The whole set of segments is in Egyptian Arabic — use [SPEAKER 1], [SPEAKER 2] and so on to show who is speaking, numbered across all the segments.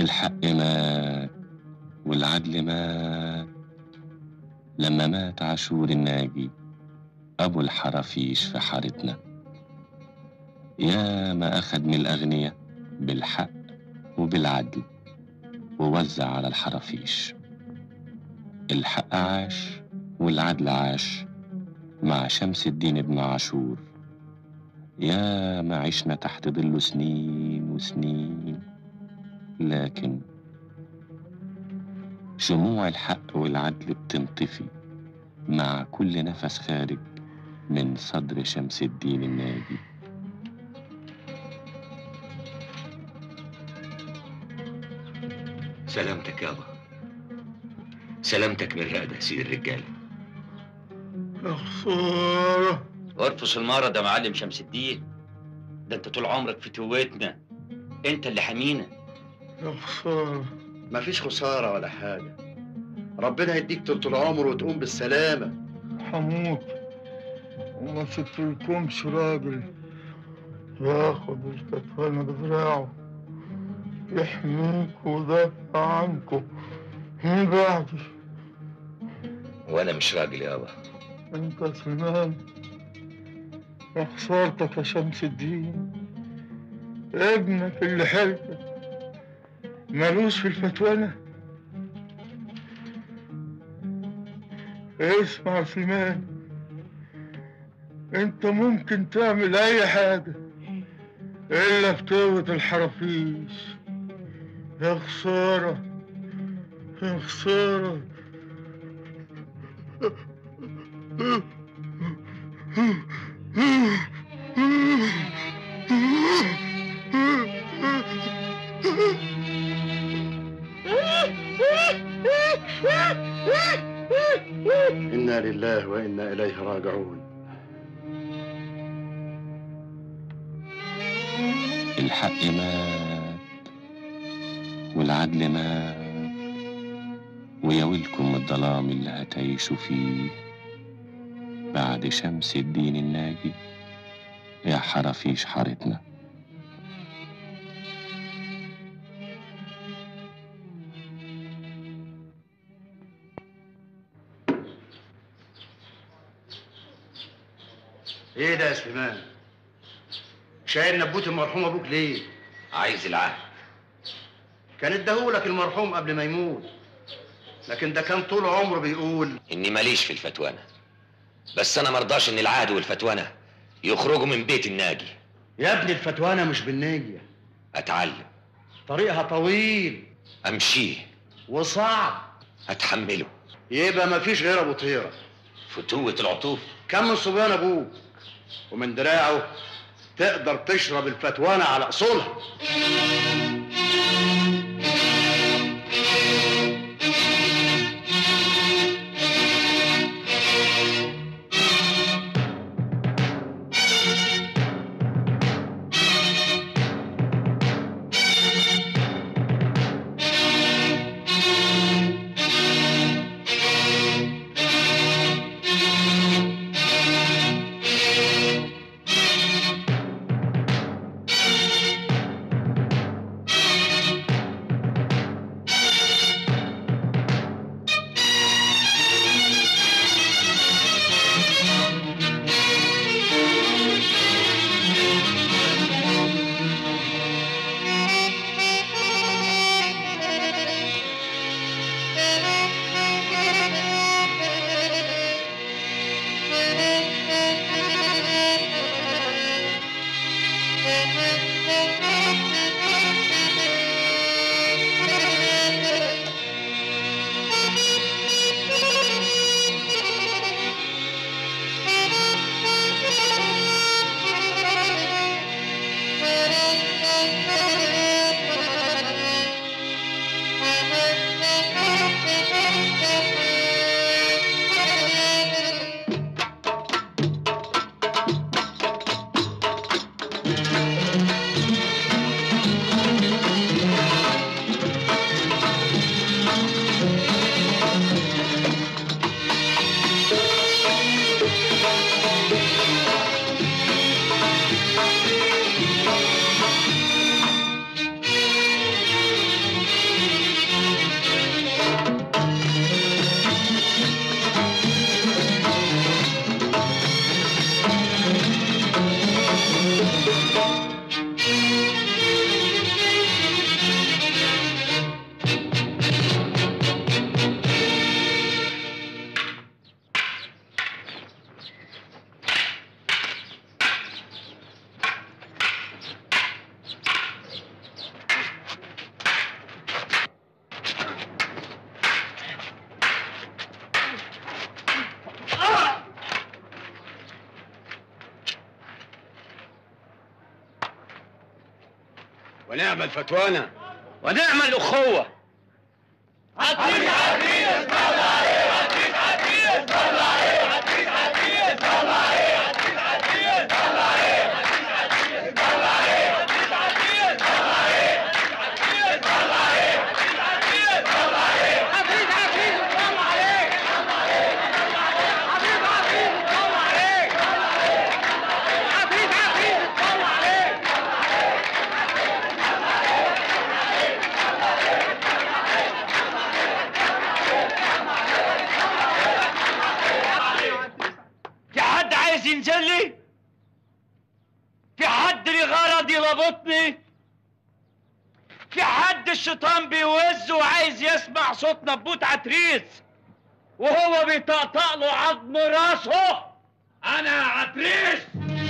[SPEAKER 1] الحق مات والعدل مات لما مات عاشور الناجي أبو الحرافيش في حارتنا يا ما أخد من الأغنياء بالحق وبالعدل ووزع على الحرافيش الحق عاش والعدل عاش مع شمس الدين ابن عاشور يا ما عشنا تحت ظله سنين وسنين لكن شموع الحق والعدل بتنطفي مع كل نفس خارج من صدر شمس الدين الناجي
[SPEAKER 2] سلامتك يابا سلامتك من الرقدة يا سيد الرجالة
[SPEAKER 3] يا خسارة
[SPEAKER 2] ارفس المرض يا معلم شمس الدين ده انت طول عمرك في توتنا انت اللي حمينا
[SPEAKER 3] يا خسارة
[SPEAKER 4] مفيش خسارة ولا حاجة ربنا يديك طول العمر وتقوم بالسلامة
[SPEAKER 3] حموت وما سبتلكمش راجل ياخد الكتفانة بدراعه يحميك ويدافع عنكم من بعدي
[SPEAKER 2] وانا مش راجل يابا
[SPEAKER 3] انت يا سليمان يا خسارتك يا شمس الدين ابنك اللي حلفك ملوش في الفتوانة اسمع يا سليمان انت ممكن تعمل اي حاجة الا بتوة الحرافيش يا خسارة يا خسارة
[SPEAKER 4] إنا لله وإنا إليه راجعون
[SPEAKER 1] الحق مات والعدل مات ويا ويلكم الظلام اللي هتعيشوا فيه بعد شمس الدين الناجي يا حرافيش حارتنا
[SPEAKER 4] إيه ده يا سليمان؟ شايل نبوت المرحوم أبوك ليه؟
[SPEAKER 2] عايز العهد
[SPEAKER 4] كان اداهولك المرحوم قبل ما يموت لكن ده كان طول عمره بيقول
[SPEAKER 2] اني ماليش في الفتوانة بس انا مرضاش ان العهد والفتوانة يخرجوا من بيت الناجي
[SPEAKER 4] يا ابني الفتوانة مش بالنية
[SPEAKER 2] اتعلم
[SPEAKER 4] طريقها طويل
[SPEAKER 2] امشيه
[SPEAKER 4] وصعب
[SPEAKER 2] اتحمله
[SPEAKER 4] يبقى مفيش غير أبو طيرة
[SPEAKER 2] فتوة العطوف
[SPEAKER 4] كم من صبيان أبوك ومن دراعه تقدر تشرب الفتوانة على أصولها
[SPEAKER 5] ونعم الفتوانة
[SPEAKER 2] ونعم الأخوة في حد عايز ينزل لي؟ في حد لي غرض يربطني؟ في حد الشيطان بيوز وعايز يسمع صوت نبوت عتريس وهو بيطقطق له عظم راسه انا عتريس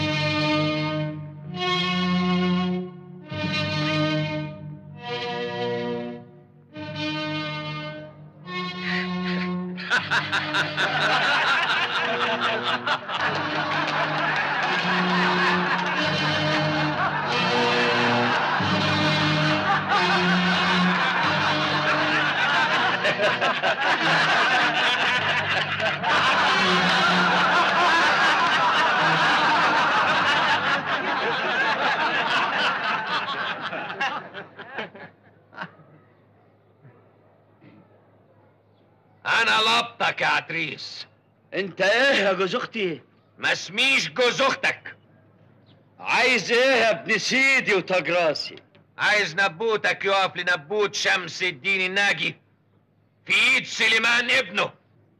[SPEAKER 5] انا لبطك يا عتريس
[SPEAKER 2] انت ايه يا جوز اختي؟
[SPEAKER 5] ما اسميش جوز اختك
[SPEAKER 2] عايز ايه يا ابن سيدي وتاج راسي؟
[SPEAKER 5] عايز نبوتك يقف لنبوت شمس الدين الناجي في ايد سليمان ابنه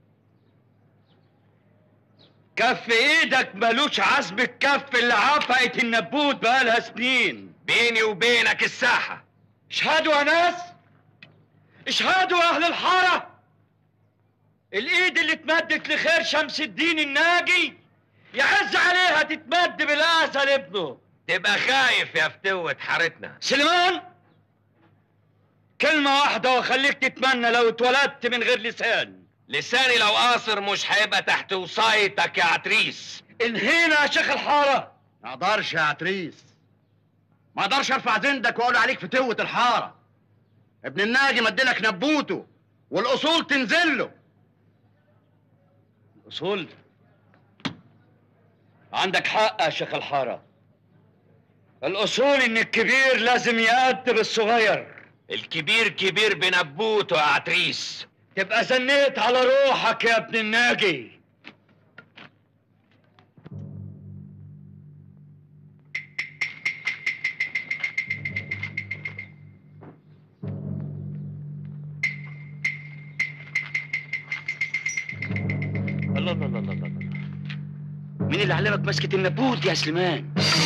[SPEAKER 2] كف ايدك ملوش عزم الكف اللي عفقت النبوت بقالها سنين
[SPEAKER 5] بيني وبينك الساحة
[SPEAKER 2] اشهدوا يا ناس اشهدوا يا اهل الحاره الايد اللي اتمدت لخير شمس الدين الناجي يعز عليها تتمد بالاسى لابنه
[SPEAKER 5] تبقى خايف يا فتوة حارتنا
[SPEAKER 2] سليمان كلمة واحدة واخليك تتمنى لو اتولدت من غير لسان
[SPEAKER 5] لساني لو قاصر مش هيبقى تحت وصايتك يا عتريس
[SPEAKER 2] انهينا يا شيخ الحارة
[SPEAKER 4] ما اقدرش يا عتريس ما اقدرش ارفع زندك واقول عليك فتوة الحارة ابن الناجي مدلك نبوته والاصول تنزل له
[SPEAKER 2] اصول عندك حق يا شيخ الحارة الاصول ان الكبير لازم يأدب الصغير
[SPEAKER 5] الكبير كبير بنبوته يا عتريس
[SPEAKER 2] تبقى زنيت على روحك يا ابن الناجي الله الله الله الله الله مين اللي علمك مسكة النبوت يا سليمان؟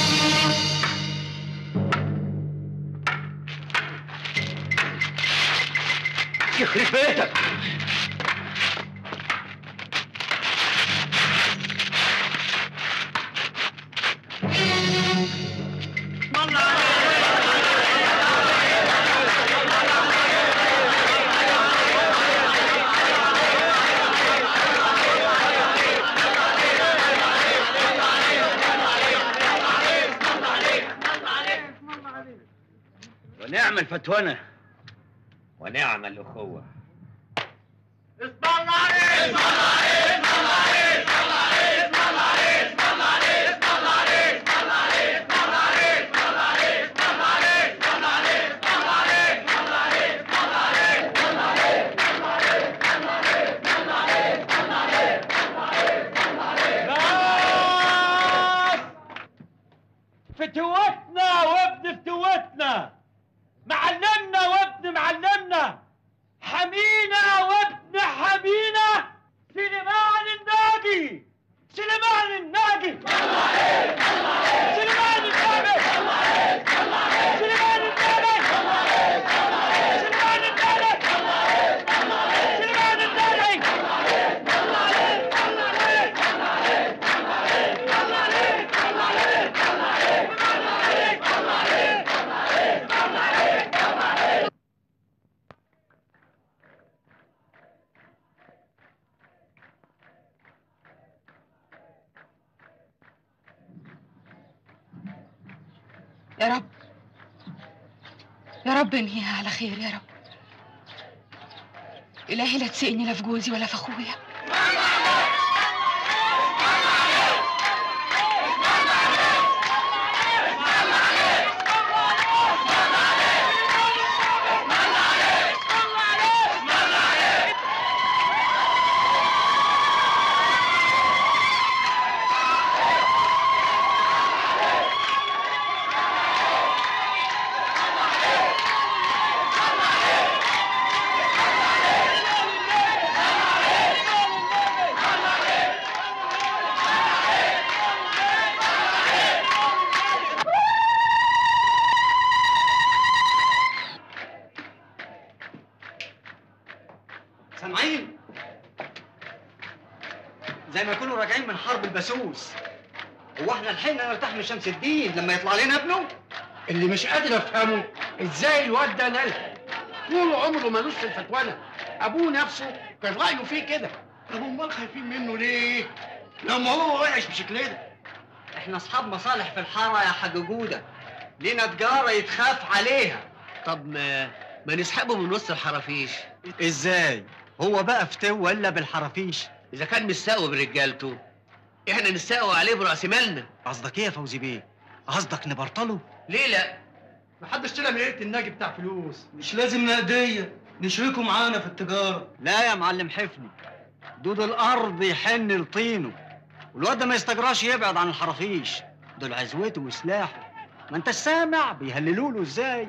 [SPEAKER 2] يخرب بيتك ونعم الفتونة
[SPEAKER 5] ونعم الأخوة
[SPEAKER 2] ناس فتوتنا وابن فتوتنا معلمنا وابن معلمنا حمينا وابن حمينا سليمان الناجي سليمان الناجي سليمان الناجي سليمان الناجي سليمان الناجي سليمان الناجي
[SPEAKER 6] يا رب انهيها على خير يا رب إلهي لا تسقني لا في جوزي ولا في أخويا
[SPEAKER 7] سامعين زي ما يكونوا راجعين من حرب البسوس هو احنا لحقنا نرتاح من شمس الدين لما يطلع لنا ابنه
[SPEAKER 3] اللي مش قادر افهمه ازاي الواد ده نلحق طول عمره ملوش في الفتوانه ابوه نفسه كان رايه فيه كده طب امال خايفين منه ليه لما هو وحش بالشكل ده
[SPEAKER 7] احنا اصحاب مصالح في الحاره يا حاج جوده لينا تجاره يتخاف عليها
[SPEAKER 8] طب ما ما نسحبه من وسط الحرافيش
[SPEAKER 7] ازاي هو بقى فتو ولا بالحرافيش
[SPEAKER 8] اذا كان مستقوي برجالته احنا نستقوي عليه براس مالنا
[SPEAKER 7] قصدك ايه يا فوزي بيه قصدك نبرطله
[SPEAKER 8] ليه لا
[SPEAKER 3] محدش طلع من ليله الناجي بتاع فلوس
[SPEAKER 9] مش لازم نقدية نشركوا معانا في التجارة
[SPEAKER 7] لا يا معلم حفني دود الارض يحن لطينه والواد ده ما يستجراش يبعد عن الحرافيش دول عزوته وسلاحه ما انت سامع بيهللوا له ازاي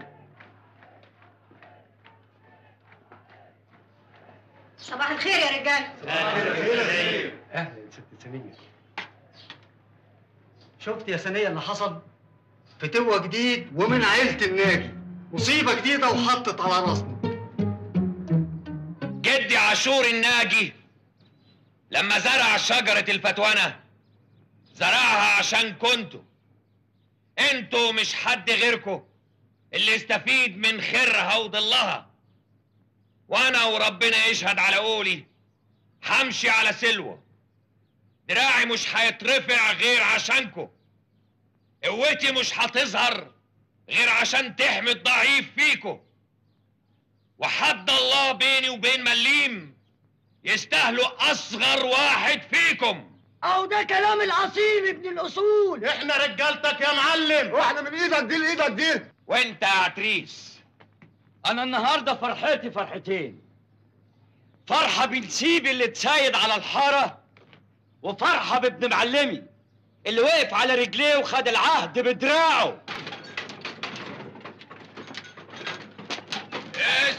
[SPEAKER 10] صباح الخير يا رجال
[SPEAKER 3] اهلا ست سمير
[SPEAKER 7] شفت يا سنية اللي حصل فتوة جديد ومن عيلة الناجي مصيبة جديدة وحطت على راسنا
[SPEAKER 5] جدي عاشور الناجي لما زرع شجرة الفتوانة زرعها عشان كنتوا انتوا مش حد غيركم اللي يستفيد من خيرها وضلها وانا وربنا يشهد على قولي همشي على سلوة دراعي مش هيترفع غير عشانكم قوتي مش هتظهر غير عشان تحمي الضعيف فيكم وحد الله بيني وبين مليم يستاهلوا اصغر واحد فيكم
[SPEAKER 10] اهو ده كلام الاصيل ابن الاصول
[SPEAKER 3] احنا رجالتك يا معلم واحنا من ايدك دي لايدك دي
[SPEAKER 5] وانت يا عتريس
[SPEAKER 2] انا النهارده فرحتي فرحتين فرحه بنسيب اللي اتسايد على الحاره وفرحه بابن معلمي اللي وقف على رجليه وخد العهد بدراعه
[SPEAKER 5] يس.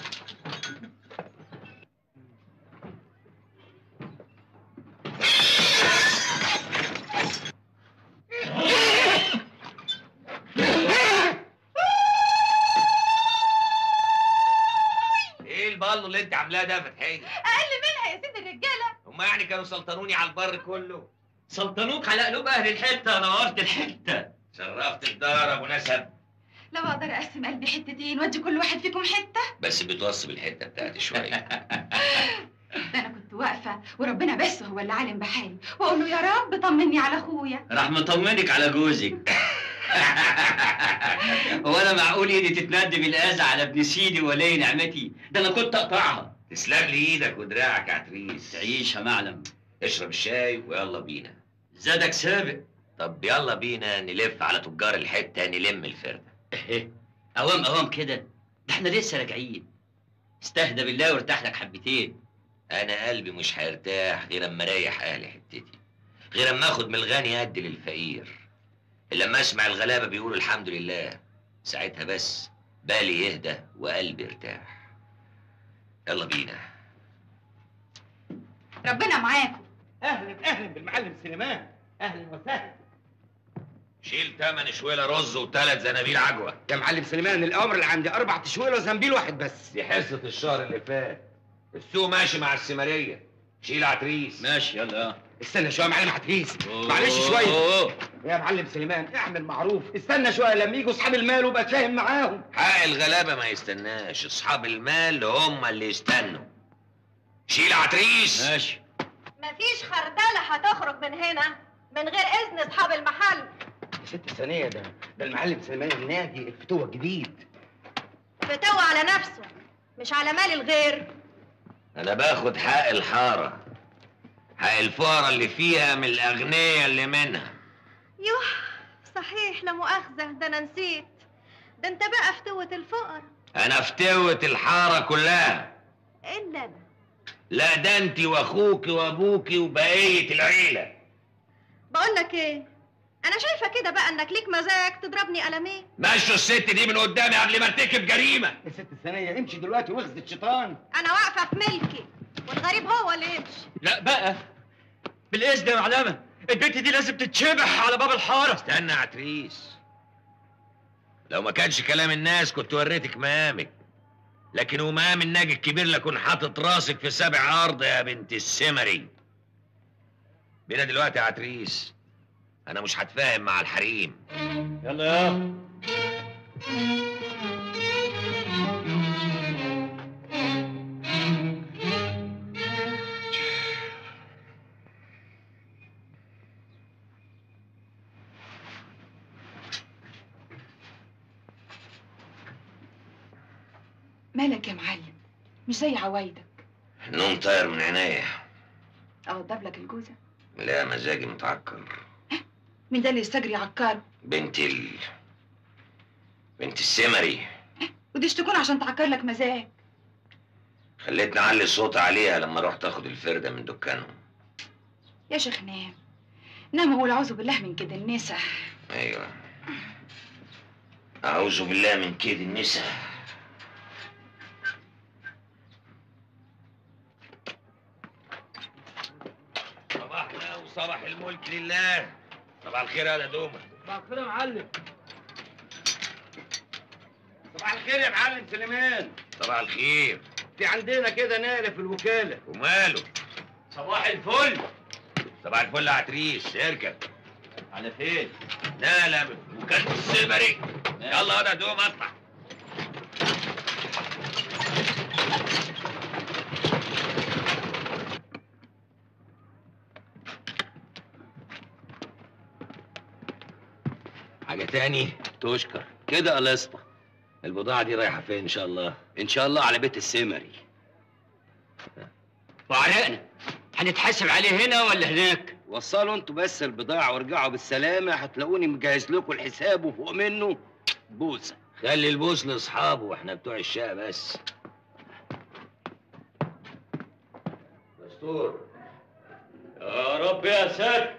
[SPEAKER 5] ايه البالو اللي انت عاملاه ده يا فتحيه؟
[SPEAKER 10] اقل منها يا سيد الرجاله
[SPEAKER 5] هما يعني كانوا سلطنوني على البر كله
[SPEAKER 2] سلطنوك على قلوب اهل الحته نورت الحته
[SPEAKER 5] شرفت الدار ابو نسب
[SPEAKER 6] لو أقدر أقسم قلبي حتتين وأدي كل واحد فيكم حتة
[SPEAKER 5] بس بتوصي بالحته بتاعتي شويه
[SPEAKER 6] ده أنا كنت واقفة وربنا بس هو اللي عالم بحالي وأقول له يا رب طمني على أخويا
[SPEAKER 2] راح مطمنك على جوزك هو انا معقول ايدي تتند بالاذى على ابن سيدي ولي نعمتي ده انا كنت اقطعها
[SPEAKER 5] تسلم لي ايدك ودراعك يا عتريس
[SPEAKER 2] تعيش يا معلم
[SPEAKER 5] اشرب الشاي ويلا بينا
[SPEAKER 2] زادك سابق
[SPEAKER 5] طب يلا بينا نلف على تجار الحته نلم الفرده
[SPEAKER 2] ايه اوام اوام كده ده احنا لسه راجعين استهدى بالله وارتاح لك حبتين
[SPEAKER 5] انا قلبي مش هيرتاح غير اما اريح اهل حتتي غير اما اخد من الغني قد للفقير لما اسمع الغلابه بيقولوا الحمد لله ساعتها بس بالي يهدى وقلبي يرتاح يلا بينا
[SPEAKER 6] ربنا معاكم
[SPEAKER 2] اهلا اهلا بالمعلم سليمان اهلا وسهلا
[SPEAKER 5] شيل تمن شويله رز وثلاث زنابيل عجوه
[SPEAKER 9] يا معلم سليمان الامر اللي عندي اربع تشويله وزنبيل واحد بس
[SPEAKER 5] دي حصه الشهر اللي فات السوق ماشي مع السمريه شيل عتريس
[SPEAKER 2] ماشي يلا
[SPEAKER 9] استنى شويه يا معلم عتريس معلش شويه يا معلم سليمان اعمل معروف استنى شويه لما يجوا اصحاب المال وابقى اتفاهم معاهم
[SPEAKER 5] حق الغلابه ما يستناش اصحاب المال هم اللي يستنوا شيل عتريس
[SPEAKER 2] ماشي
[SPEAKER 10] مفيش خردله هتخرج من هنا من غير اذن اصحاب المحل
[SPEAKER 9] يا ست ثانيه ده ده المعلم سليمان النادي الفتوه الجديد
[SPEAKER 10] فتوى على نفسه مش على مال الغير
[SPEAKER 5] انا باخد حق الحاره حق الفقراء اللي فيها من الاغنياء اللي منها
[SPEAKER 10] يوه صحيح لا مؤاخذة ده أنا نسيت ده أنت بقى فتوة الفقر
[SPEAKER 5] انا فتوة الحاره كلها
[SPEAKER 10] إلا أنا
[SPEAKER 5] لا ده انت واخوك وابوك وبقيه العيله
[SPEAKER 10] بقول لك إيه أنا شايفة كده بقى إنك ليك مزاج تضربني قلمين
[SPEAKER 5] مشوا الست دي من قدامي قبل ما ارتكب جريمه
[SPEAKER 9] يا ست الثانية امشي دلوقتي واخذ الشيطان
[SPEAKER 10] أنا واقفة في ملكي والغريب هو اللي يمشي
[SPEAKER 2] لا بقى بالاذن يا معلمه البنت دي لازم تتشبح على باب الحاره
[SPEAKER 5] استنى يا عتريس لو ما كانش كلام الناس كنت وريتك مقامك لكن ومقام الناجي الكبير لكن حاطط راسك في سبع ارض يا بنت السمري بينا دلوقتي يا عتريس انا مش هتفاهم مع الحريم
[SPEAKER 2] يلا يا
[SPEAKER 6] مالك يا معلم مش زي عوايدك
[SPEAKER 5] النوم طاير من عينيا
[SPEAKER 6] اوضب لك الجوزه
[SPEAKER 5] لا مزاجي متعكر
[SPEAKER 6] مين ده اللي يستجري عكار
[SPEAKER 5] بنت ال بنت السمري
[SPEAKER 6] ودي تكون عشان تعكر لك مزاج
[SPEAKER 5] خليتني اعلي صوت عليها لما رحت اخد الفردة من دكانهم
[SPEAKER 6] يا شيخ نام نام وقول اعوذ بالله من كده النسا
[SPEAKER 5] ايوه اعوذ بالله من كيد النساء صباحنا وصباح الملك لله صباح الخير يا دومة
[SPEAKER 2] صباح الخير يا معلم
[SPEAKER 4] صباح الخير يا معلم سليمان
[SPEAKER 5] صباح الخير
[SPEAKER 4] في عندنا كده نقلة في الوكالة
[SPEAKER 5] وماله
[SPEAKER 2] صباح الفل
[SPEAKER 5] صباح الفل يا عتريس اركب
[SPEAKER 2] على فين
[SPEAKER 5] لا لا وكالة السمري يلا يا دومة اطلع حاجة تاني
[SPEAKER 8] تشكر كده قلصنا
[SPEAKER 5] البضاعة دي رايحة فين إن شاء الله؟
[SPEAKER 8] ان شاء الله على بيت السمري
[SPEAKER 2] وعرقنا هنتحاسب عليه هنا ولا هناك
[SPEAKER 8] وصلوا انتوا بس البضاعة وارجعوا بالسلامة هتلاقوني مجهز لكم الحساب وفوق منه بوسة
[SPEAKER 5] خلي البوس لاصحابه واحنا بتوع الشقة بس دستور
[SPEAKER 2] يا رب يا ساتر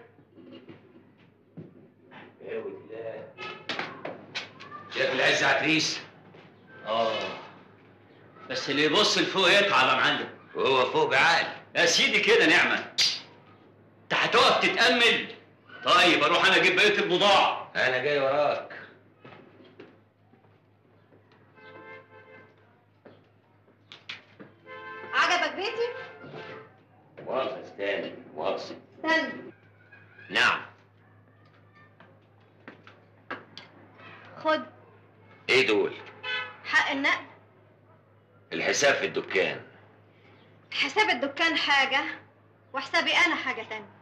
[SPEAKER 5] شايف العز عتريس
[SPEAKER 2] اه بس اللي يبص لفوق يتعب يا معلم
[SPEAKER 5] وهو فوق بعقل
[SPEAKER 2] يا سيدي كده نعمه انت هتقف تتامل طيب اروح انا اجيب بقيه البضاعه
[SPEAKER 5] انا جاي وراك
[SPEAKER 10] عجبك بيتي؟
[SPEAKER 5] مؤاخذة استنى مؤاخذة
[SPEAKER 10] استنى
[SPEAKER 5] نعم
[SPEAKER 10] خد
[SPEAKER 5] ايه دول؟
[SPEAKER 10] حق النقد
[SPEAKER 5] الحساب في الدكان
[SPEAKER 10] حساب الدكان حاجة وحسابي أنا حاجة تانية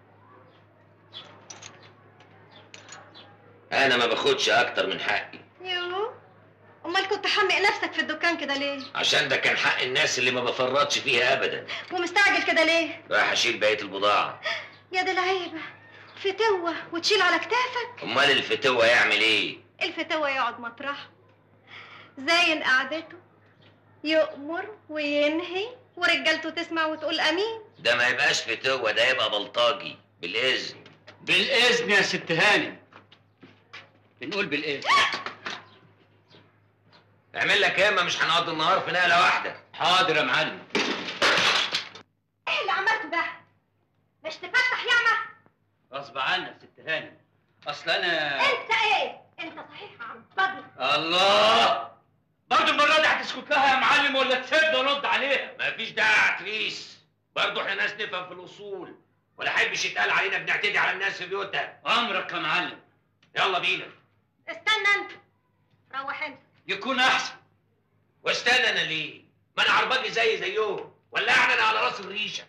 [SPEAKER 5] انا ما باخدش اكتر من حقي
[SPEAKER 10] يو أمال كنت حمق نفسك في الدكان كده ليه؟
[SPEAKER 5] عشان ده كان حق الناس اللي ما بفرطش فيها ابدا
[SPEAKER 10] ومستعجل كده ليه؟
[SPEAKER 5] رايح اشيل بقية البضاعة
[SPEAKER 10] يا دي العيبة فتوة وتشيل على كتافك
[SPEAKER 5] امال الفتوة يعمل ايه؟
[SPEAKER 10] الفتوة يقعد مطرحه زين قعدته يؤمر وينهي ورجالته تسمع وتقول امين
[SPEAKER 5] ده ما يبقاش فتوة ده يبقى بلطاجي بالاذن
[SPEAKER 2] بالاذن يا ست هانم بنقول بالاذن
[SPEAKER 5] اعمل لك ياما مش هنقضي النهار في نقلة واحدة
[SPEAKER 2] حاضر يا معلم
[SPEAKER 10] ايه اللي عملته ده؟ مش تفتح ياما؟
[SPEAKER 2] غصب عنك يا ست هانم اصل انا
[SPEAKER 10] انت ايه؟ انت صحيح عم فضل
[SPEAKER 2] الله برضه المره دي هتسكت لها يا معلم ولا تسيبني ارد عليها
[SPEAKER 5] مفيش داعي يا عتريس برضه احنا ناس نفهم في الاصول ولا حبش يتقال علينا بنعتدي على الناس في بيوتها
[SPEAKER 2] امرك يا معلم
[SPEAKER 5] يلا بينا
[SPEAKER 10] استنى انت روح انت
[SPEAKER 2] يكون احسن
[SPEAKER 5] واستنى انا ليه؟ ما انا عرباجي زي زيهم ولا يعني انا على راس الريشه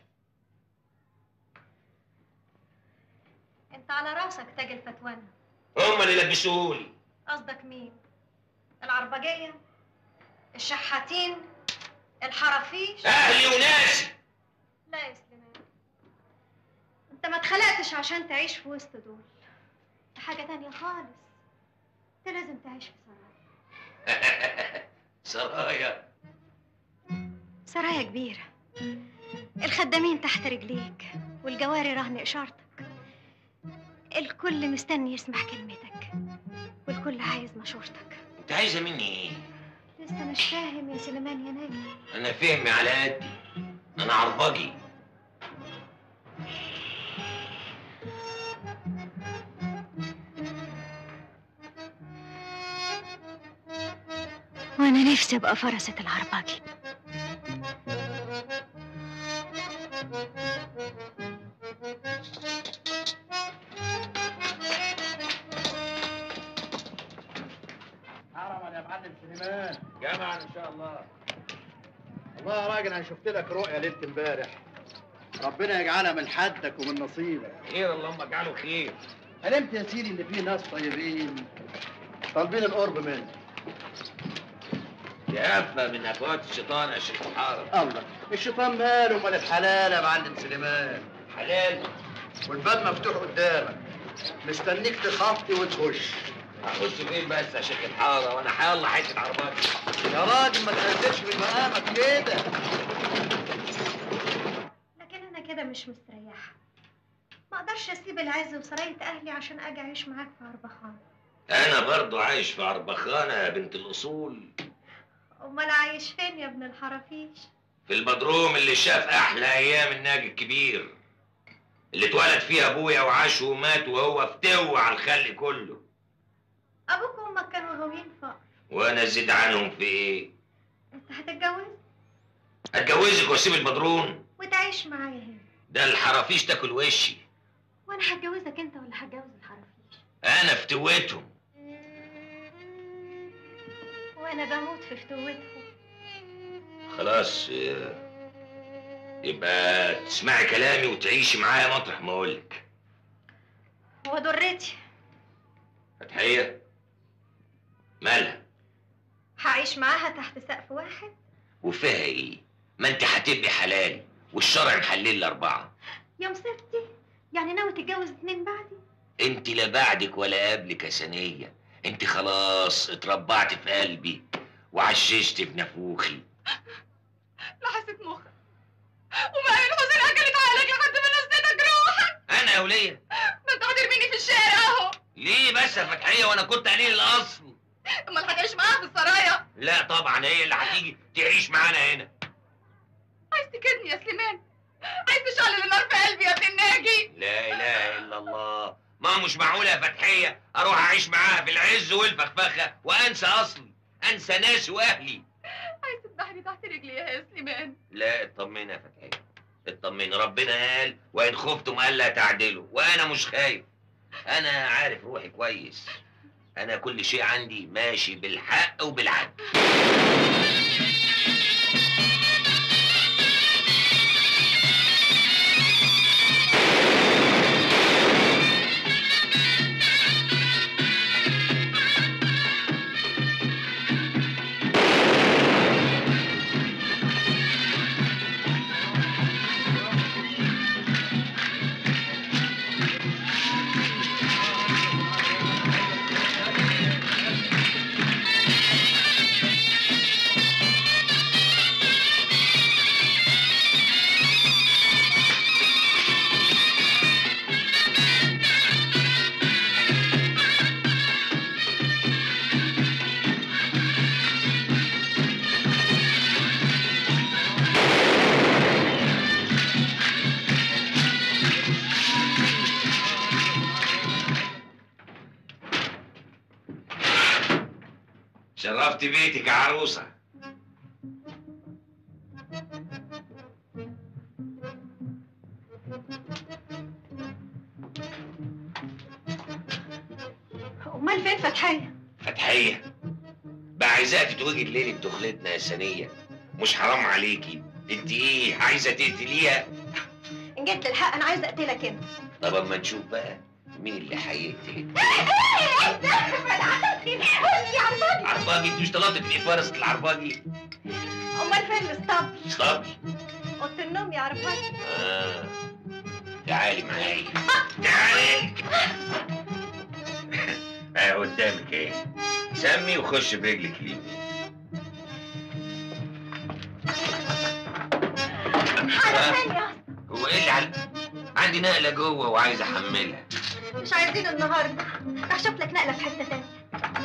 [SPEAKER 10] انت على راسك تاج الفتوانة
[SPEAKER 5] هم اللي لبسوهولي
[SPEAKER 10] قصدك مين؟ العربجية؟ الشحاتين الحرافيش
[SPEAKER 5] اهلي وناسي
[SPEAKER 10] لا يا سليمان انت ما اتخلقتش عشان تعيش في وسط دول ده حاجة تانية خالص انت لازم تعيش في سرايا
[SPEAKER 5] سرايا
[SPEAKER 10] سرايا كبيرة الخدامين تحت رجليك والجواري رهن إشارتك الكل مستني يسمع كلمتك والكل عايز مشورتك
[SPEAKER 5] انت عايزه مني ايه
[SPEAKER 10] لسه مش فاهم يا سليمان يا ناجي
[SPEAKER 5] انا فهمي على قدي انا عربجي
[SPEAKER 10] وانا نفسي ابقى فرسة العرباجي
[SPEAKER 4] حرما يا معلم سليمان
[SPEAKER 5] جمعا ان شاء الله
[SPEAKER 4] والله يا راجل انا شفت لك رؤيا ليله امبارح ربنا يجعلها من حدك ومن نصيبك
[SPEAKER 5] خير اللهم اجعله خير
[SPEAKER 4] علمت يا سيدي ان في ناس طيبين طالبين القرب منك
[SPEAKER 5] يا أفة من افوات الشيطان يا شيخ محارب
[SPEAKER 4] الله الشيطان ماله مال الحلال يا معلم سليمان
[SPEAKER 5] حلال
[SPEAKER 4] والباب مفتوح قدامك مستنيك تخطي وتخش
[SPEAKER 5] هخش فين بس يا شيخ الحاره وانا حيالله حته عربات
[SPEAKER 4] يا راجل ما تنزلش من مقامك كده
[SPEAKER 10] لكن انا كده مش مستريحة ما اقدرش اسيب العز وسراية اهلي عشان اجي اعيش معاك في عربخان
[SPEAKER 5] انا برضو عايش في عربخانه يا بنت الاصول
[SPEAKER 10] امال عايش فين يا ابن الحرافيش
[SPEAKER 5] في البدروم اللي شاف احلى ايام الناجي الكبير اللي اتولد فيها ابويا وعاش ومات وهو فتو على الخلق كله
[SPEAKER 10] ابوك وامك كانوا غاويين فقر
[SPEAKER 5] وانا ازيد عنهم في ايه
[SPEAKER 10] انت هتتجوز
[SPEAKER 5] اتجوزك واسيب البدرون
[SPEAKER 10] وتعيش معايا هنا
[SPEAKER 5] ده الحرافيش تاكل وشي
[SPEAKER 10] وانا هتجوزك انت ولا هتجوز الحرافيش
[SPEAKER 5] انا فتوتهم
[SPEAKER 10] وانا بموت في فتوتهم
[SPEAKER 5] خلاص آه، يبقى تسمعي كلامي وتعيشي معايا مطرح ما اقولك
[SPEAKER 10] وضرتي
[SPEAKER 5] فتحيه مالها
[SPEAKER 10] هعيش معاها تحت سقف واحد
[SPEAKER 5] وفيها ايه ما انت هتبقي حلالي والشرع محلل الاربعه
[SPEAKER 10] يا مصيبتي يعني ناوي تتجوز اتنين بعدي
[SPEAKER 5] انت لا بعدك ولا قبلك يا سنيه انت خلاص اتربعت في قلبي وعششت في نافوخي
[SPEAKER 6] لحست مخك وما هي الحزن اكلت عقلك لحد ما نسيتك روحك
[SPEAKER 5] انا يا وليه
[SPEAKER 6] ما انت هترميني في الشارع اهو
[SPEAKER 5] ليه بس يا فتحيه وانا كنت قليل الاصل
[SPEAKER 6] امال هتعيش معاها في السرايا
[SPEAKER 5] لا طبعا هي اللي هتيجي تعيش معانا هنا
[SPEAKER 6] عايز تكدني يا سليمان عايز تشعل النار في قلبي يا ابن الناجي
[SPEAKER 5] لا اله الا الله ما هو مش معقوله يا فتحيه اروح اعيش معاها في العز والفخفخه وانسى اصلي انسى ناسي واهلي
[SPEAKER 6] عايز تذبحني تحت رجلي يا سليمان
[SPEAKER 5] لا اطمني يا فتحيه اطمني ربنا قال وان خفتم الا تعدلوا وانا مش خايف انا عارف روحي كويس انا كل شيء عندي ماشي بالحق وبالعدل شرفت بيتك يا عروسه
[SPEAKER 10] امال فين فتحية
[SPEAKER 5] فتحيه بقى عايزاها تتوجد ليله دخلتنا يا سنيه مش حرام عليكي انت ايه عايزه تقتليها
[SPEAKER 10] ان جيت للحق انا عايزه اقتلك انت
[SPEAKER 5] طب اما نشوف بقى مين اللي هيقتلك
[SPEAKER 10] انت عرباجي
[SPEAKER 5] عرباجي انت مش طلبت تبقي فرس العرباجي
[SPEAKER 10] امال فين الاسطبل
[SPEAKER 5] اسطبل
[SPEAKER 10] اوضه النوم يا عرفان
[SPEAKER 5] آه. تعالي معايا تعالي اهي قدامك ايه سمي وخش برجلك اليمين
[SPEAKER 10] على فين يا
[SPEAKER 5] هو ايه اللي عن... عندي نقله جوه وعايز احملها
[SPEAKER 10] مش عايزين النهارده راح شوف لك نقله في حته تانية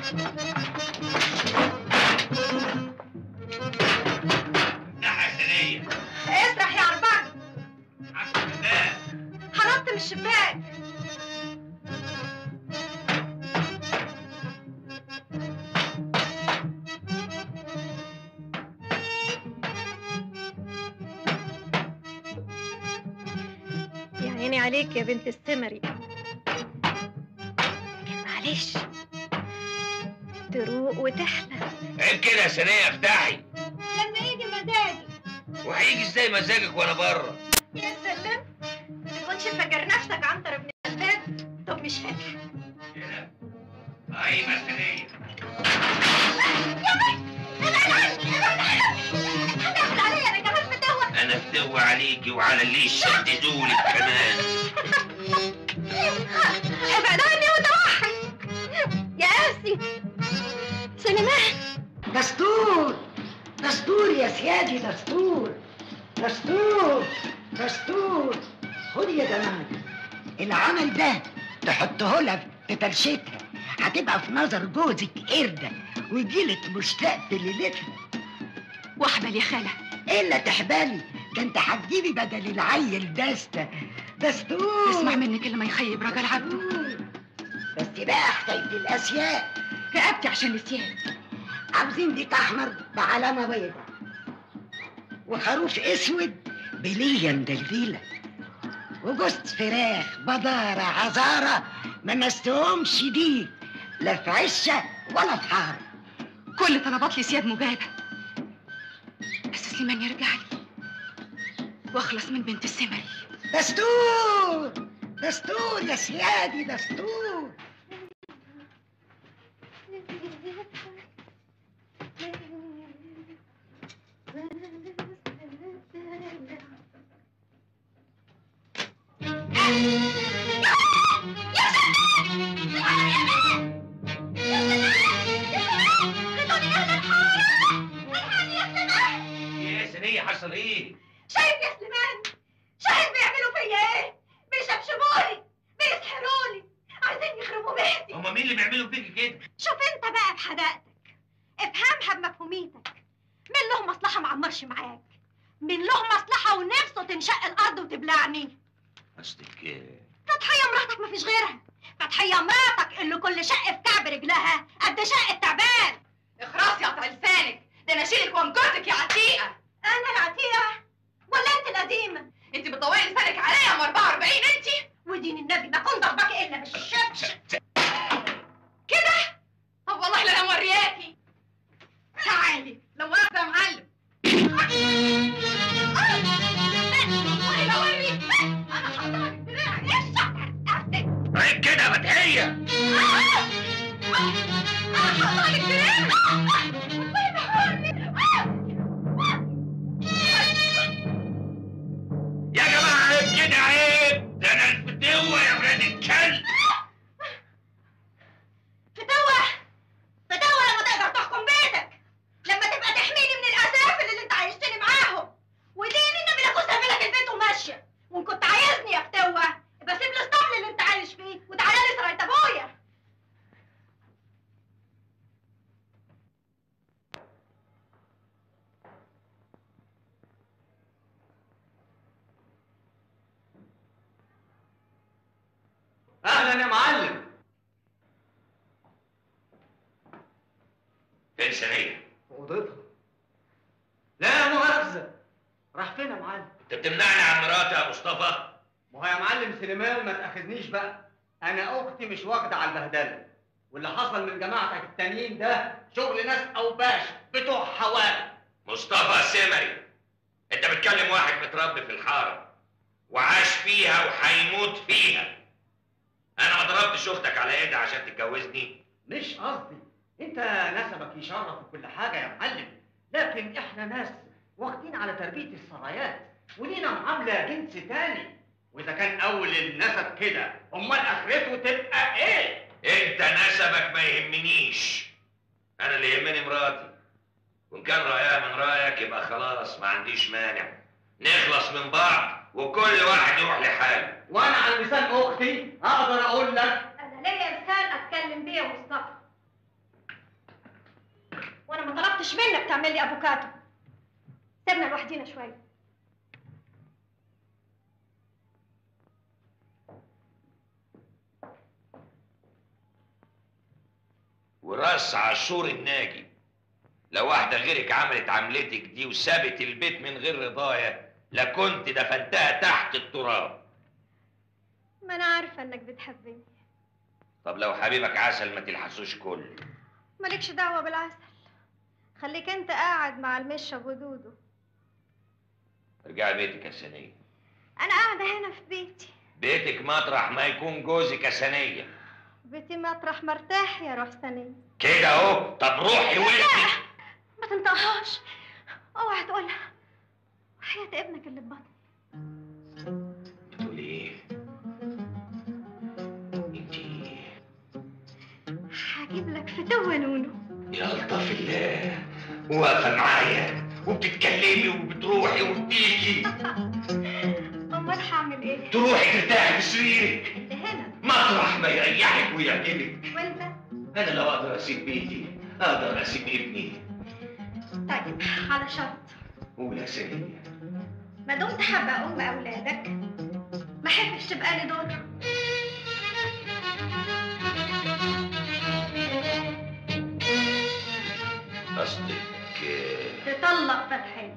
[SPEAKER 5] ناحيه ثانيه
[SPEAKER 10] اسرح يا عربان هنط من الشباك يا عيني عليك يا بنت السمري لكن معلش تروق وتحلى
[SPEAKER 5] عيب كده يا ثانيه افتحي
[SPEAKER 10] لما يجي مزاجي
[SPEAKER 5] وهيجي ازاي مزاجك وانا بره
[SPEAKER 10] يا سلام تكونش فاكر نفسك عنتر ابن الباب طب مش فاكر
[SPEAKER 5] ايوه ثانيه
[SPEAKER 10] هتاخد عليا انا كمان فتوة
[SPEAKER 5] انا فتوى عليكي وعلى اللي شددولك كمان
[SPEAKER 10] ابعد عني وتوحد يا قاسي سليمان
[SPEAKER 11] دستور دستور يا سيادي دستور دستور دستور خد يا جماعة العمل ده تحطه لها في ترشتها هتبقى في نظر جوزك قردة ويجيلك مشتاق في ليلتها
[SPEAKER 6] واحبل يا خالة
[SPEAKER 11] الا تحبالي ده انت هتجيبي بدل العيل دستة دستور
[SPEAKER 6] اسمع مني كلمة يخيب راجل عبده
[SPEAKER 11] بس بقى حكاية الأسياء
[SPEAKER 6] رقبتي عشان نسيان
[SPEAKER 11] عاوزين ديك أحمر بعلامة بيضة وخروف أسود بلية مدلدلة وجوز فراخ بدارة عزارة ما مستهمش دي لا في عشة ولا في حارة
[SPEAKER 6] كل طلبات لي سياد مجابة بس سليمان يرجع لي واخلص من بنت السمري
[SPEAKER 11] دستور دستور يا سيادي دستور
[SPEAKER 5] يا ثانيه حصل ايه
[SPEAKER 10] شايف يا سليمان شايف بيعملوا فيا ايه بيشبشبولي بيسحرولي عايزين يخربوا بيتي
[SPEAKER 5] هما مين اللي بيعملوا فيكي كده
[SPEAKER 10] شوف انت بقى بحداقتك افهمها بمفهوميتك مين له مصلحه معمرش معاك مين له مصلحه ونفسه تنشق الارض وتبلعني
[SPEAKER 5] قصدك إيه؟
[SPEAKER 10] تضحيه مراتك مفيش غيرها تضحيه مراتك اللي كل شق في كعب رجلها قد شق التعبان
[SPEAKER 6] اخرس يا قطع لسانك ده انا اشيلك وانكرتك يا عتيقة
[SPEAKER 10] انا العتيقه ولا انت القديمه
[SPEAKER 6] انت بتطوعي لسانك عليا يا ام 44 انت
[SPEAKER 10] ودين النبي ما كنت ضربك الا بالشبش
[SPEAKER 6] كده طب والله لا انا مورياكي تعالي لو واقفه يا معلم
[SPEAKER 10] والله بوريك انا حاطاك دراعي ايش شعر
[SPEAKER 5] عيب كده يا فتحيه
[SPEAKER 10] انا حاطاك دراعي
[SPEAKER 5] يا جماعه عيب كده عيب ده انا الفتوه يا ولاد الكلب
[SPEAKER 10] فتوة فتوة لما تقدر تحكم بيتك لما تبقى تحميني من الاسافل اللي انت عايشتني معاهم ودين النبي لا كنت لك البيت وماشيه وان كنت عايزني يا فتوة يبقى سيب لي الاسطبل اللي انت عايش فيه وتعالى لي سرايه ابويا
[SPEAKER 7] اهلا يا معلم
[SPEAKER 5] فين ثانيه
[SPEAKER 7] في اوضتها لا يا مؤاخذة راح فين يا معلم؟
[SPEAKER 5] انت بتمنعني عن مراتي يا مصطفى
[SPEAKER 7] ما هو يا معلم سليمان ما تاخذنيش بقى انا اختي مش واخده على البهدله واللي حصل من جماعتك التانيين ده شغل ناس اوباش بتوع حوالي
[SPEAKER 5] مصطفى سمري انت بتكلم واحد متربي في الحاره وعاش فيها وهيموت فيها انا ما ضربتش اختك على ايدها عشان تتجوزني
[SPEAKER 7] مش قصدي انت نسبك يشرف وكل حاجه يا معلم لكن احنا ناس واخدين على تربيه السرايات ولينا معامله جنس تاني واذا كان اول النسب كده امال اخرته تبقى ايه
[SPEAKER 5] انت نسبك ما يهمنيش انا اللي يهمني مراتي وان كان رايها من رايك يبقى خلاص ما عنديش مانع نخلص من بعض وكل واحد يروح لحاله
[SPEAKER 7] وانا على لسان اختي اقدر اقول لك
[SPEAKER 10] انا ليا لسان اتكلم بيه يا مصطفى وانا ما طلبتش منك تعمل لي افوكاتو سيبنا لوحدينا شويه
[SPEAKER 5] وراس عاشور الناجي لو واحدة غيرك عملت عملتك دي وسابت البيت من غير رضايا لكنت دفنتها تحت التراب
[SPEAKER 10] ما انا عارفه انك بتحبني
[SPEAKER 5] طب لو حبيبك عسل ما تلحسوش كل
[SPEAKER 10] مالكش دعوه بالعسل خليك انت قاعد مع المشة ودودو
[SPEAKER 5] ارجعي بيتك يا سنية
[SPEAKER 10] انا قاعده هنا في بيتي
[SPEAKER 5] بيتك مطرح ما يكون جوزك يا سنية
[SPEAKER 10] بيتي مطرح مرتاح يا روح سنية
[SPEAKER 5] كده اهو طب روحي وانتي
[SPEAKER 10] ما تنطقهاش اوعى تقولها وحياة ابنك اللي ببطني
[SPEAKER 5] بتقولي ايه انتي
[SPEAKER 10] هجيب لك فتوة نونو
[SPEAKER 5] يا لطف الله واقفة معايا وبتتكلمي وبتروحي وبتيجي
[SPEAKER 10] امال هعمل ايه
[SPEAKER 5] تروحي ترتاحي في سريرك
[SPEAKER 10] اللي هنا
[SPEAKER 5] مطرح ما يريحك ويعجبك
[SPEAKER 10] وانت
[SPEAKER 5] انا لو اقدر اسيب بيتي اقدر اسيب ابني
[SPEAKER 10] طيب على شرط
[SPEAKER 5] قول يا سنية
[SPEAKER 10] ما دمت حابه ام اولادك ما احبش تبقى لي دور
[SPEAKER 5] قصدك آه،
[SPEAKER 10] تطلق فتحي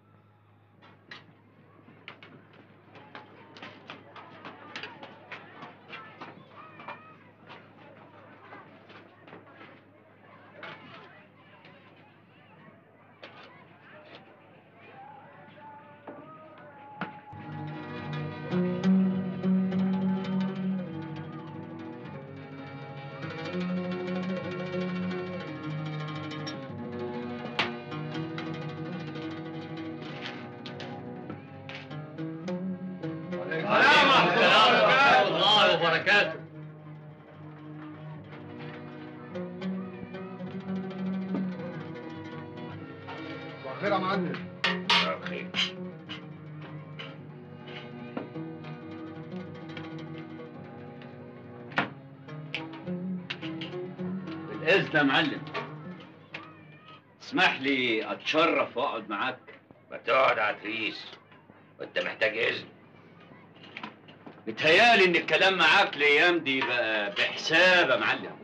[SPEAKER 3] السلام ورحمة الله وبركاته
[SPEAKER 4] خير يا معلم
[SPEAKER 5] أخي.
[SPEAKER 2] بالاذن يا معلم اسمح لي اتشرف واقعد معاك
[SPEAKER 5] ما تقعد عتريس وانت محتاج اذن
[SPEAKER 2] متهيالي ان الكلام معاك الايام دي بقى بحساب يا معلم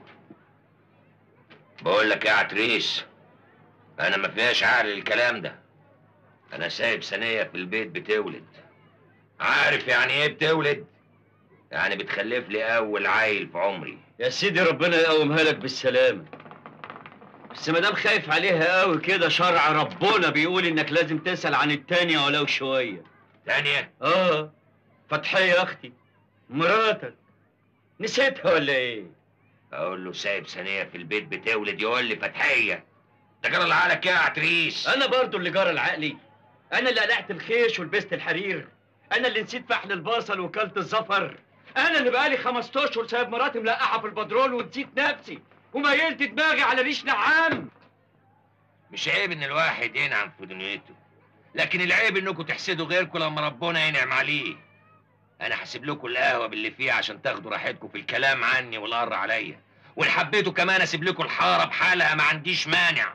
[SPEAKER 5] بقول لك يا عتريس انا ما فيهاش عقل الكلام ده انا سايب سنية في البيت بتولد عارف يعني ايه بتولد يعني بتخلف لي اول عيل في عمري
[SPEAKER 2] يا سيدي ربنا يقومها لك بالسلامه بس ما دام خايف عليها قوي كده شرع ربنا بيقول انك لازم تسال عن التانية ولو شويه
[SPEAKER 5] تانية
[SPEAKER 2] اه فتحيه يا اختي مراتك نسيتها ولا ايه
[SPEAKER 5] اقول له سايب سنية في البيت بتولد يقول لي فتحية ده جرى لعقلك يا عتريس
[SPEAKER 2] انا برضو اللي جرى لعقلي انا اللي قلعت الخيش ولبست الحرير انا اللي نسيت فحل البصل وكلت الزفر انا اللي بقالي خمس اشهر سايب مراتي ملقحه في البدرول ونسيت نفسي وميلت دماغي على ريش نعام
[SPEAKER 5] مش عيب ان الواحد ينعم في دنيته لكن العيب انكم تحسدوا غيركم لما ربنا ينعم عليه انا هسيب لكم القهوه باللي فيها عشان تاخدوا راحتكم في الكلام عني والقر عليا وان حبيتوا كمان اسيب لكم الحاره بحالها ما عنديش مانع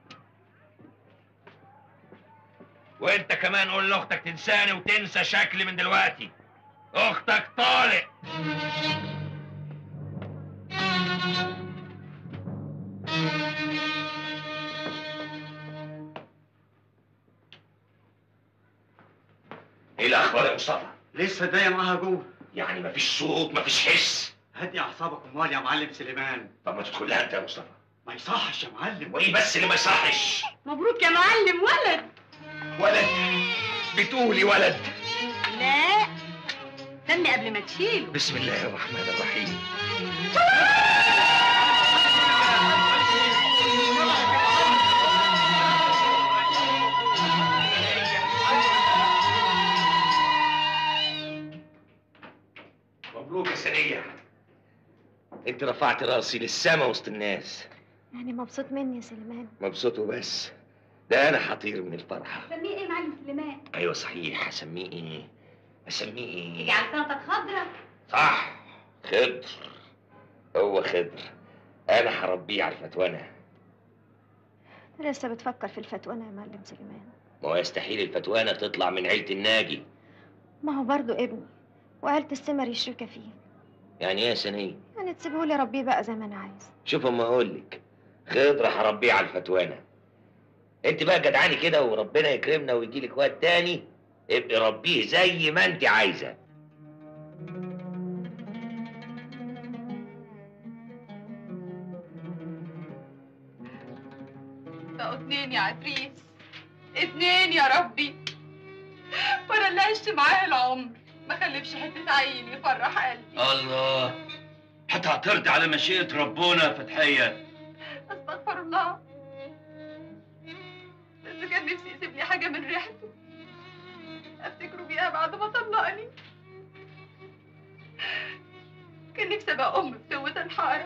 [SPEAKER 5] وانت كمان قول لاختك تنساني وتنسى شكلي من دلوقتي اختك طالق ايه الاخبار يا مصطفى
[SPEAKER 7] لسه داية معاها جوه
[SPEAKER 5] يعني مفيش صوت مفيش حس
[SPEAKER 7] هدي اعصابك امال يا معلم سليمان
[SPEAKER 5] طب ما تدخل لها انت يا مصطفى
[SPEAKER 7] ما يصحش يا معلم
[SPEAKER 5] وايه بس اللي ما يصحش
[SPEAKER 6] مبروك يا معلم ولد
[SPEAKER 5] ولد بتقولي ولد
[SPEAKER 6] لا سمي قبل ما تشيله
[SPEAKER 5] بسم الله الرحمن الرحيم انت رفعت راسي للسما وسط الناس
[SPEAKER 12] يعني مبسوط مني يا سليمان
[SPEAKER 5] مبسوط وبس ده انا هطير من الفرحه
[SPEAKER 10] سميه ايه معلم سليمان
[SPEAKER 5] ايوه صحيح هسميه ايه اسميه ايه
[SPEAKER 10] تيجي على سلطة خضرة
[SPEAKER 5] صح خضر هو خضر انا هربيه على الفتوانه
[SPEAKER 12] لسه بتفكر في الفتوانة يا معلم سليمان
[SPEAKER 5] ما هو يستحيل الفتوانه تطلع من عيله الناجي
[SPEAKER 12] ما هو برضو ابني وعيلة السمر شركة فيه
[SPEAKER 5] يعني ايه يا سنيه
[SPEAKER 12] يعني تسيبهولي ربيه بقى زي ما انا عايز
[SPEAKER 5] شوف اما اقول لك خضر هربيه على الفتوانه انت بقى جدعاني كده وربنا يكرمنا ويجي لك وقت تاني ابقي ربيه زي ما انت عايزه
[SPEAKER 6] بقوا اتنين يا عتريس اتنين يا ربي وانا اللي عشت معاه العمر ما خلفش حتة عيل يفرح قلبي
[SPEAKER 2] الله حتى هترضي على مشيئة ربنا يا فتحية
[SPEAKER 6] استغفر الله بس كان نفسي يسيب لي حاجة من ريحته افتكره بيها بعد ما طلقني كان نفسي ابقى ام في توة الحارة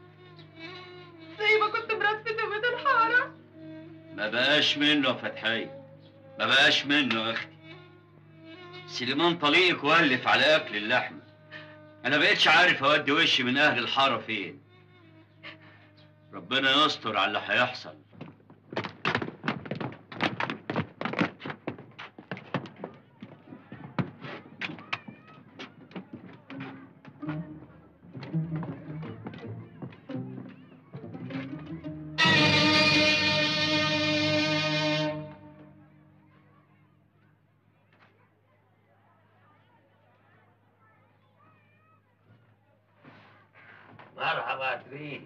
[SPEAKER 6] زي ما كنت مرات في توة الحارة
[SPEAKER 2] ما بقاش منه يا فتحية ما بقاش منه يا اختي سليمان طليقك ولف على اكل اللحمة انا بقيتش عارف اودي وشي من اهل الحارة فين ربنا يستر على اللي هيحصل
[SPEAKER 5] مرحبا يا تريس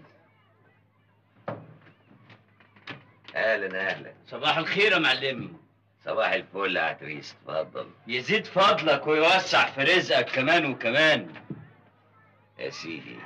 [SPEAKER 5] اهلا اهلا
[SPEAKER 2] صباح الخير يا معلمي
[SPEAKER 5] صباح الفل يا عتريس اتفضل
[SPEAKER 2] يزيد فضلك ويوسع في رزقك كمان وكمان
[SPEAKER 5] يا سيدي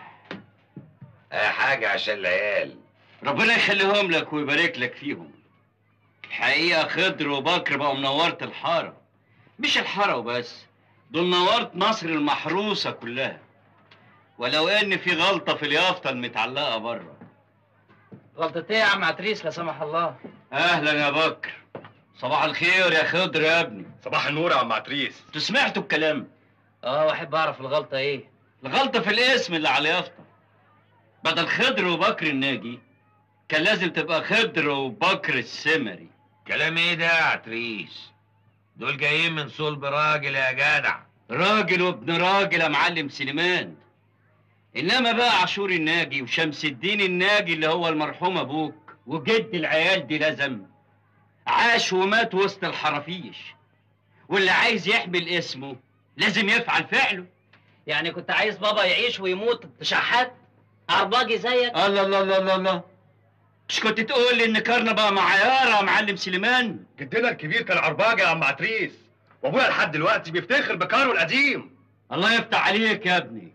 [SPEAKER 5] اي حاجه عشان العيال
[SPEAKER 2] ربنا يخليهم لك ويبارك لك فيهم الحقيقة خضر وبكر بقوا منورة الحارة مش الحارة وبس دول نورت مصر المحروسة كلها ولو ان في غلطة في اليافطة المتعلقة بره
[SPEAKER 13] غلطة ايه يا عم عتريس لا سمح الله
[SPEAKER 2] اهلا يا بكر صباح الخير يا خضر يا ابني
[SPEAKER 14] صباح النور يا عم عتريس
[SPEAKER 2] انتوا سمعتوا الكلام
[SPEAKER 13] اه واحب اعرف الغلطة ايه
[SPEAKER 2] الغلطة في الاسم اللي على اليافطة بدل خضر وبكر الناجي كان لازم تبقى خضر وبكر السمري
[SPEAKER 5] كلام ايه ده يا عتريس دول جايين من صلب راجل يا جدع
[SPEAKER 2] راجل وابن راجل يا معلم سليمان انما بقى عاشور الناجي وشمس الدين الناجي اللي هو المرحوم ابوك وجد العيال دي لازم عاش ومات وسط الحرافيش واللي عايز يحمل اسمه لازم يفعل فعله
[SPEAKER 13] يعني كنت عايز بابا يعيش ويموت تشحات عرباجي زيك
[SPEAKER 2] الله الله الله الله الله مش كنت تقول لي ان كارنا بقى معيارة يا معلم سليمان
[SPEAKER 14] جدنا الكبير كان عرباجة يا عم عتريس وابويا لحد دلوقتي بيفتخر بكاره القديم
[SPEAKER 2] الله يفتح عليك يا ابني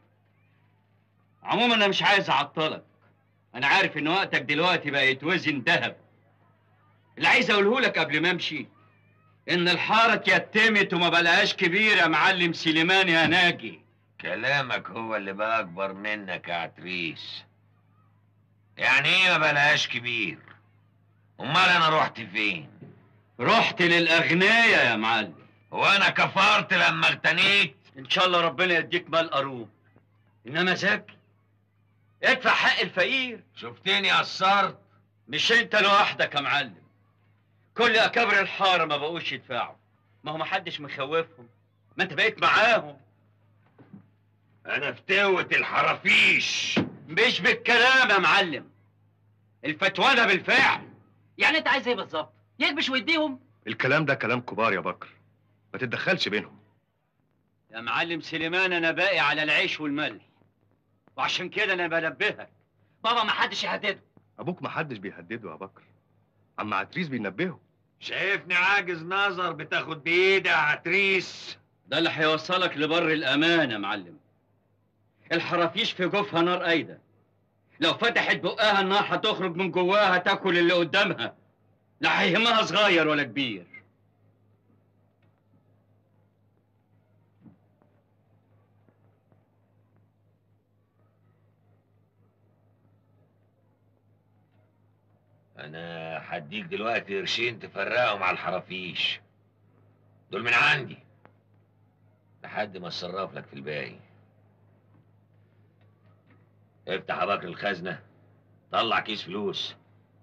[SPEAKER 2] عموما انا مش عايز اعطلك انا عارف ان وقتك دلوقتي بقى يتوزن ذهب اللي عايز اقوله لك قبل ما امشي ان الحاره اتيتمت وما بقالهاش كبير يا معلم سليمان يا ناجي
[SPEAKER 5] كلامك هو اللي بقى اكبر منك يا عتريس يعني ايه ما بلاش كبير امال انا رحت فين
[SPEAKER 2] رحت للاغنياء يا معلم
[SPEAKER 5] وانا كفرت لما اغتنيت
[SPEAKER 2] ان شاء الله ربنا يديك مال قروب انما زكي ادفع حق الفقير
[SPEAKER 5] شفتني قصرت
[SPEAKER 2] مش انت لوحدك يا معلم كل اكابر الحاره ما بقوش يدفعوا ما هو محدش مخوفهم ما انت بقيت معاهم
[SPEAKER 5] انا فتوة الحرافيش
[SPEAKER 2] مش بالكلام يا معلم الفتوانة بالفعل
[SPEAKER 13] يعني انت عايز ايه بالظبط يكبش ويديهم
[SPEAKER 14] الكلام ده كلام كبار يا بكر ما تتدخلش بينهم
[SPEAKER 2] يا معلم سليمان انا باقي على العيش والملح وعشان كده انا بنبهك
[SPEAKER 13] بابا ما حدش يهدده
[SPEAKER 14] ابوك ما حدش بيهدده يا بكر عم عتريس بينبهه
[SPEAKER 5] شايفني عاجز نظر بتاخد بايدي يا عتريس
[SPEAKER 2] ده اللي هيوصلك لبر الامان يا معلم الحرافيش في جوفها نار قايده لو فتحت بقها النار هتخرج من جواها تاكل اللي قدامها لا هيهمها صغير ولا كبير
[SPEAKER 5] انا هديك دلوقتي قرشين تفرقهم على الحرافيش دول من عندي لحد ما اتصرف لك في الباقي افتح يا بكر الخزنه طلع كيس فلوس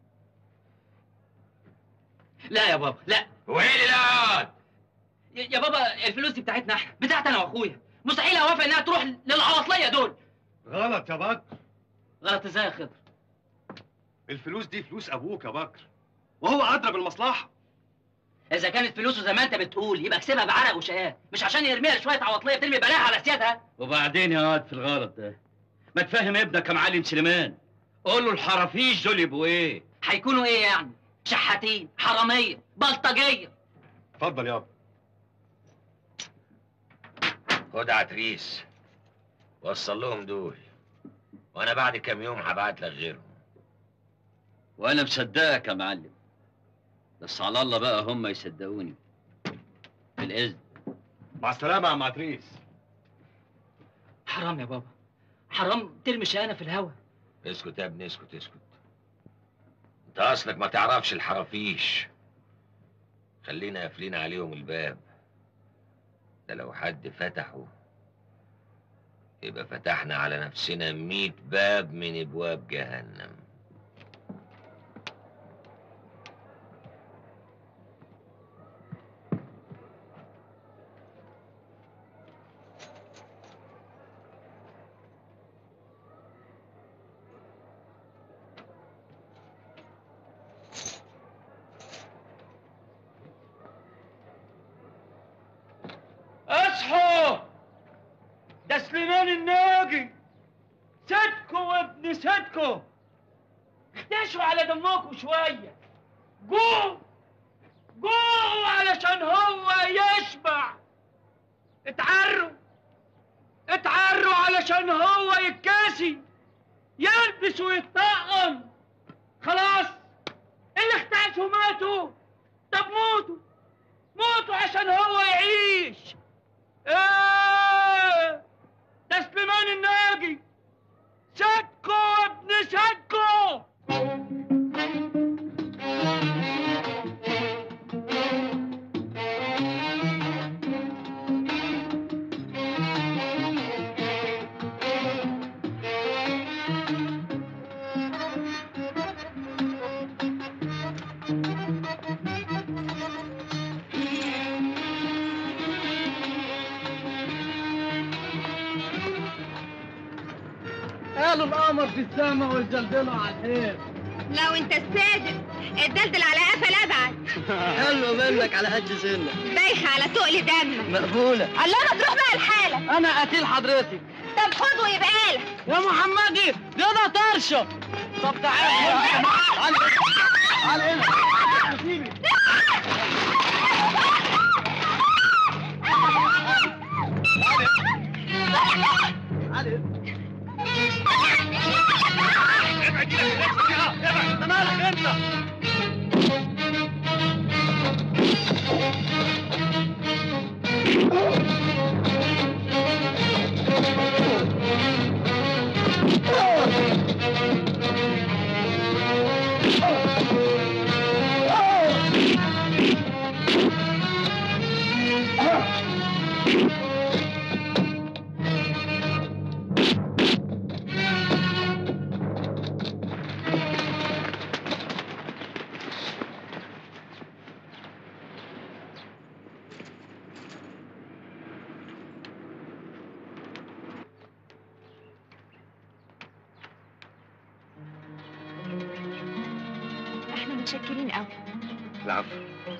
[SPEAKER 13] لا يا بابا لا
[SPEAKER 5] هو ايه اللي لا
[SPEAKER 13] يا يا بابا الفلوس دي بتاعتنا احنا بتاعتي انا واخويا مستحيل اوافق انها تروح للعواطليه دول
[SPEAKER 14] غلط يا بكر
[SPEAKER 13] غلط ازاي يا خضر
[SPEAKER 14] الفلوس دي فلوس ابوك يا بكر وهو ادرى بالمصلحه
[SPEAKER 13] اذا كانت فلوسه زي ما انت بتقول يبقى اكسبها بعرق وشقاه مش عشان يرميها لشويه عواطليه ترمي بلاها على سيادها
[SPEAKER 2] وبعدين يا واد في الغلط ده ما تفهم ابنك يا معلم سليمان قول له الحرافيش دول يبقوا ايه
[SPEAKER 13] هيكونوا ايه يعني شحاتين حراميه بلطجيه
[SPEAKER 14] اتفضل يابا
[SPEAKER 5] خد عتريس وصل لهم دول وانا بعد كام يوم هبعت لك غيرهم
[SPEAKER 2] وانا مصدقك يا معلم بس على الله بقى هم يصدقوني بالاذن
[SPEAKER 14] مع السلامه يا عم عتريس
[SPEAKER 13] حرام يا بابا حرام ترمي شقانا في الهوا
[SPEAKER 5] اسكت يا ابني اسكت اسكت انت اصلك ما تعرفش الحرافيش خلينا قافلين عليهم الباب ده لو حد فتحه يبقى فتحنا على نفسنا ميت باب من ابواب جهنم
[SPEAKER 2] اصحوا ده سليمان الناجي صدكوا وابن صدكوا اختشوا على دمكم شويه جوه جوه علشان هو يشبع اتعروا اتعروا علشان هو يتكاسي يلبس ويتطقم خلاص اللي اختشوا ماتوا طب موتوا موتوا عشان هو يعيش ايه ده سليمان الناجي سكو ابن سكو
[SPEAKER 15] قالوا القمر في السما والزلزلة على الحيط
[SPEAKER 10] لو انت الصادق الدلدل على قفل ابعد
[SPEAKER 15] حلو منك على قد سنك
[SPEAKER 10] بايخه على تقل دمك
[SPEAKER 15] مقبولة
[SPEAKER 10] الله ما تروح بقى لحالك
[SPEAKER 15] أنا قتيل حضرتك
[SPEAKER 10] طب خد ويبقى لك
[SPEAKER 15] يا محمدي ده ده طرشة طب تعالى تعالى تعالى هنا سيبي تعالى انت مالك انت
[SPEAKER 12] احنا متشكرين قوي
[SPEAKER 14] العفو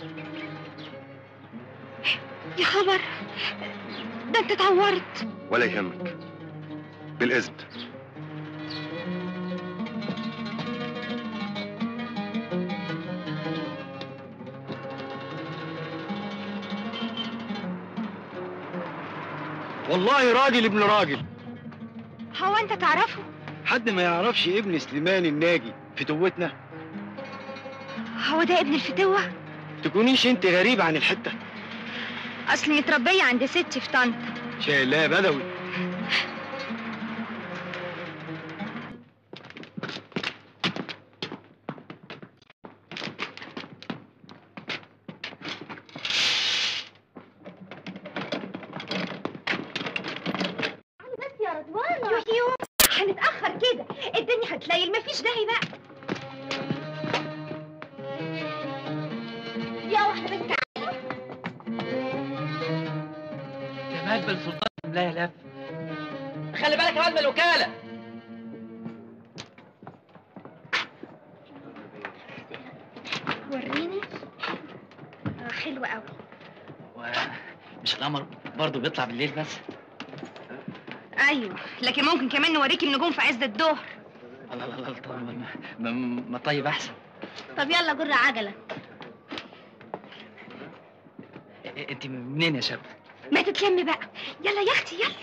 [SPEAKER 10] يا خبر ده انت اتعورت
[SPEAKER 14] ولا يهمك بالاذن
[SPEAKER 15] والله راجل ابن راجل
[SPEAKER 10] هو انت تعرفه
[SPEAKER 15] حد ما يعرفش ابن سليمان الناجي في توتنا
[SPEAKER 10] هو ده ابن الفتوة
[SPEAKER 15] تكونيش انت غريب عن الحتة
[SPEAKER 10] اصلي متربية عند ستي في طنطا
[SPEAKER 15] شايلاه بدوي
[SPEAKER 10] داعي بقى يا واحده بنت
[SPEAKER 13] جمال بن سلطان لا يلف خلي بالك يا واد من الوكاله
[SPEAKER 10] وريني آه حلوة قوي
[SPEAKER 13] مش القمر برضه بيطلع بالليل بس
[SPEAKER 10] ايوه لكن ممكن كمان نوريكي النجوم في عز الظهر
[SPEAKER 13] الله الله الله طب ما- ما, ما, ما طيب احسن
[SPEAKER 10] طب يلا جر عجله
[SPEAKER 13] إيه- انت منين يا شاب
[SPEAKER 10] ما تتلم بقى يلا يا اختي يلا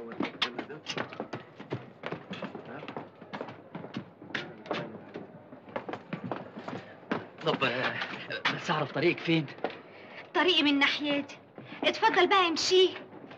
[SPEAKER 13] طب آه، بس اعرف طريقك فين
[SPEAKER 10] طريقي من ناحيتي اتفضل بقى امشي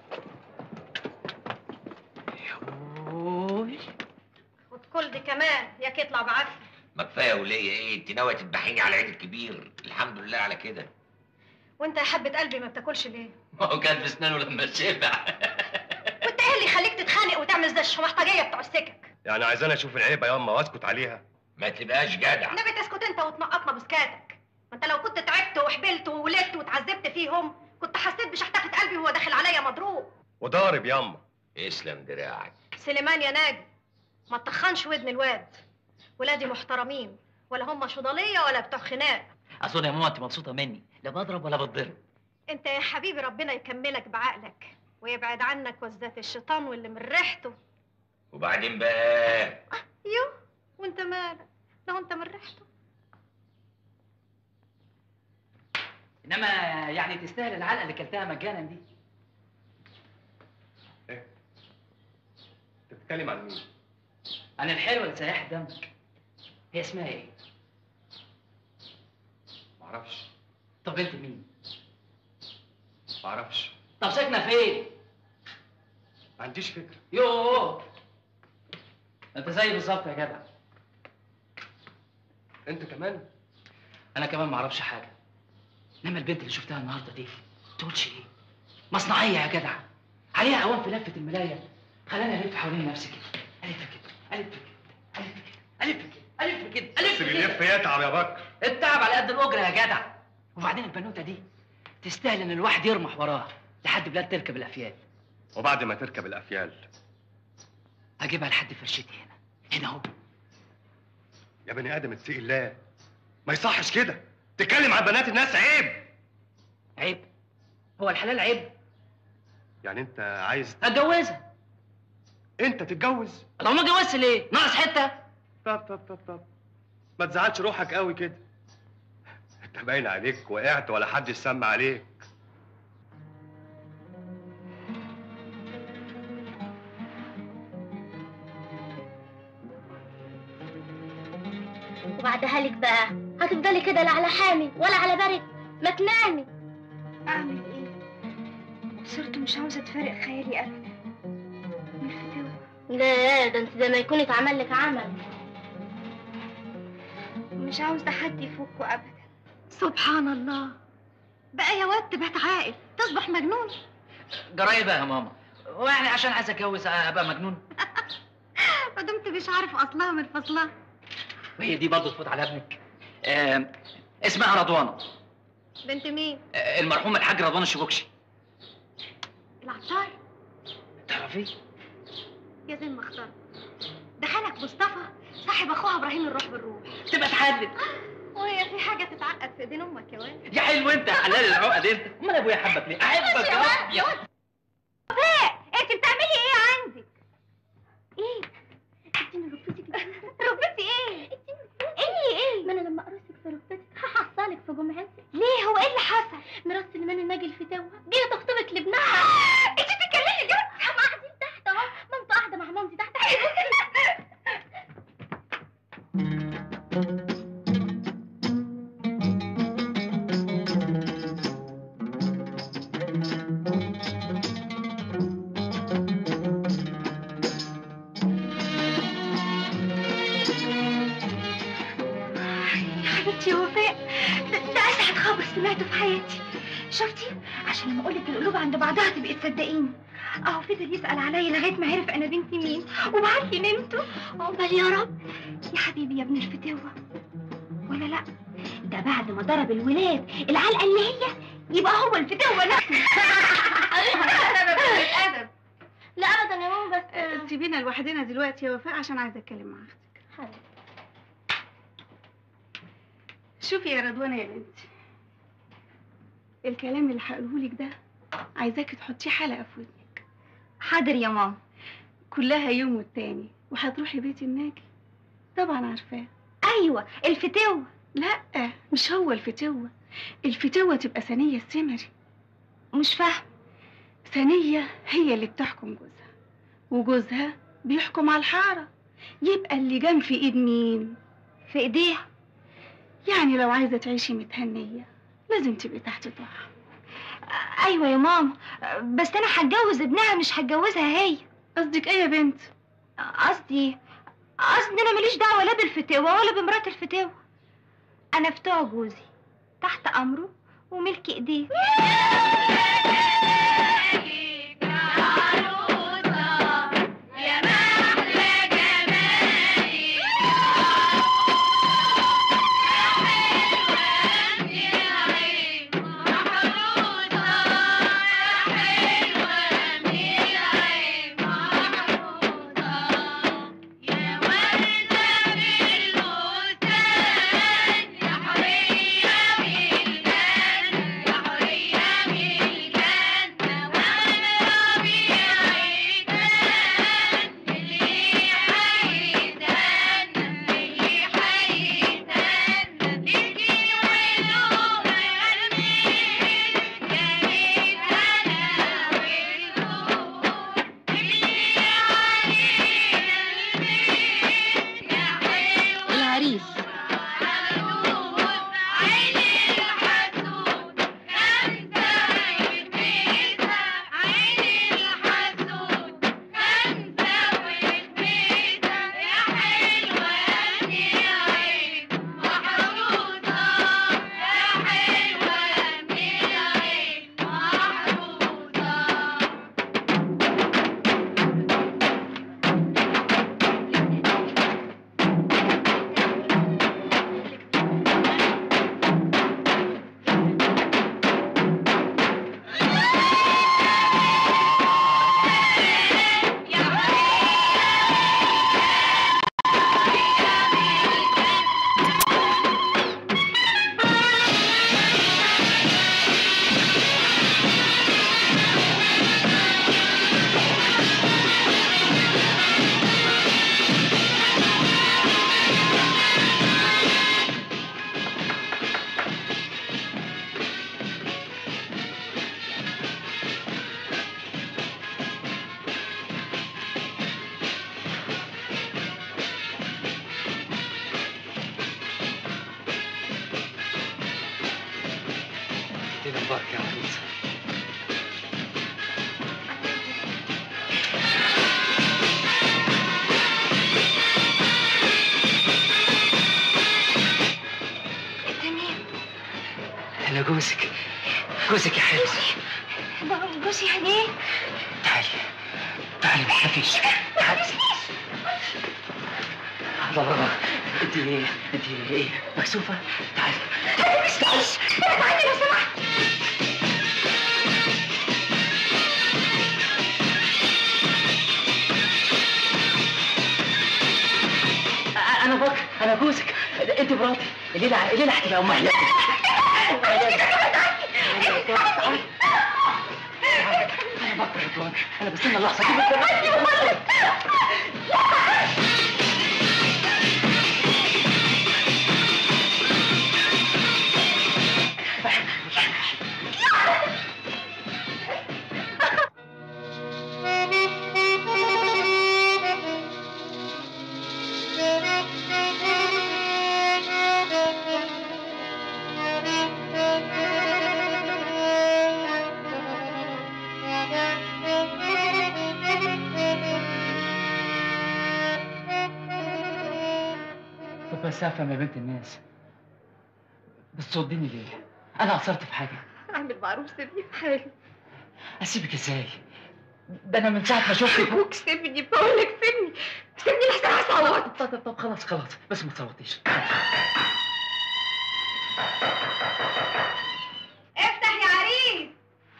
[SPEAKER 10] خد كل دي كمان ياك يطلع بعافيه
[SPEAKER 5] ما كفايه وليا ايه انت ناويه تذبحيني على العيد الكبير الحمد لله على كده
[SPEAKER 10] وانت يا حبه قلبي ما بتاكلش ليه
[SPEAKER 5] ما هو كان في اسنانه لما شبع
[SPEAKER 10] وانت ايه اللي يخليك تتخانق وتعمل زي الشمحطجيه بتوع السكك
[SPEAKER 14] يعني عايزاني اشوف العيبه ياما واسكت عليها
[SPEAKER 5] ما تبقاش جدع
[SPEAKER 10] النبي تسكت انت وتنقطنا بسكاتك ما انت لو كنت تعبت وحبلت وولدت واتعذبت فيهم كنت حسيت بشحتفة قلبي وهو داخل عليا مضروب
[SPEAKER 14] وضارب ياما
[SPEAKER 5] اسلم دراعك
[SPEAKER 10] سليمان يا ناجي ما تخنش ودن الواد ولادي محترمين ولا هم شضالية ولا بتوع خناق
[SPEAKER 13] اظن يا ماما انت مبسوطه مني لا بضرب ولا بتضرب
[SPEAKER 10] انت يا حبيبي ربنا يكملك بعقلك ويبعد عنك وزات الشيطان واللي من ريحته
[SPEAKER 5] وبعدين بقى
[SPEAKER 10] يو وانت مالك لو انت من ريحته
[SPEAKER 13] انما يعني تستاهل العلقه اللي كلتها مجانا دي
[SPEAKER 14] انت بتتكلم عن مين
[SPEAKER 13] عن الحلوه اللي سيحت دمك هي اسمها ايه
[SPEAKER 14] معرفش
[SPEAKER 13] طب انت مين
[SPEAKER 14] معرفش
[SPEAKER 13] طب ساكنه فين
[SPEAKER 14] ما عنديش فكره
[SPEAKER 13] يوه انت زي بالظبط يا جدع
[SPEAKER 14] انت كمان
[SPEAKER 13] انا كمان ما اعرفش حاجه انما البنت اللي شفتها النهارده دي تقولش ايه مصنعيه يا جدع عليها قوام في لفه الملايه خلاني الف حوالين نفسي كده الف كده الف كده الف كده الف كده الف
[SPEAKER 14] بس
[SPEAKER 13] كده
[SPEAKER 14] بيلف يتعب يا بكر
[SPEAKER 13] التعب على قد الاجره يا جدع وبعدين البنوته دي تستاهل ان الواحد يرمح وراها لحد بلاد تركب الافيال
[SPEAKER 14] وبعد ما تركب الافيال
[SPEAKER 13] هجيبها لحد فرشتي هنا هنا اهو
[SPEAKER 14] يا بني ادم اتقي الله ما يصحش كده تتكلم عن بنات الناس عيب
[SPEAKER 13] عيب هو الحلال عيب
[SPEAKER 14] يعني انت عايز
[SPEAKER 13] اتجوزها
[SPEAKER 14] انت تتجوز
[SPEAKER 13] لو ما اتجوزت ليه ناقص حته
[SPEAKER 14] طب طب طب طب ما تزعلش روحك قوي كده انت باين عليك وقعت ولا حد يسمع عليك
[SPEAKER 16] وبعدها لك بقى هتفضلي كده لا على حامي ولا على برد ما تنامي
[SPEAKER 10] اعمل ايه صرت مش عاوزة تفارق خيالي ابدا من الفتاوى
[SPEAKER 16] لا ده انت زي ما يكون اتعمل لك عمل
[SPEAKER 10] مش عاوزة حد يفكه ابدا سبحان الله بقى يا واد تبقى عاقل تصبح مجنون
[SPEAKER 13] جرايه بقى يا ماما ويعني عشان عايز اتجوز ابقى مجنون
[SPEAKER 10] ما دمت مش عارف اصلها من فصلها
[SPEAKER 13] وهي دي برضه تفوت على ابنك آه اسمها رضوانه
[SPEAKER 10] بنت مين
[SPEAKER 13] آه المرحوم الحاج رضوان الشبوكشي
[SPEAKER 10] العطار
[SPEAKER 13] تعرفي
[SPEAKER 10] يا زين ما اختار ده خالك مصطفى صاحب اخوها ابراهيم الروح بالروح
[SPEAKER 13] تبقى تحدد
[SPEAKER 10] وهي في حاجه تتعقد في ايدين امك يا واد
[SPEAKER 13] يا حلو انت يا حلال العقد انت امال ابويا حبك ليه احبك
[SPEAKER 10] يا
[SPEAKER 13] يا
[SPEAKER 10] واد، يا
[SPEAKER 13] رب
[SPEAKER 10] واد. وفاء انت بتعملي ايه عندي ايه اديني ركبتي كده ركبتي ايه
[SPEAKER 16] ايه ايه ما انا لما اقرصك في ركبتك هحصلك في جمعتك
[SPEAKER 10] ليه هو ايه اللي حصل
[SPEAKER 16] مرات سليمان الناجي الفتاوى جايه تخطبك لابنها
[SPEAKER 10] انت بتتكلمي جد
[SPEAKER 16] هم قاعدين تحت اهو مامته قاعده مع مامتي تحت
[SPEAKER 10] يا حبيبتي يا وفاء ده, ده اسعد خبر سمعته في حياتي شفتي عشان لما اقول لك القلوب عند بعضها تبقي تصدقيني اهو فضل يسأل عليا لغاية ما عرف انا بنت مين وبعت لي نمته عقبال يا رب يا حبيبي يا ابن الفتوة ولا لا ده بعد ما ضرب الولاد العلقة اللي هي يبقى هو الفتوة نفسه
[SPEAKER 6] الادب
[SPEAKER 10] لا ابدا يا ماما بس
[SPEAKER 6] سيبينا لوحدنا دلوقتي يا وفاء عشان عايزه اتكلم مع اختك شوفي يا رضوانه يا بنتي الكلام اللي هقوله لك ده عايزاكي تحطيه حلقه في ودنك
[SPEAKER 10] حاضر يا ماما
[SPEAKER 6] كلها يوم والتاني وهتروحي بيت الناجي طبعا عارفاه
[SPEAKER 10] ايوه الفتوة
[SPEAKER 6] لا مش هو الفتوة الفتوة تبقى ثانية السمري
[SPEAKER 10] مش فاهم
[SPEAKER 6] ثانية هي اللي بتحكم جوزها وجوزها بيحكم على الحارة يبقى اللي جام في ايد مين
[SPEAKER 10] في ايديها
[SPEAKER 6] يعني لو عايزة تعيشي متهنية لازم تبقي تحت ضحى
[SPEAKER 10] ايوه يا ماما بس انا هتجوز ابنها مش هتجوزها هي
[SPEAKER 6] قصدك ايه يا بنت
[SPEAKER 10] قصدي قصدي انا ماليش دعوه لا بالفتوه ولا بمرات الفتوه انا فتوى جوزي تحت امره وملك ايديه
[SPEAKER 6] العريس
[SPEAKER 13] ادينا البركه يا عروسه
[SPEAKER 10] انت مين
[SPEAKER 13] انا جوزك جوزك يا حبيبتي
[SPEAKER 10] بابا جوزي يعني ايه
[SPEAKER 13] تعالي تعالي ما تخافيش تعالي الله الله انت انت ايه مكسوفه تعالي
[SPEAKER 10] ما تمسكيش ابعد عني لو سمحت
[SPEAKER 13] انا بكر انا جوزك انت مراتي الليله الليله هتبقى ام احلامي انا بكر رضوان انا بستنى اللحظه دي بالظبط. طب بس افهم يا بنت الناس بتصدني ليه؟ انا قصرت في حاجه
[SPEAKER 6] اعمل معروف سيبني في حالي
[SPEAKER 13] اسيبك ازاي؟ ده انا من ساعه ما شفتك
[SPEAKER 10] ابوك سيبني بقول لك سيبني سيبني لحسن هصوت
[SPEAKER 13] طب طب طب خلاص خلاص بس ما تصوتيش
[SPEAKER 10] افتح يا عريس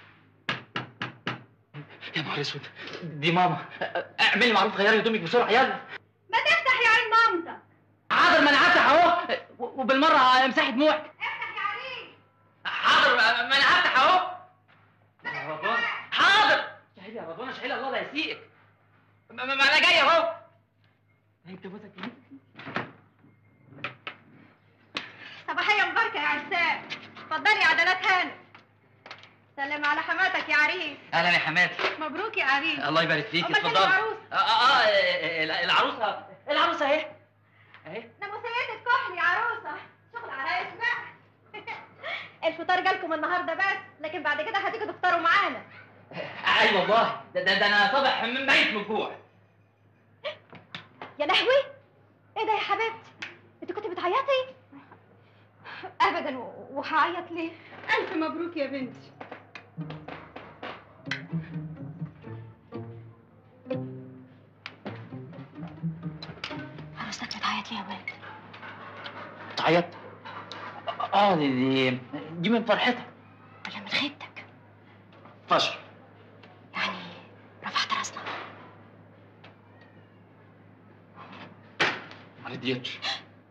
[SPEAKER 13] يا نهار اسود دي ماما اعملي معروف غيري هدومك بسرعه يلا
[SPEAKER 10] ما تفتح يا عين مامتك
[SPEAKER 13] حاضر ما انا هفتح اهو و- وبالمره امسحي دموعك حاضر ما انا هفتح اهو يا رضوان حاضر شهيد يا رضوان شهيد الله لا يسيئك ما, ما ما انا جاي اهو انت بوسك
[SPEAKER 10] صباحية مباركة يا عرسان اتفضلي يا عدلات هانم سلم على حماتك يا عريس
[SPEAKER 13] اهلا يا حماتي
[SPEAKER 10] مبروك يا عريس
[SPEAKER 13] الله يبارك فيك
[SPEAKER 10] أمال فين
[SPEAKER 13] اتفضل
[SPEAKER 10] العروس؟
[SPEAKER 13] اه اه آه، العروسه العروسه اهي اهي
[SPEAKER 10] ناموسية كحلي يا عروسة شغل عرايس بقى الفطار جالكم النهارده بس لكن بعد كده هتيجوا تفطروا معانا
[SPEAKER 13] ايوه والله ده, ده, ده انا صبح من ميت من الجوع
[SPEAKER 10] يا لهوي ايه ده يا حبيبتي انت كنت بتعيطي ابدا و- وهعيط ليه الف مبروك يا بنتي عروستك بتعيط ليه يا ولد
[SPEAKER 13] تعيط اه دي دي, دي من فرحتها
[SPEAKER 10] ولا من خيبتك
[SPEAKER 13] فشل
[SPEAKER 10] يعني رفعت راسنا
[SPEAKER 13] ما رضيتش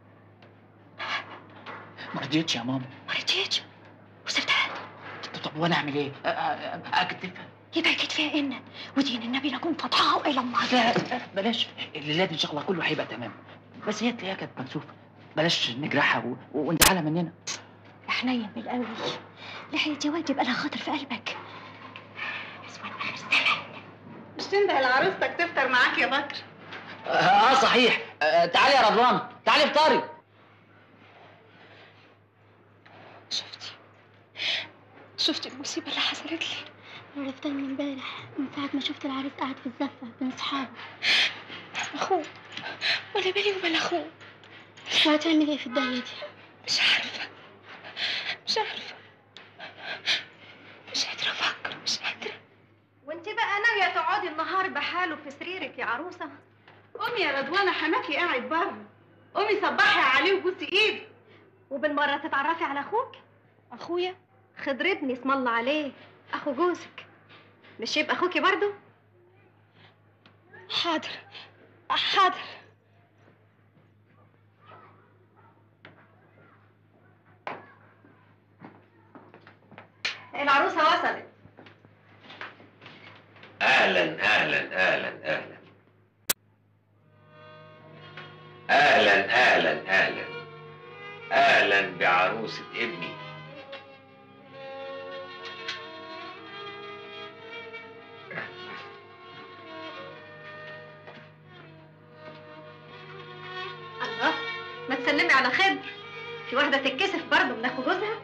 [SPEAKER 13] ما رضيتش يا ماما
[SPEAKER 10] ما رضيتش وسبتها
[SPEAKER 13] طب- طب وانا اعمل ايه؟ أ- أ- أ- اكتفها
[SPEAKER 10] يبقى اكيد فيها ان ودين النبي لكم فتحها والى الله
[SPEAKER 13] لا لا، بلاش الليله دي ان شاء الله كله هيبقى تمام بس هي تلاقيها كانت مكسوفه بلاش نجرحها و... ونزعلها مننا
[SPEAKER 10] يا حنين بالقوي لحية واجب لها خاطر في قلبك نسوان اخر الزمن مش تنده لعروستك تفطر معاك يا بكر
[SPEAKER 13] اه صحيح آه تعالي يا رضوان تعالي افطري
[SPEAKER 10] شفتي شفتي المصيبة اللي حصلت لي
[SPEAKER 16] عرفتها من امبارح من ساعة ما شفت العريس قاعد في الزفة بين صحابه
[SPEAKER 10] اخوه ولا بالي وبال اخوه
[SPEAKER 16] وهتعمل ايه في الدنيا دي؟
[SPEAKER 10] مش عارفة مش عارفة مش قادرة افكر مش قادرة وانت بقى ناوية تقعدي النهار بحاله في سريرك يا عروسة قومي يا رضوانة حماكي قاعد بره قومي صبحي عليه وبوسي ايده وبالمرة تتعرفي على اخوك اخويا خضر ابني اسم الله عليه اخو جوزك مش يبقى اخوكي برضو حاضر حاضر العروسة وصلت
[SPEAKER 5] اهلا اهلا اهلا اهلا اهلا اهلا اهلا اهلا بعروسة ابني
[SPEAKER 10] الله ما تسلمي على خضر في واحدة تتكسف برضه من اخو جوزها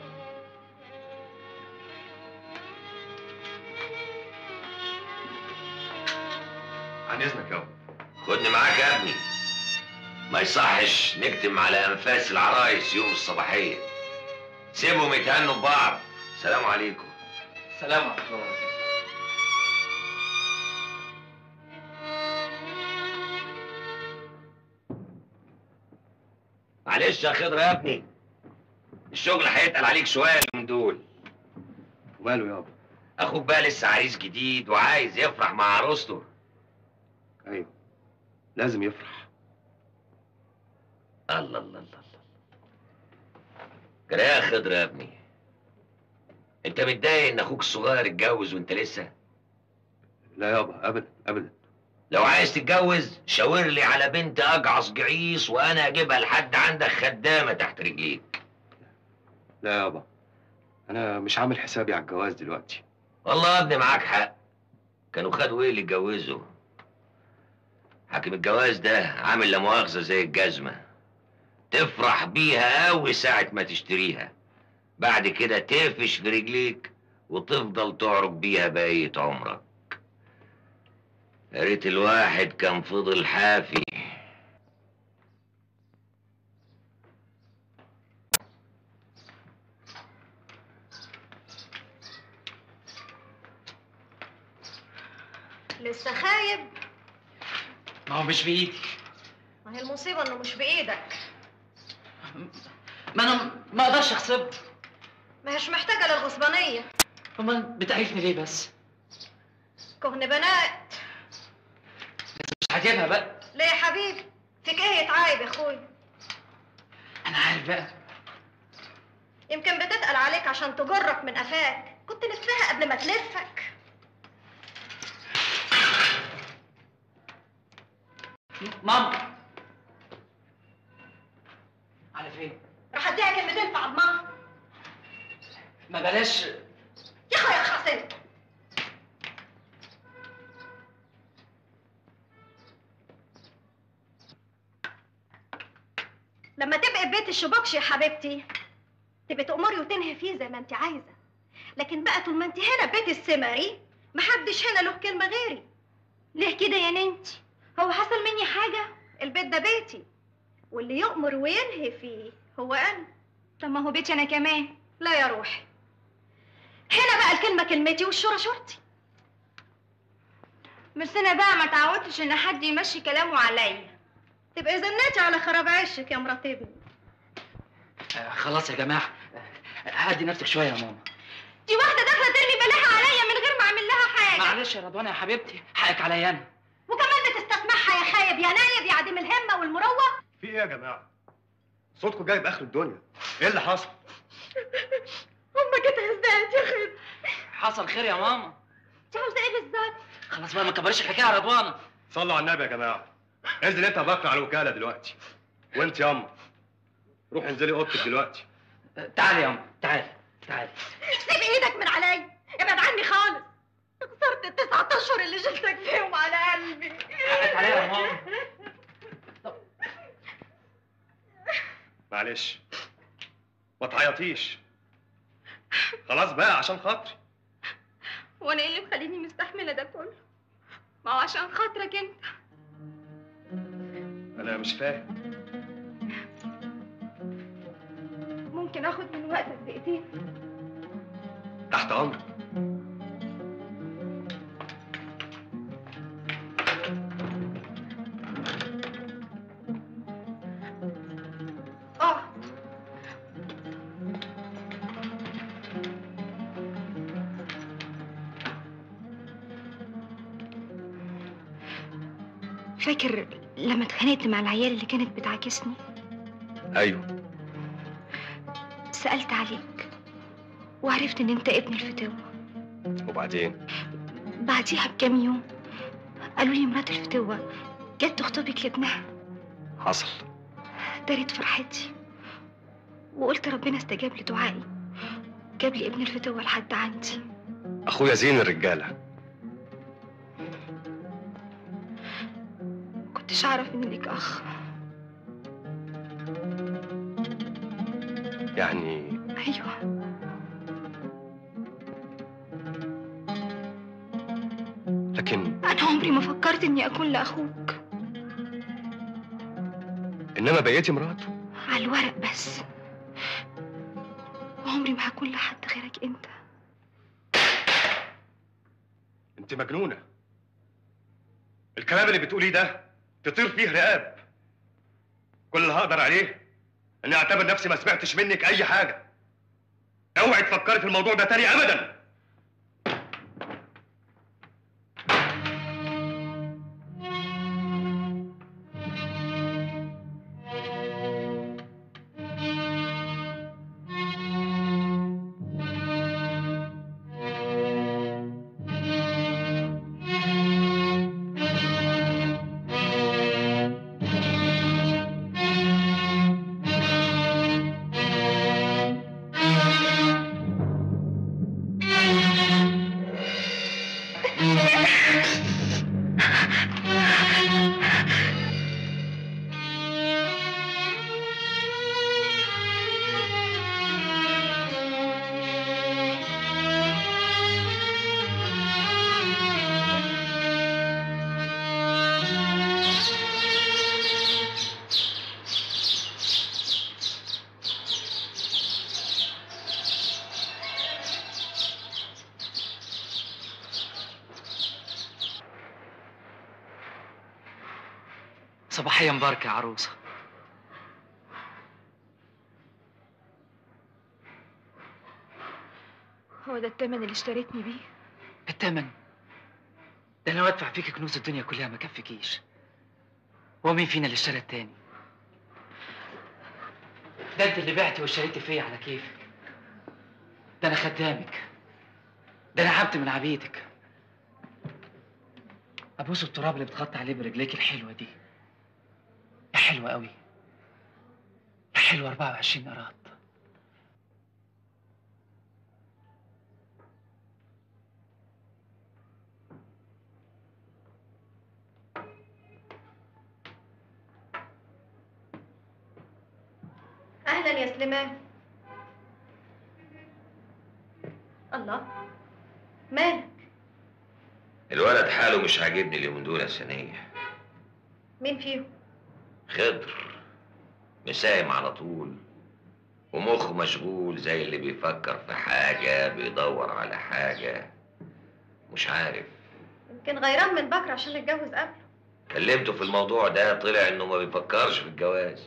[SPEAKER 14] عن اذنك يابا
[SPEAKER 5] خدني معاك يا ابني ما يصحش نكتم على انفاس العرايس يوم الصباحيه سيبهم يتهنوا ببعض سلام عليكم
[SPEAKER 13] سلام ورحمه الله وبركاته
[SPEAKER 5] معلش يا خضر يا ابني الشغل هيتقل عليك شويه من دول
[SPEAKER 14] وماله يابا
[SPEAKER 5] اخوك بقى لسه عريس جديد وعايز يفرح مع عروسته
[SPEAKER 14] ايوه لازم يفرح
[SPEAKER 5] الله الله الله الله كده يا خضر يا ابني انت متضايق ان اخوك الصغير اتجوز وانت لسه
[SPEAKER 14] لا يابا ابدا ابدا
[SPEAKER 5] لو عايز تتجوز شاور لي على بنت اجعص جعيص وانا اجيبها لحد عندك خدامه تحت رجليك
[SPEAKER 14] لا يابا انا مش عامل حسابي على الجواز دلوقتي
[SPEAKER 5] والله يا ابني معاك حق كانوا خدوا ايه اللي اتجوزوا حاكم الجواز ده عامل لا مؤاخذه زي الجزمه تفرح بيها قوي ساعه ما تشتريها بعد كده تقفش في رجليك وتفضل تعرج بيها بقيه عمرك يا ريت الواحد كان فضل حافي
[SPEAKER 10] لسه خايب
[SPEAKER 13] ما هو مش بايدي
[SPEAKER 10] ما هي المصيبة انه مش بايدك
[SPEAKER 13] ما انا ما اقدرش اغصب
[SPEAKER 10] ما هيش محتاجة للغصبانية
[SPEAKER 13] امال بتعرفني ليه بس
[SPEAKER 10] كهن بنات
[SPEAKER 13] مش عاجبها بقى
[SPEAKER 10] ليه يا حبيبي فيك ايه يتعايب يا اخوي
[SPEAKER 13] انا عارف بقى
[SPEAKER 10] يمكن بتتقل عليك عشان تجرك من قفاك كنت لفها قبل ما تلفك
[SPEAKER 13] ماما على فين
[SPEAKER 10] راح اديها كلمتين في عضمها
[SPEAKER 13] ما بلاش
[SPEAKER 10] يا اخويا خاصم لما تبقي في بيت الشبوكش يا حبيبتي تبقي تأمري وتنهي فيه زي ما انت عايزه لكن بقى طول ما انت هنا بيت السمري محدش هنا له كلمه غيري ليه كده يا ننتي هو حصل مني حاجه البيت ده بيتي واللي يؤمر وينهي فيه هو انا طب ما هو بيتي انا كمان لا يا روحي هنا بقى الكلمه كلمتي والشورى شورتي بس انا بقى ما تعودتش ان حد يمشي كلامه عليا تبقى زناتي على خراب عشك يا مرات ابني
[SPEAKER 13] آه خلاص يا جماعه آه، هدي نفسك شويه يا ماما
[SPEAKER 10] دي واحده داخله ترمي بلاها عليا من غير ما اعمل لها حاجه
[SPEAKER 13] معلش يا رضوانه يا حبيبتي حقك عليا انا
[SPEAKER 10] وكمان بتستسمعها يا خايب يا نايب يا عديم الهمه والمروه
[SPEAKER 14] في ايه يا جماعه صوتكم جايب اخر الدنيا ايه اللي حصل
[SPEAKER 10] امك اتهزقت يا خيب
[SPEAKER 13] حصل خير يا ماما
[SPEAKER 10] انت عاوزه ايه بالظبط
[SPEAKER 13] خلاص بقى ما تكبريش الحكايه يا رضوانه
[SPEAKER 14] صلوا على النبي يا جماعه انزل انت بكره على الوكاله دلوقتي وانت ياما روح انزلي اوضتك دلوقتي
[SPEAKER 13] تعالي يا ماما تعالي تعالي
[SPEAKER 10] سيب ايدك من عليا ابعد عني خالص خسرت التسعة اشهر اللي شلتك فيهم على قلبي
[SPEAKER 13] حقك عليا يا ماما
[SPEAKER 14] معلش ما تعيطيش خلاص بقى عشان خاطري
[SPEAKER 6] وانا ايه اللي مخليني مستحمله ده كله ما هو عشان خاطرك انت
[SPEAKER 14] انا مش فاهم
[SPEAKER 6] ممكن اخد من وقتك دقيقتين
[SPEAKER 14] تحت امرك
[SPEAKER 10] اه
[SPEAKER 6] فاكر لما اتخانقت مع العيال اللي كانت بتعاكسني
[SPEAKER 14] ايوه
[SPEAKER 6] سألت عليك وعرفت ان انت ابن الفتاوى
[SPEAKER 14] وبعدين
[SPEAKER 6] بعديها بكام يوم قالوا لي مرات الفتوة جت تخطبك لابنها
[SPEAKER 14] حصل
[SPEAKER 6] دارت فرحتي وقلت ربنا استجاب لدعائي جاب لي ابن الفتوة لحد عندي
[SPEAKER 14] اخويا زين الرجاله
[SPEAKER 6] كنتش اعرف ان ليك اخ
[SPEAKER 14] يعني
[SPEAKER 6] ايوه
[SPEAKER 14] لكن
[SPEAKER 6] انا عمري ما فكرت اني اكون لاخوك
[SPEAKER 14] انما بقيتي مراته
[SPEAKER 6] على الورق بس وعمري ما هكون لحد غيرك انت
[SPEAKER 14] انت مجنونه الكلام اللي بتقوليه ده تطير فيه رقاب كل اللي هقدر عليه اني اعتبر نفسي ما سمعتش منك اي حاجه اوعي تفكري في الموضوع ده تاني ابدا
[SPEAKER 13] صباحية مباركة يا عروسة
[SPEAKER 12] هو ده التمن اللي اشتريتني بيه
[SPEAKER 13] التمن ده انا بدفع فيك كنوز الدنيا كلها ما كفكيش هو مين فينا اللي اشترى التاني ده انت اللي بعتي واشتريتي فيا على كيفك ده انا خدامك ده انا عبد من عبيدك ابوس التراب اللي بتخطي عليه برجليك الحلوه دي يا حلوه قوي يا حلوه 24 قراط
[SPEAKER 10] اهلا يا سليمان الله مالك
[SPEAKER 5] الولد حاله مش عاجبني اليومين دول يا سنية
[SPEAKER 10] مين فيهم
[SPEAKER 5] خضر مساهم على طول ومخه مشغول زي اللي بيفكر في حاجة بيدور على حاجة مش عارف
[SPEAKER 10] يمكن غيران من بكر عشان اتجوز قبله
[SPEAKER 5] كلمته في الموضوع ده طلع انه ما بيفكرش في الجواز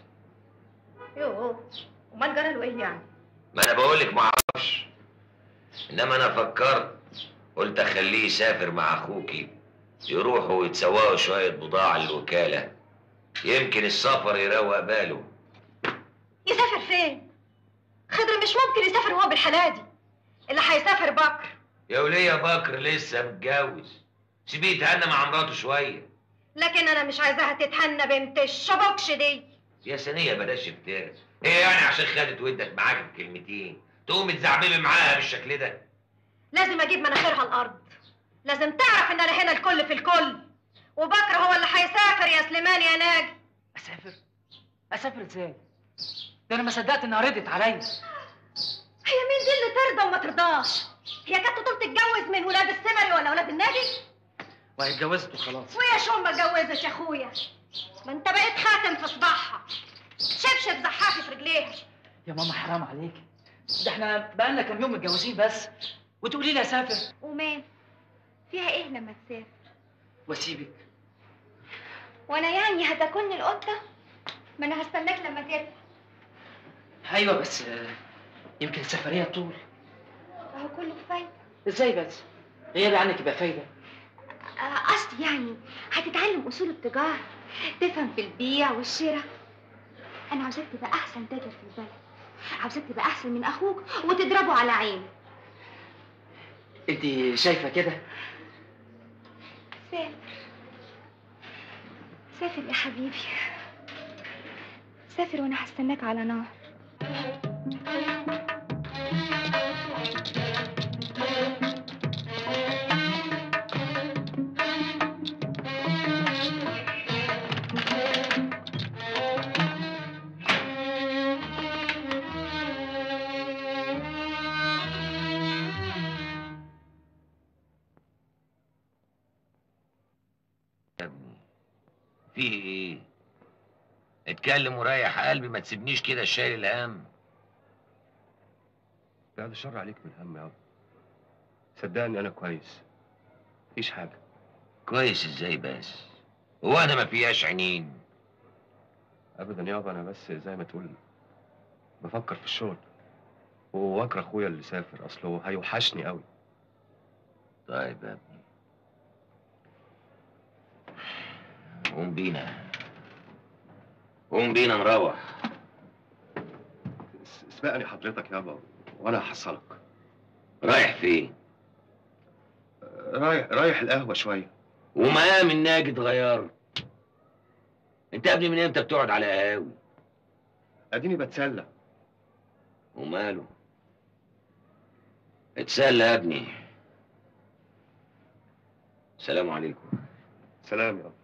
[SPEAKER 10] يوه امال جرى له ايه يعني
[SPEAKER 5] ما انا بقولك ما اعرفش انما انا فكرت قلت اخليه يسافر مع اخوكي يروحوا ويتسوقوا شوية بضاعة للوكالة يمكن السفر يروق باله
[SPEAKER 10] يسافر فين خضر مش ممكن يسافر وهو بالحلادي اللي هيسافر بكر
[SPEAKER 5] يا ولية بكر لسه متجوز سيبيه يتهنى مع مراته شوية
[SPEAKER 10] لكن انا مش عايزاها تتهنى بنت الشبكش دي
[SPEAKER 5] يا سنية بلاش افتراء هي يعني عشان خدت ودت معاك بكلمتين تقوم تزعبلي معاها بالشكل ده
[SPEAKER 10] لازم اجيب مناخيرها الارض لازم تعرف ان انا هنا الكل في الكل وبكر هو اللي هيسافر يا سليمان يا ناجي
[SPEAKER 13] اسافر اسافر ازاي ده انا ما صدقت انها ردت عليا
[SPEAKER 10] هي مين دي اللي ترضى وما ترضاش هي كانت تطول تتجوز من ولاد السمري ولا ولاد الناجي
[SPEAKER 13] وهي اتجوزت وخلاص
[SPEAKER 10] ويا شو ما اتجوزت يا اخويا ما انت بقيت خاتم في صباعها شبشب زحافي في رجليها
[SPEAKER 13] يا ماما حرام عليكي ده احنا بقالنا كام يوم متجوزين بس وتقولي لي اسافر
[SPEAKER 10] ومال فيها ايه لما تسافر
[SPEAKER 13] واسيبك
[SPEAKER 10] وانا يعني هتاكلني القطه ما انا هستناك لما ترجع
[SPEAKER 13] ايوه بس آه، يمكن السفريه طول
[SPEAKER 10] اهو كله فايده
[SPEAKER 13] ازاي بس غيابي عنك يبقى فايده
[SPEAKER 10] آه، قصدي يعني هتتعلم اصول التجاره تفهم في البيع والشراء انا عاوزاك تبقى احسن تاجر في البلد عاوزاك تبقى احسن من اخوك وتضربه على عينه
[SPEAKER 13] انت شايفه كده
[SPEAKER 10] سافر سافر يا حبيبي سافر وانا هستناك على نار
[SPEAKER 5] فيه ايه اتكلم وريح قلبي ما تسيبنيش كده شايل الهم
[SPEAKER 14] بعد الشر عليك من هم يابا صدقني انا كويس مفيش حاجه
[SPEAKER 5] كويس ازاي بس هو انا ما فيهاش عينين
[SPEAKER 14] ابدا يابا انا بس زي ما تقول بفكر في الشغل واكره اخويا اللي سافر اصله هيوحشني قوي
[SPEAKER 5] طيب يا ابني قوم بينا قوم بينا نروح
[SPEAKER 14] اسبقني حضرتك يابا وانا هحصلك
[SPEAKER 5] رايح فين
[SPEAKER 14] رايح رايح القهوه شويه
[SPEAKER 5] ومقام الناجي اتغيرت انت يا ابني من امتى بتقعد على قهاوي
[SPEAKER 14] اديني بتسلى
[SPEAKER 5] وماله اتسلى يا ابني السلام عليكم
[SPEAKER 14] سلام يابا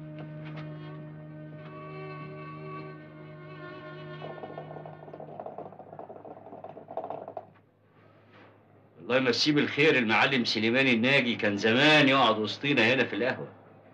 [SPEAKER 2] الله يمسيه بالخير المعلم سليمان الناجي كان زمان يقعد وسطينا هنا في القهوة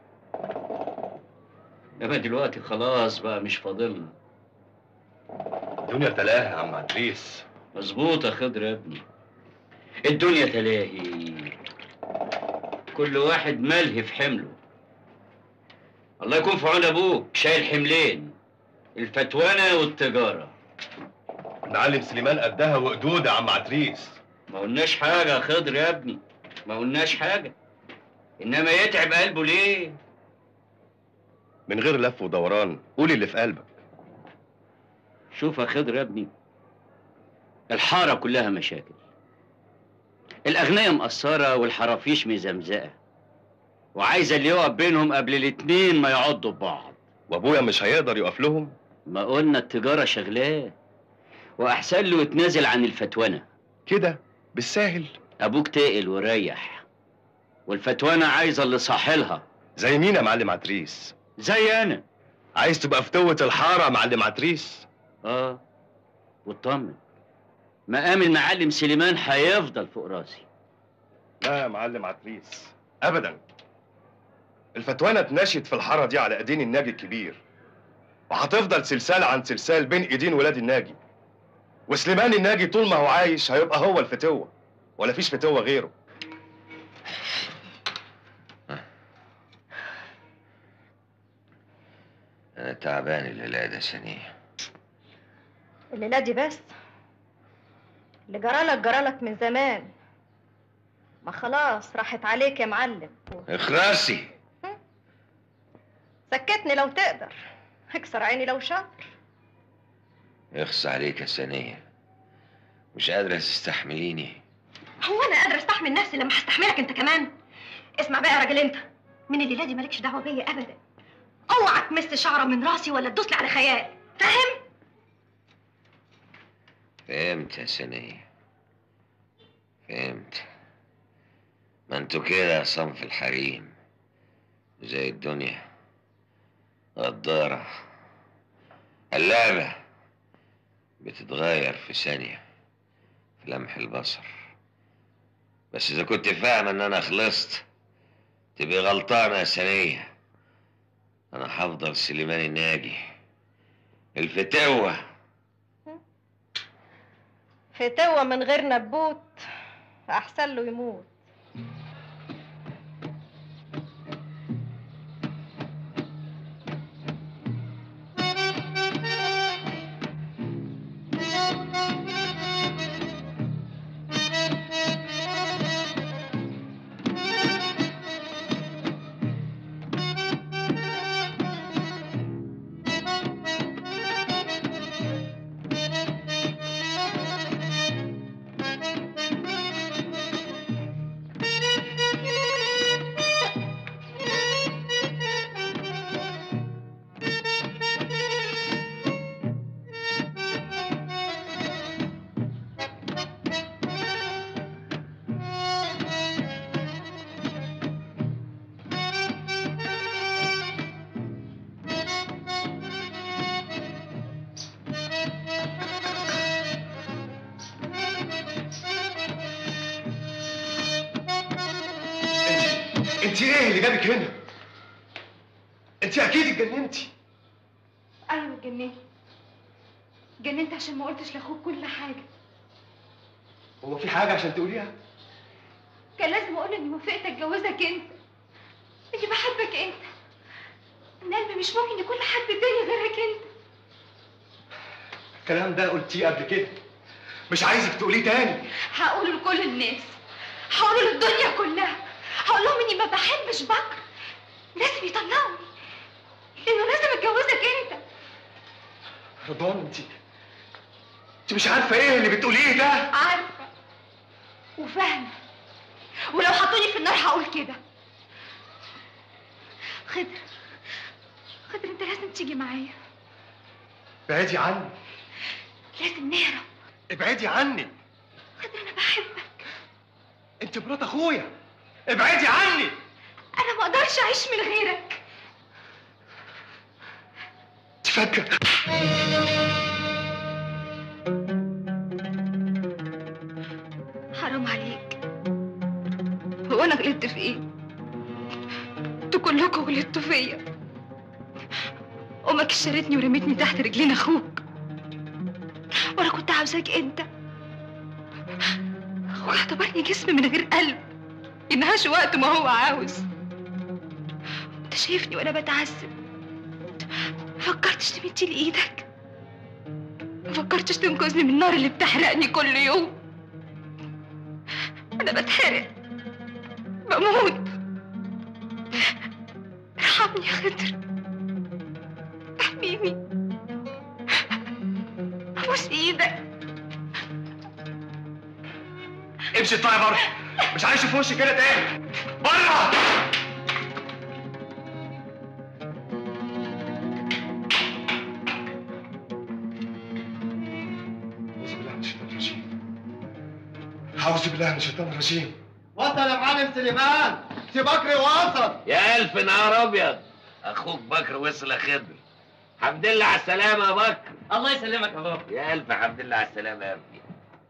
[SPEAKER 2] انما دلوقتي خلاص بقى مش فاضلنا
[SPEAKER 14] الدنيا تلاهي يا عم عدريس
[SPEAKER 2] مظبوط يا خضر يا ابني الدنيا تلاهي كل واحد ملهي في حمله الله يكون في عون ابوك شايل حملين الفتوانه والتجاره
[SPEAKER 14] معلم سليمان قدها وقدود يا عم عتريس
[SPEAKER 2] ما قلناش حاجه يا خضر يا ابني ما قلناش حاجه انما يتعب قلبه ليه
[SPEAKER 14] من غير لف ودوران قول اللي في قلبك
[SPEAKER 2] شوف يا خضر يا ابني الحاره كلها مشاكل الاغنياء مقصره والحرافيش مزمزقه وعايزه اللي يقف بينهم قبل الاتنين ما يعضوا ببعض
[SPEAKER 14] وابويا مش هيقدر يقف لهم
[SPEAKER 2] ما قلنا التجاره شغلاه واحسن له يتنازل عن الفتوانه
[SPEAKER 14] كده بالساهل
[SPEAKER 2] ابوك تقل وريح والفتوانه عايزه اللي صاحلها
[SPEAKER 14] زي مين يا معلم عتريس
[SPEAKER 2] زي انا
[SPEAKER 14] عايز تبقى فتوة الحارة يا معلم عتريس
[SPEAKER 2] اه واطمن مقام المعلم سليمان هيفضل فوق راسي
[SPEAKER 14] لا يا معلم عتريس ابدا الفتوانة اتنشت في الحارة دي على ايدين الناجي الكبير وهتفضل سلسال عن سلسال بين ايدين ولاد الناجي وسليمان الناجي طول ما هو عايش هيبقى هو الفتوة ولا فيش فتوة غيره
[SPEAKER 5] انا تعبان الليله ده سنيه
[SPEAKER 10] الليلة دي بس اللي جرالك جرالك من زمان ما خلاص راحت عليك يا معلم
[SPEAKER 5] اخرسي
[SPEAKER 10] سكتني لو تقدر اكسر عيني لو شاطر
[SPEAKER 5] يخص عليك يا سنيه مش قادره تستحمليني
[SPEAKER 10] هو انا قادره استحمل نفسي لما هستحملك انت كمان اسمع بقى يا راجل انت من الليله دي مالكش دعوه بيا ابدا اوعى تمس شعره من راسي ولا تدوس لي على خيال فاهم
[SPEAKER 5] فهمت يا سنيه فهمت ما انتوا كده صنف الحريم زي الدنيا غدارة اللعبة بتتغير في ثانية في لمح البصر بس إذا كنت فاهم إن أنا خلصت تبقي غلطانة يا سنية أنا هفضل سليمان الناجي الفتوة
[SPEAKER 10] فتوة من غير نبوت احسن له يموت
[SPEAKER 14] انت ايه اللي جابك هنا؟ انت اكيد اتجننتي
[SPEAKER 6] ايوه اتجننت اتجننت عشان ما قلتش لاخوك كل حاجه
[SPEAKER 14] هو في حاجة عشان تقوليها؟
[SPEAKER 6] كان لازم اقول اني وافقت اتجوزك انت اني بحبك انت ان قلبي مش ممكن يكون لحد تاني غيرك انت
[SPEAKER 14] الكلام ده قلتيه قبل كده مش عايزك تقوليه تاني
[SPEAKER 6] هقوله لكل الناس هقوله للدنيا كلها هقول لهم اني ما بحبش بكر لازم يطلقوني لانه لازم اتجوزك انت
[SPEAKER 14] رضوان انت انت مش عارفة ايه اللي بتقوليه ده؟
[SPEAKER 6] عارفه وفاهمه ولو حطوني في النار هقول كده خضر خضر انت لازم تيجي معايا
[SPEAKER 14] ابعدي عني
[SPEAKER 6] لازم نهرب
[SPEAKER 14] ابعدي عني
[SPEAKER 6] خضر انا بحبك
[SPEAKER 14] انت مرات اخويا ابعدي عني
[SPEAKER 6] انا ما اقدرش اعيش من غيرك
[SPEAKER 14] انت فاكرة
[SPEAKER 6] حرام عليك هو انا غلطت في ايه انتوا كلكم غلطتوا فيا امك اشترتني ورمتني تحت رجلين اخوك وانا كنت عاوزاك انت اخوك اعتبرني جسم من غير قلب ينهاش وقت ما هو عاوز
[SPEAKER 12] انت شايفني وانا بتعذب ما فكرتش تمدي لي ايدك ما فكرتش تنقذني من النار اللي بتحرقني كل يوم انا بتحرق بموت ارحمني يا خضر احميني ابوس ايدك
[SPEAKER 14] امشي اطلعي بره مش عايز اشوف وشك كده تاني بره أعوذ بالله من الشيطان الرجيم
[SPEAKER 4] وصل يا معلم سليمان سي بكري وصل
[SPEAKER 5] يا الف نهار ابيض اخوك بكر وصل يا خضر حمد لله على السلامه يا بكر
[SPEAKER 13] الله يسلمك يا بابا
[SPEAKER 5] يا الف حمد لله على السلامه يا ابني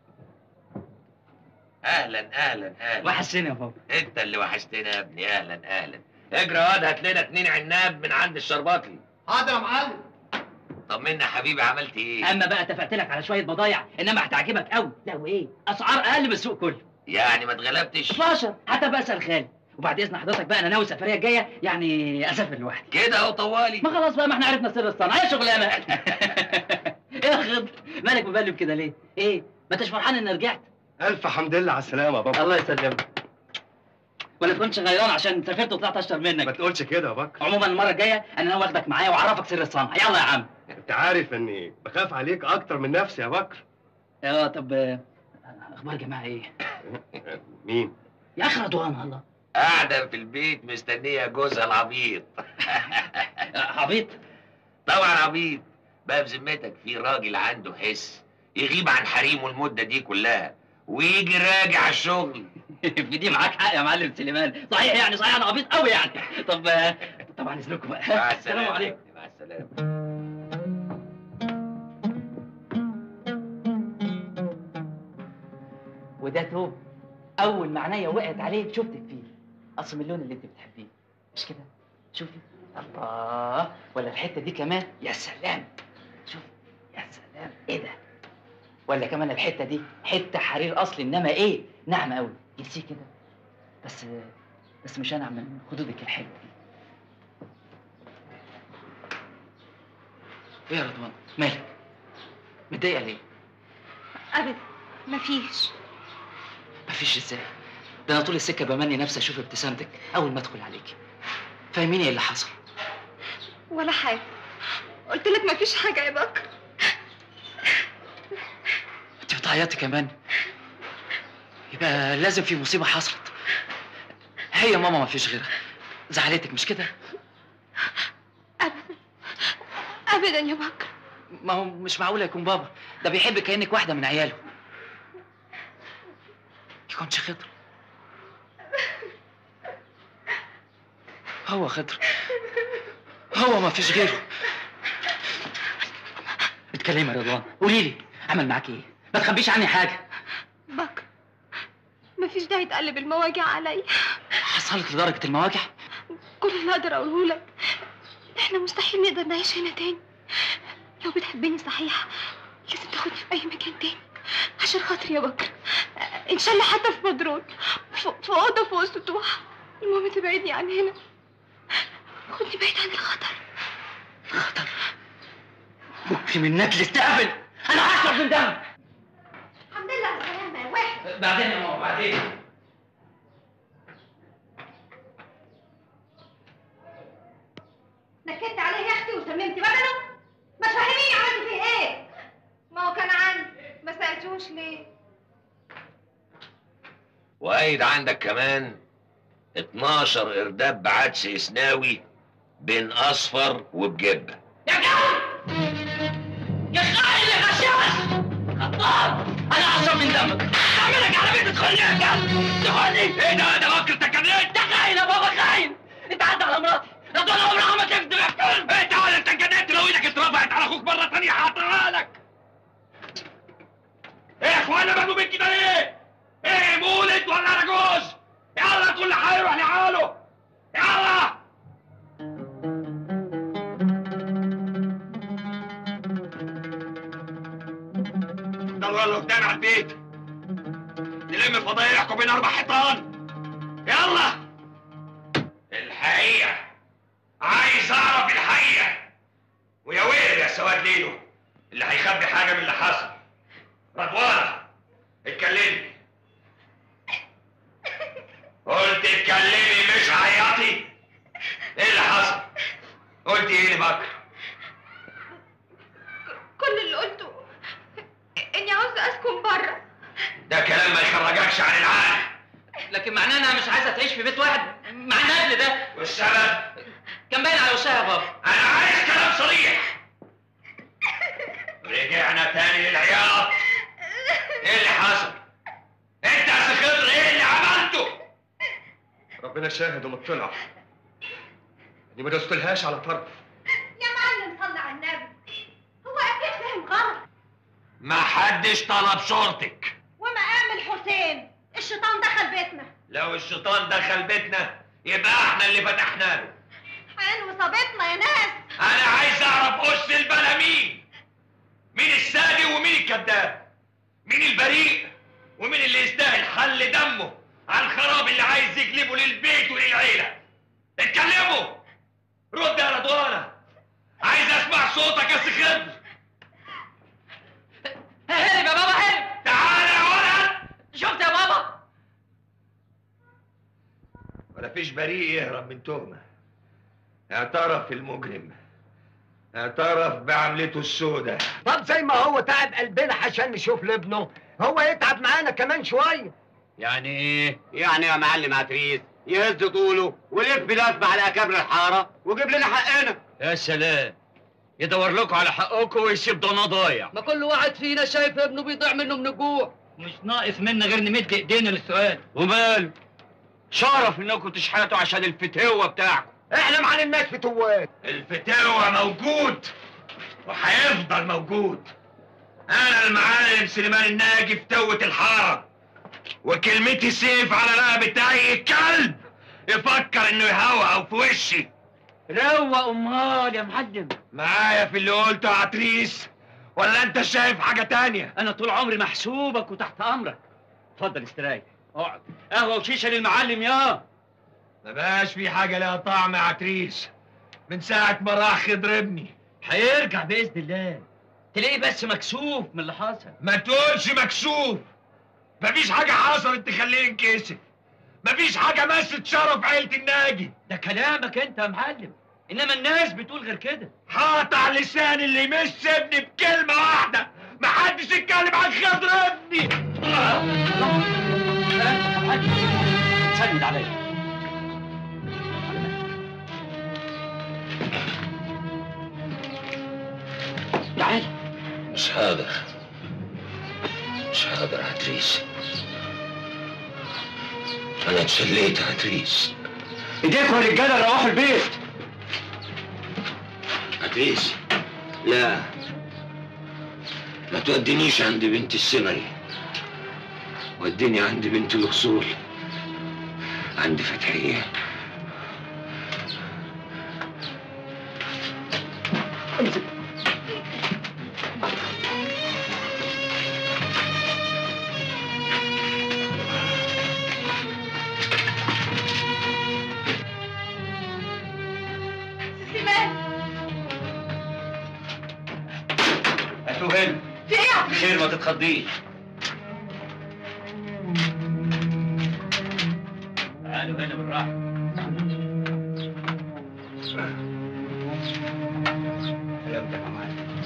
[SPEAKER 5] اهلا اهلا اهلا
[SPEAKER 13] وحشتني يا بابا
[SPEAKER 5] انت اللي وحشتنا يا ابني اهلا اهلا اجري يا واد هات لنا اتنين عناب من عند الشرباطي
[SPEAKER 4] حاضر يا معلم
[SPEAKER 5] طمنا يا حبيبي عملت ايه
[SPEAKER 13] اما بقى اتفقت لك على شويه بضايع انما هتعجبك قوي لا وايه اسعار اقل من السوق كله
[SPEAKER 5] يعني ما اتغلبتش
[SPEAKER 13] 12 حتى بقى اسال خالي وبعد اذن حضرتك بقى انا ناوي السفريه الجايه يعني اسافر لوحدي
[SPEAKER 5] كده اهو طوالي
[SPEAKER 13] ما خلاص بقى ما احنا عرفنا سر الصنعه يا شغلانه ايه يا خضر مالك مبلم كده ليه ايه ما انتش فرحان اني رجعت
[SPEAKER 14] ألف حمد لله على السلامة يا بابا
[SPEAKER 13] الله يسلمك ولا تكونش غيران عشان سافرت وطلعت اشطر منك
[SPEAKER 14] ما تقولش كده يا بكر
[SPEAKER 13] عموما المره الجايه انا ناوي اخدك معايا واعرفك سر الصنعه يلا يا عم
[SPEAKER 14] أنت عارف إني بخاف عليك أكتر من نفسي يا بكر
[SPEAKER 13] اه طب آه، اخبار جماعه ايه
[SPEAKER 14] مين؟
[SPEAKER 13] يا اخي رضوان الله
[SPEAKER 5] قاعده في البيت مستنيه جوزها العبيط
[SPEAKER 13] عبيط
[SPEAKER 5] طبعا عبيط بقى بذمتك في راجل عنده حس يغيب عن حريمه المده دي كلها ويجي راجع الشغل
[SPEAKER 13] في دي معاك حق يا معلم سليمان صحيح يعني صحيح انا عبيط قوي يعني طب آه، طبعا اذنكم بقى
[SPEAKER 5] مع
[SPEAKER 13] السلام
[SPEAKER 5] السلامه
[SPEAKER 13] عليكم
[SPEAKER 5] مع السلامه
[SPEAKER 13] وده توب اول ما عينيا وقعت عليه شفتك فيه اصل من اللون اللي انت بتحبيه مش كده شوفي الله ولا الحته دي كمان يا سلام شوف يا سلام ايه ده ولا كمان الحته دي حته حرير اصلي انما ايه ناعمه قوي جنسيه كده بس بس مش انعم من خدودك الحلوه دي ايه يا رضوان مالك متضايقه ليه
[SPEAKER 12] ابدا مفيش
[SPEAKER 13] مفيش ازاي ده انا طول السكه بمني نفسي اشوف ابتسامتك اول ما ادخل عليكي فاهميني ايه اللي حصل
[SPEAKER 12] ولا حاجه قلت لك مفيش حاجه يا بكر
[SPEAKER 13] انت بتعيطي كمان يبقى لازم في مصيبه حصلت هي ماما ما فيش غيرها زعلتك مش كده
[SPEAKER 12] ابدا يا بكر
[SPEAKER 13] ما هو مش معقول يكون بابا ده بيحبك كانك واحده من عياله يكونش خضر هو خضر هو ما فيش غيره اتكلمي يا رضوان قولي لي عمل معاك ايه ما تخبيش عني حاجه
[SPEAKER 12] بكر مفيش داعي تقلب المواجع عليا
[SPEAKER 13] حصلت لدرجه المواجع
[SPEAKER 12] كل اللي اقدر اقوله لك احنا مستحيل نقدر نعيش هنا تاني لو بتحبني صحيح لازم تاخدني في اي مكان تاني عشان خاطري يا بكر ان شاء الله حتى في مدرون في في اوضه في وسط سطوح المهم تبعدني عن هنا خدني بعيد عن الخطر
[SPEAKER 13] خطر ممكن من نتل استقبل انا هشرب من دم
[SPEAKER 10] الحمد لله على السلامة يا واحد
[SPEAKER 13] بعدين يا ماما بعدين
[SPEAKER 10] نكدت عليه يا اختي وسممت بدنه ما تفهميني عملت فيه ايه
[SPEAKER 6] ما هو كان عندي ما سألتوش ليه
[SPEAKER 5] وقايد عندك كمان 12 ارداب بعدس اسناوي بين اصفر وبجبه
[SPEAKER 13] يا خاين يا غشاش خطاب انا هشرب من دمك اعملك على بيت تدخلني يا كلب تدخلني ايه ده ده فكر تكنيت انت خاين يا بابا خاين انت عدى على مراتي رضوان عمرها ما تكذب يا كلب
[SPEAKER 5] انت ولا انت جننت لو ايدك اترفعت على اخوك مره ثانيه هعطيها لك ايه يا اخوانا بقوا بيك كده ليه؟ ايه مولد ولا رجوز؟ يلا كل حي يروح لحاله يلا ده اللي قدام على البيت نلم فضايحكم بين اربع حيطان يلا الحقيقه عايز اعرف الحقيقه ويا ويل يا سواد ليلو اللي هيخبي حاجه من اللي حصل رضوانه اتكلمي قلت اتكلمي مش عياطي ايه اللي حصل قلت ايه لبكر
[SPEAKER 12] كل اللي قلته اني عاوزه اسكن بره
[SPEAKER 5] ده كلام ما يخرجكش عن العقل
[SPEAKER 13] لكن معناه انها مش عايزه تعيش في بيت واحد مع النبل ده
[SPEAKER 5] والسبب
[SPEAKER 13] كان باين على وشها يا بابا
[SPEAKER 5] انا عايز كلام صريح رجعنا تاني للعياط ايه اللي حصل انت يا سي خضر ايه اللي عملته
[SPEAKER 14] ربنا شاهد ومطلع اني ما دوستلهاش على طرف
[SPEAKER 10] يا معلم صلي على النبي هو اكيد فهم غلط
[SPEAKER 5] ما حدش طلب صورتك
[SPEAKER 10] ومقام الحسين الشيطان دخل بيتنا
[SPEAKER 5] لو الشيطان دخل بيتنا يبقى احنا اللي فتحنا له
[SPEAKER 10] عين وصابتنا يا ناس
[SPEAKER 5] انا عايز اعرف اس البلا مين مين الصادق ومين الكذاب مين البريء ومين اللي يستاهل حل دمه على الخراب اللي عايز يجلبه للبيت وللعيله اتكلموا رد يا رضوانه عايز اسمع صوتك يا سي خضر
[SPEAKER 13] هرب يا بابا هرب
[SPEAKER 5] تعالى يا ولد
[SPEAKER 13] شفت يا بابا
[SPEAKER 5] ولا فيش بريء يهرب من تهمه اعترف المجرم اعترف بعملته السوداء
[SPEAKER 9] طب زي ما هو تعب قلبنا عشان نشوف لابنه هو يتعب معانا كمان شويه
[SPEAKER 7] يعني ايه؟ يعني يا معلم عتريس يهز طوله ويلف لفه على اكابر الحاره ويجيب لنا حقنا
[SPEAKER 2] يا سلام يدور لكم على حقكم ويسيب ضنا ضايع
[SPEAKER 15] ما كل واحد فينا شايف ابنه بيضيع منه من الجوع
[SPEAKER 2] مش ناقص منا غير نمد ايدينا للسؤال وماله شرف انكم تشحتوا عشان الفتوه بتاعكم
[SPEAKER 9] احنا ما علمناش فتوات
[SPEAKER 5] الفتاوى موجود وهيفضل موجود انا المعلم سليمان الناجي فتوة الحارة وكلمتي سيف على رقبة اي كلب يفكر انه يهوهو في وشي
[SPEAKER 2] روق امال يا معلم
[SPEAKER 5] معايا في اللي قلته يا عتريس ولا انت شايف حاجة تانية
[SPEAKER 2] انا طول عمري محسوبك وتحت امرك اتفضل استريح اقعد قهوه وشيشه للمعلم يا
[SPEAKER 5] ما بقاش في حاجة لها طعم يا عتريس من ساعة ما راح خضر ابني
[SPEAKER 2] هيرجع باذن الله تلاقيه بس مكسوف من اللي حصل
[SPEAKER 5] ما تقولش مكسوف مفيش حاجة حصلت تخليه ينكسف مفيش حاجة مست شرف عيلة الناجي
[SPEAKER 2] ده كلامك انت يا معلم انما الناس بتقول غير كده
[SPEAKER 5] قاطع لسان اللي يمس ابني بكلمة واحدة محدش يتكلم عن خضر ابني
[SPEAKER 2] سند عليا تعال
[SPEAKER 5] مش هقدر مش هقدر عتريس انا اتشليت عتريس
[SPEAKER 2] ايديكم يا رجاله روحوا البيت
[SPEAKER 5] عتريس لا ما تودينيش عند بنت السمري وديني عند بنت الاصول عند فتحيه
[SPEAKER 10] سليمان
[SPEAKER 2] هاتوا هنا
[SPEAKER 10] في ايه يا عبد
[SPEAKER 2] خير ما تتخضيش تعالوا هنا بالراحه سلامتك يا معلم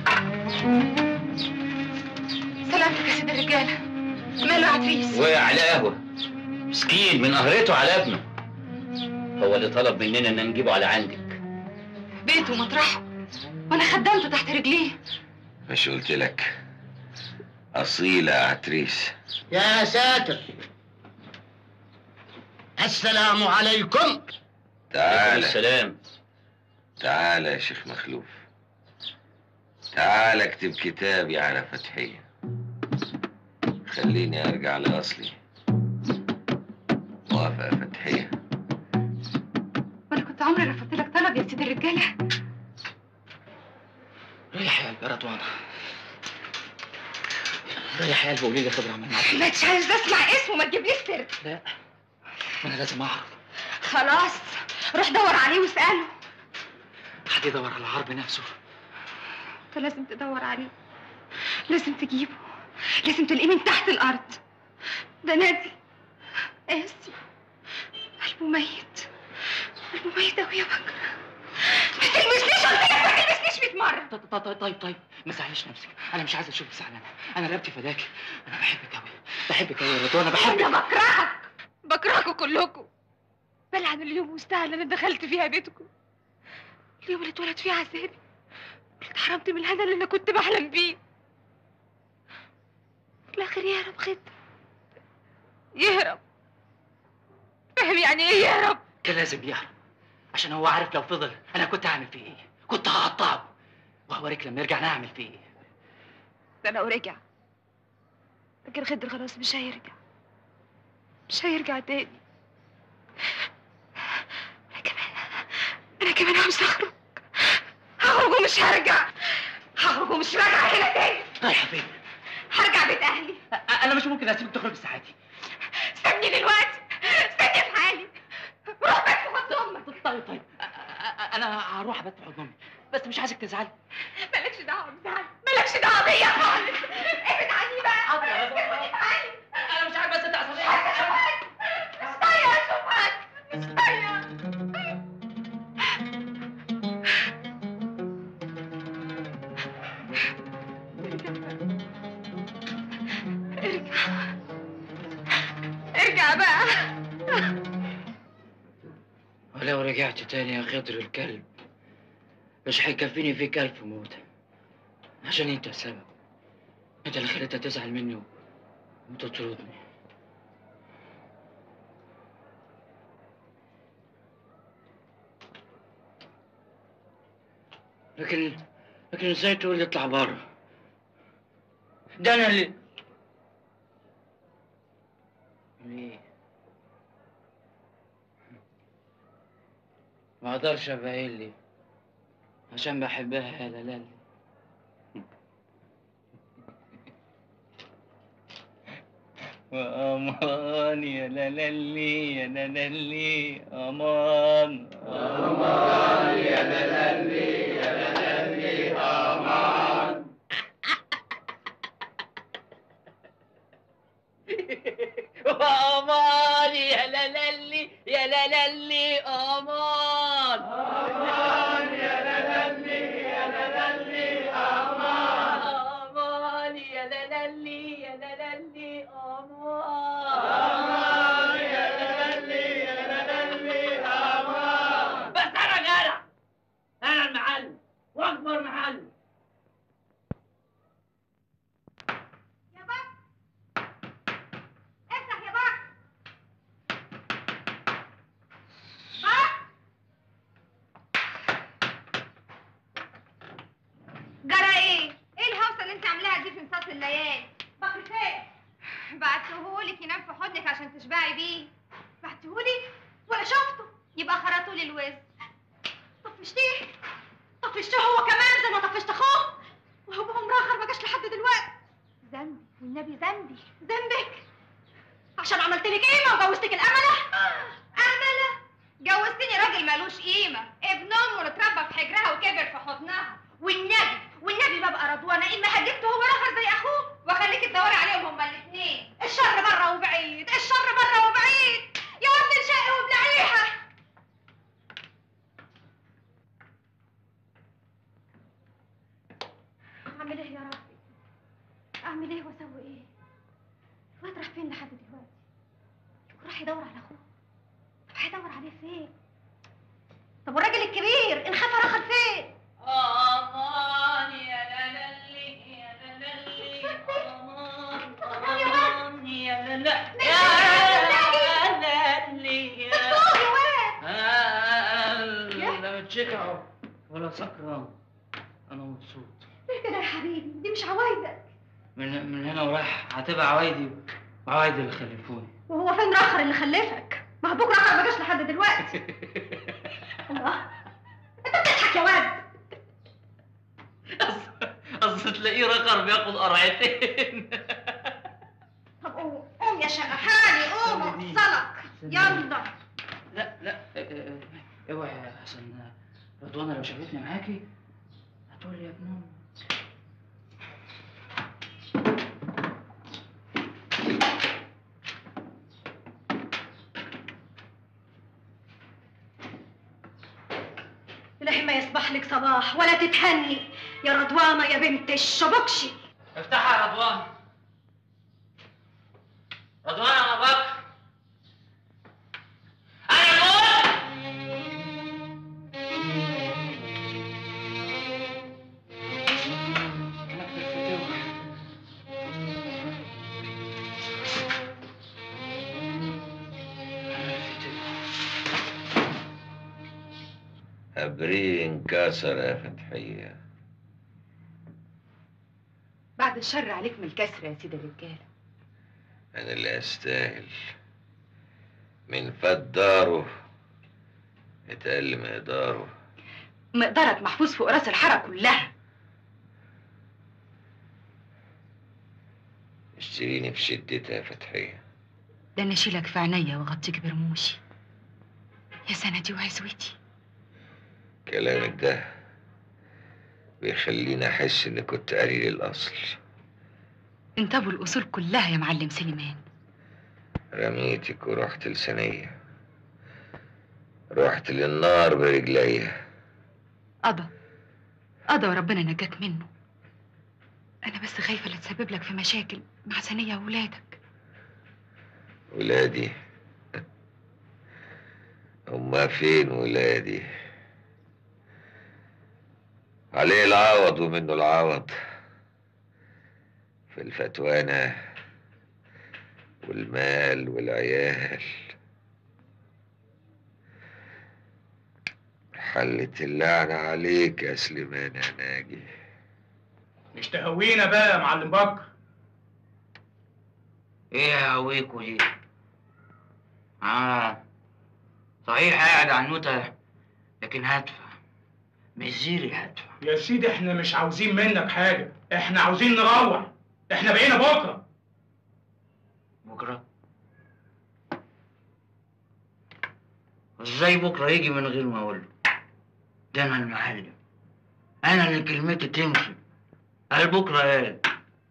[SPEAKER 12] سلامتك يا سيد الرجاله ماله يا عتريس
[SPEAKER 2] وقع على قهوه مسكين من قهرته على ابنه هو اللي طلب مننا ان نجيبه على عندك
[SPEAKER 12] بيته ومطرحه وانا خدمته تحت رجليه
[SPEAKER 5] مش قلت لك اصيله يا عتريس
[SPEAKER 3] يا ساتر السلام عليكم
[SPEAKER 5] تعال
[SPEAKER 2] السلام
[SPEAKER 5] تعال يا شيخ مخلوف تعال اكتب كتابي على فتحية خليني ارجع لاصلي موافق يا فتحية
[SPEAKER 12] وانا كنت عمري رفضت لك طلب يا سيد الرجاله
[SPEAKER 13] ريح يا قلبي يا رضوانه ريح يا قلبي وقولي لي خضر عمل معاك
[SPEAKER 12] ما
[SPEAKER 13] ايه
[SPEAKER 12] انتش عايز اسمع اسمه ما تجيبليش سر
[SPEAKER 13] لا انا لازم اعرف
[SPEAKER 12] خلاص روح دور عليه واساله
[SPEAKER 13] حد يدور على العرب نفسه
[SPEAKER 12] انت لازم تدور عليه لازم تجيبه لازم تلاقيه من تحت الارض ده نادي قاسي قلبه ميت قلبه ميت قوي يا بكر ما تلمسنيش قلت لك ما تلمسنيش 100 مره
[SPEAKER 13] طيب طيب طيب طيب, طيب. ما تزعليش نفسك انا مش عايز اشوفك زعلانه انا رقبتي فداك انا بحبك قوي بحبك قوي يا رضوى انا بحبك
[SPEAKER 12] انا بكرهك بكرهكم كلكم بلعن اليوم والساعه اللي انا دخلت فيها بيتكم اليوم اللي اتولد فيه عذابي اللي اتحرمت من الهنا اللي انا كنت بحلم بيه في الاخر يهرب خد يهرب فاهم يعني ايه يهرب
[SPEAKER 13] كان لازم يهرب عشان هو عارف لو فضل انا كنت هعمل فيه ايه كنت هقطعه وهوريك لما يرجع نعمل فيه ايه
[SPEAKER 12] ده لو رجع لكن خضر خلاص مش هيرجع مش هيرجع تاني انا كمان انا كمان عاوز اخرج هخرج ومش هرجع هخرج ومش راجع هنا تاني
[SPEAKER 13] رايحه فين
[SPEAKER 12] هرجع بيت اهلي
[SPEAKER 13] انا مش ممكن اسيبك تخرج ساعتي
[SPEAKER 12] سيبني دلوقتي سيبني في حالي روح بس خد امك
[SPEAKER 13] طيب طيب أ- أ- انا هروح ابات في حضن امي بس مش عايزك تزعلي
[SPEAKER 12] مالكش دعوه بزعل مالكش دعوه بيا خالص ابعد عني بقى ابعد عني
[SPEAKER 13] انا مش عارف بس انت عصبيه
[SPEAKER 12] مش طايقه اشوفك مش طايقه ارجع ارجع بقى
[SPEAKER 13] ولو رجعت تاني يا خضر الكلب مش هيكفيني فيك ألف موتة عشان انت السبب انت اللي خليتها تزعل مني وتطردني لكن لكن ازاي تقول لي اطلع بره ده انا اللي ليه ما اقدرش ابين لي عشان بحبها يا لالي وأمان يا لالي يا لالي أمان أمان يا لالي يا لالي أمان أمان يا لالي يا لالي أمان أمان يا لالي يا لالي أمان أمان يا لالي يا لالي أمان يا لالي يا لالي أمان بس أنا جدع أنا المعلم وأكبر معلم
[SPEAKER 12] يا بكر افتح يا بكر بكر جرى ايه؟ ايه الهوسه اللي انت عاملاها دي في نصاص الليالي؟ بكر فين؟ بعتهولك ينام في حضنك عشان تشبعي بيه بعتهولي ولا شفته يبقى خرطولي الوز طفشتيه طفشتيه هو كمان زي ما طفشت اخوه وهو عمره اخر ما جاش لحد دلوقتي ذنبي والنبي ذنبي ذنبك عشان عملت لك قيمه وجوزتك الامله امله جوزتني راجل مالوش قيمه ابن امه اللي اتربى في حجرها وكبر في حضنها والنبي والنبي ببقى رضوانه اما هجبته هو الاخر زي اخوه واخليك تدوري عليهم هما الاثنين الشر بره وبعيد الشر بره وبعيد يا ولد الشقي وبلعيها اعمل ايه يا ربي اعمل ايه واسوي ايه الواد راح فين لحد دلوقتي راح يدور على اخوه طب هيدور عليه فين طب والراجل الكبير انخفى رخل فين
[SPEAKER 13] أمان يا لالي يا لالي أمان أمان يا لالي يا لالي يا لا متشكع ولا سكران أنا مبسوط
[SPEAKER 12] ليه كده يا حبيبي دي مش عوايدك
[SPEAKER 13] من من هنا ورايح هتبقى عوايدي وعوايدي اللي خلفوني
[SPEAKER 12] وهو فين راخر اللي خلفك ما هو بكره راخر ما جاش لحد دلوقتي الله انت بتضحك يا واد
[SPEAKER 13] أصل تلاقيه رقر بياخد قرعتين
[SPEAKER 12] طب قوم قوم يا شقحاني قوم اوصلك يلا
[SPEAKER 13] لا لا اه، اه، اوعي عشان رضوانة لو شافتني معاكي هتقول لي يا ابن أمي.
[SPEAKER 10] إلهي ما يصبح لك صباح ولا تتهني يا رضوانة يا بنت الشبكشي
[SPEAKER 13] افتحها يا رضوان رضوان انا بكر
[SPEAKER 5] أبريه انكسر يا فتحية
[SPEAKER 6] بعد الشر عليك من الكسر يا سيدي الرجاله
[SPEAKER 5] أنا اللي أستاهل من فات داره اتقل مقداره
[SPEAKER 6] مقدارك محفوظ فوق راس الحاره كلها
[SPEAKER 5] اشتريني في شدتها يا فتحية
[SPEAKER 6] ده انا اشيلك في عينيا واغطيك برموشي يا سندي وعزوتي
[SPEAKER 5] كلامك ده بيخليني أحس إني كنت قليل الأصل
[SPEAKER 6] انت ابو الاصول كلها يا معلم سليمان
[SPEAKER 5] رميتك ورحت لسنية رحت للنار برجليا
[SPEAKER 6] قضى قضى وربنا نجاك منه انا بس خايفه لا تسبب لك في مشاكل مع ثانيه واولادك
[SPEAKER 5] ولادي هما فين ولادي عليه العوض ومنه العوض في الفتوانة والمال والعيال حلت اللعنة عليك يا سليمان يا ناجي
[SPEAKER 17] مش تهوينا بقى يا معلم بكر
[SPEAKER 13] ايه يا هويكوا دي اه صحيح قاعد عنوتة لكن هدفع مزيري هدفع
[SPEAKER 17] يا سيدي احنا مش عاوزين منك حاجة احنا عاوزين نروح احنا بقينا بكرة
[SPEAKER 13] بكرة ازاي بكرة يجي من غير ما اقول له ده انا المعلم انا اللي كلمتي تمشي قال بكرة قال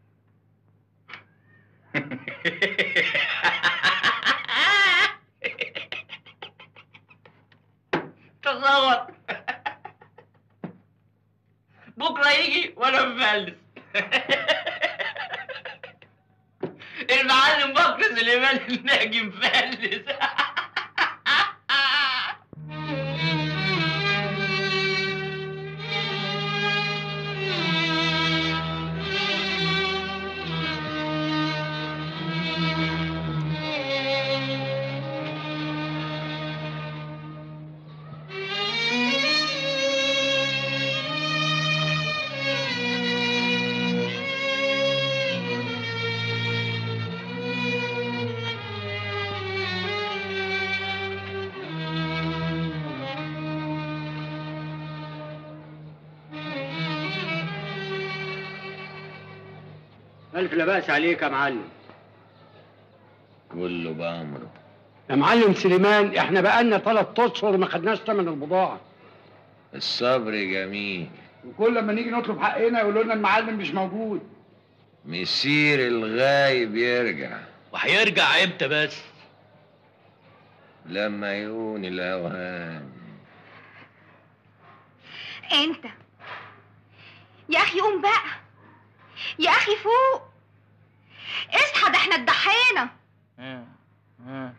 [SPEAKER 13] تصور بكرة يجي وانا مفلس المعلم بكر سليمان الناجي مفلس
[SPEAKER 3] ألف لا بأس عليك يا معلم
[SPEAKER 5] كله بأمره
[SPEAKER 3] يا معلم سليمان احنا بقالنا ثلاث اشهر ما خدناش ثمن البضاعة
[SPEAKER 5] الصبر جميل
[SPEAKER 3] وكل لما نيجي نطلب حقنا يقولوا لنا المعلم مش موجود
[SPEAKER 5] مسير الغايب يرجع
[SPEAKER 2] وهيرجع امتى بس
[SPEAKER 5] لما يهون الأوهام
[SPEAKER 10] انت يا اخي قوم بقى يا اخي فوق اصحى ده احنا اتضحينا
[SPEAKER 13] ها ها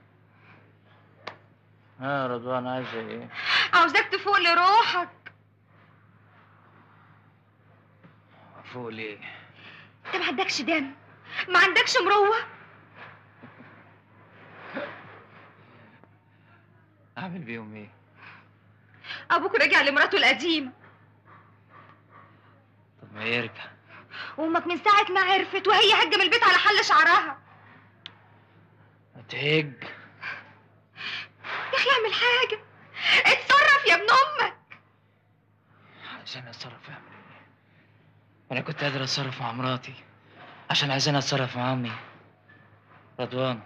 [SPEAKER 13] ها رضوان عايزة ايه؟
[SPEAKER 10] عاوزاك تفوق لروحك
[SPEAKER 13] فوق ليه؟
[SPEAKER 10] انت ما عندكش دم ما عندكش مروه
[SPEAKER 13] اعمل بيهم ايه؟
[SPEAKER 10] ابوك رجع لمراته القديمه
[SPEAKER 13] طب ما يرجع
[SPEAKER 10] وامك من ساعه ما عرفت وهي هجه من البيت على حل شعرها
[SPEAKER 13] هتهج
[SPEAKER 10] يا اخي اعمل حاجه اتصرف يا ابن امك
[SPEAKER 13] عشان اتصرف اعمل ايه؟ انا كنت قادر اتصرف مع مراتي عشان عايزين اتصرف مع امي رضوان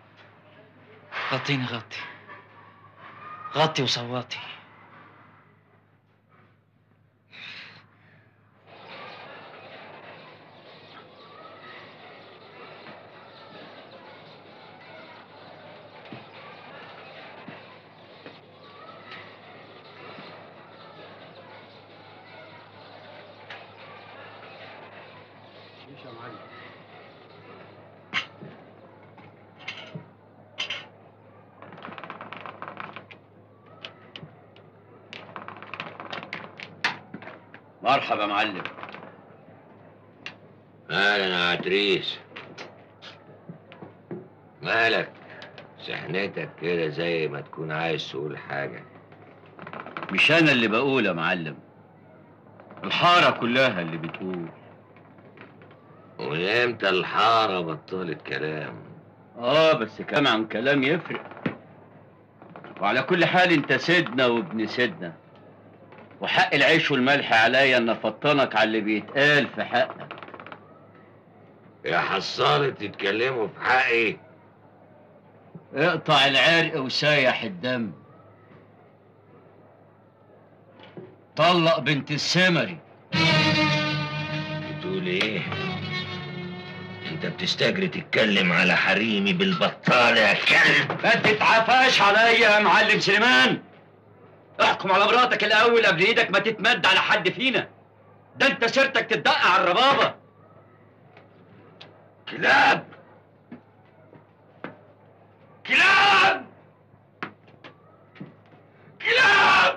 [SPEAKER 13] غطيني غطي غطي وصوتي
[SPEAKER 2] مرحبا يا معلم
[SPEAKER 5] اهلا يا عتريس مالك سحنتك كده زي ما تكون عايز تقول حاجة
[SPEAKER 2] مش انا اللي بقول يا معلم الحاره كلها اللي بتقول
[SPEAKER 5] ومن امتى الحارة بطلت كلام
[SPEAKER 2] اه بس كلام عن كلام يفرق وعلى كل حال انت سيدنا وابن سيدنا وحق العيش والملح عليا ان افطنك على اللي بيتقال في حقك
[SPEAKER 5] يا حصالة تتكلموا في حقي
[SPEAKER 2] اقطع العرق وسايح الدم طلق بنت السمري
[SPEAKER 5] بتقول ايه انت بتستجري تتكلم على حريمي بالبطال يا كلب
[SPEAKER 2] ما تتعفاش عليا يا معلم سليمان احكم على مراتك الاول قبل ايدك ما تتمد على حد فينا ده انت سيرتك تدق على الربابه
[SPEAKER 5] كلاب كلاب كلاب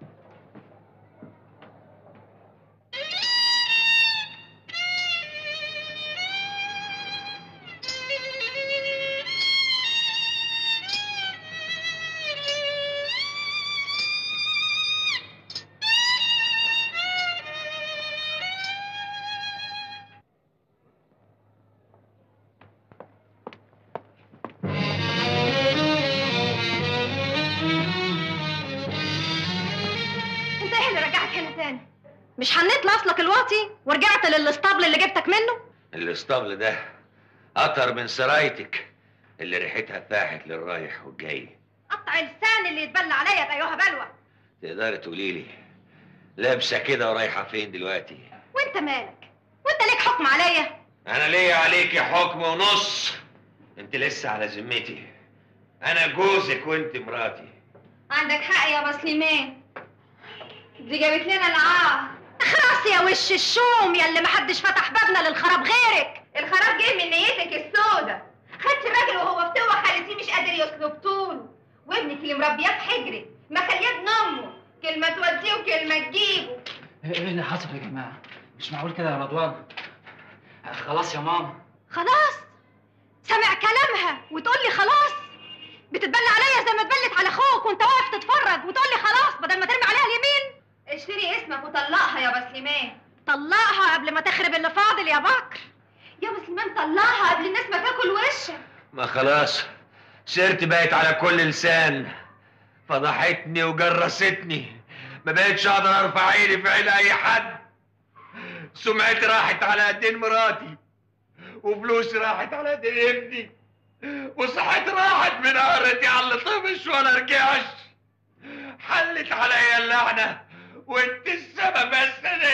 [SPEAKER 10] انت ايه اللي رجعك هنا تاني مش حنيت لاصلك الواطي ورجعت للاسطبل اللي جبتك منه
[SPEAKER 5] الاسطبل ده اطر من سرايتك اللي ريحتها فاحت للرايح والجاي
[SPEAKER 10] قطع لسان اللي يتبلى عليا ايها بلوى
[SPEAKER 5] تقدري تقولي لي لابسه كده ورايحه فين دلوقتي
[SPEAKER 10] وانت مالك وانت ليك حكم عليا
[SPEAKER 5] انا ليا عليكي حكم ونص انت لسه على ذمتي انا جوزك وانت مراتي
[SPEAKER 10] عندك حق يا بسليمان دي جابت لنا العار خلاص يا وش الشوم يا اللي محدش فتح بابنا للخراب غيرك الخراب جاي من نيتك السودة خدت الراجل وهو فتوى خالتي مش قادر يسلب طوله وابنك اللي مربياه في حجرك مخليه ابن امه كلمه توديه وكلمه تجيبه
[SPEAKER 13] ايه إيه اللي حصل يا جماعه مش معقول كده يا رضوان خلاص يا ماما
[SPEAKER 10] خلاص سمع كلامها وتقول لي خلاص بتتبلى عليا زي ما اتبلت على اخوك وانت واقف تتفرج وتقول لي خلاص بدل ما ترمي عليها اليمين اشتري اسمك وطلقها يا بسليمان طلقها قبل ما تخرب اللي فاضل يا بكر يا بسليمان طلقها قبل الناس ما تاكل وشك
[SPEAKER 5] ما خلاص سيرتي بقت على كل لسان فضحتني وجرستني ما بقتش اقدر ارفع عيني في عين اي حد سمعتي راحت على ايدين مراتي وفلوسي راحت على ايدين ابني وصحتي راحت من قهرتي على اللي طفش ولا رجعش حلت عليا اللعنه وانت السبب بس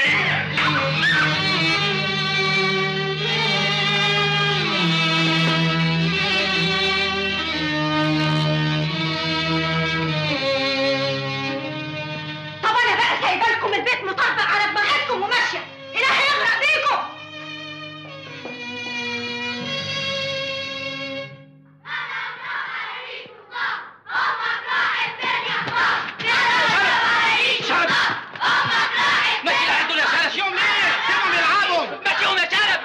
[SPEAKER 10] طب انا بقى سايبه لكم البيت مطبق على دماغكم وماشيه الهي يغرق بيكم
[SPEAKER 15] ماشي العيال دول يا خالة فيهم ليه؟ سيبهم يلعبوا ماشيهم يا شرف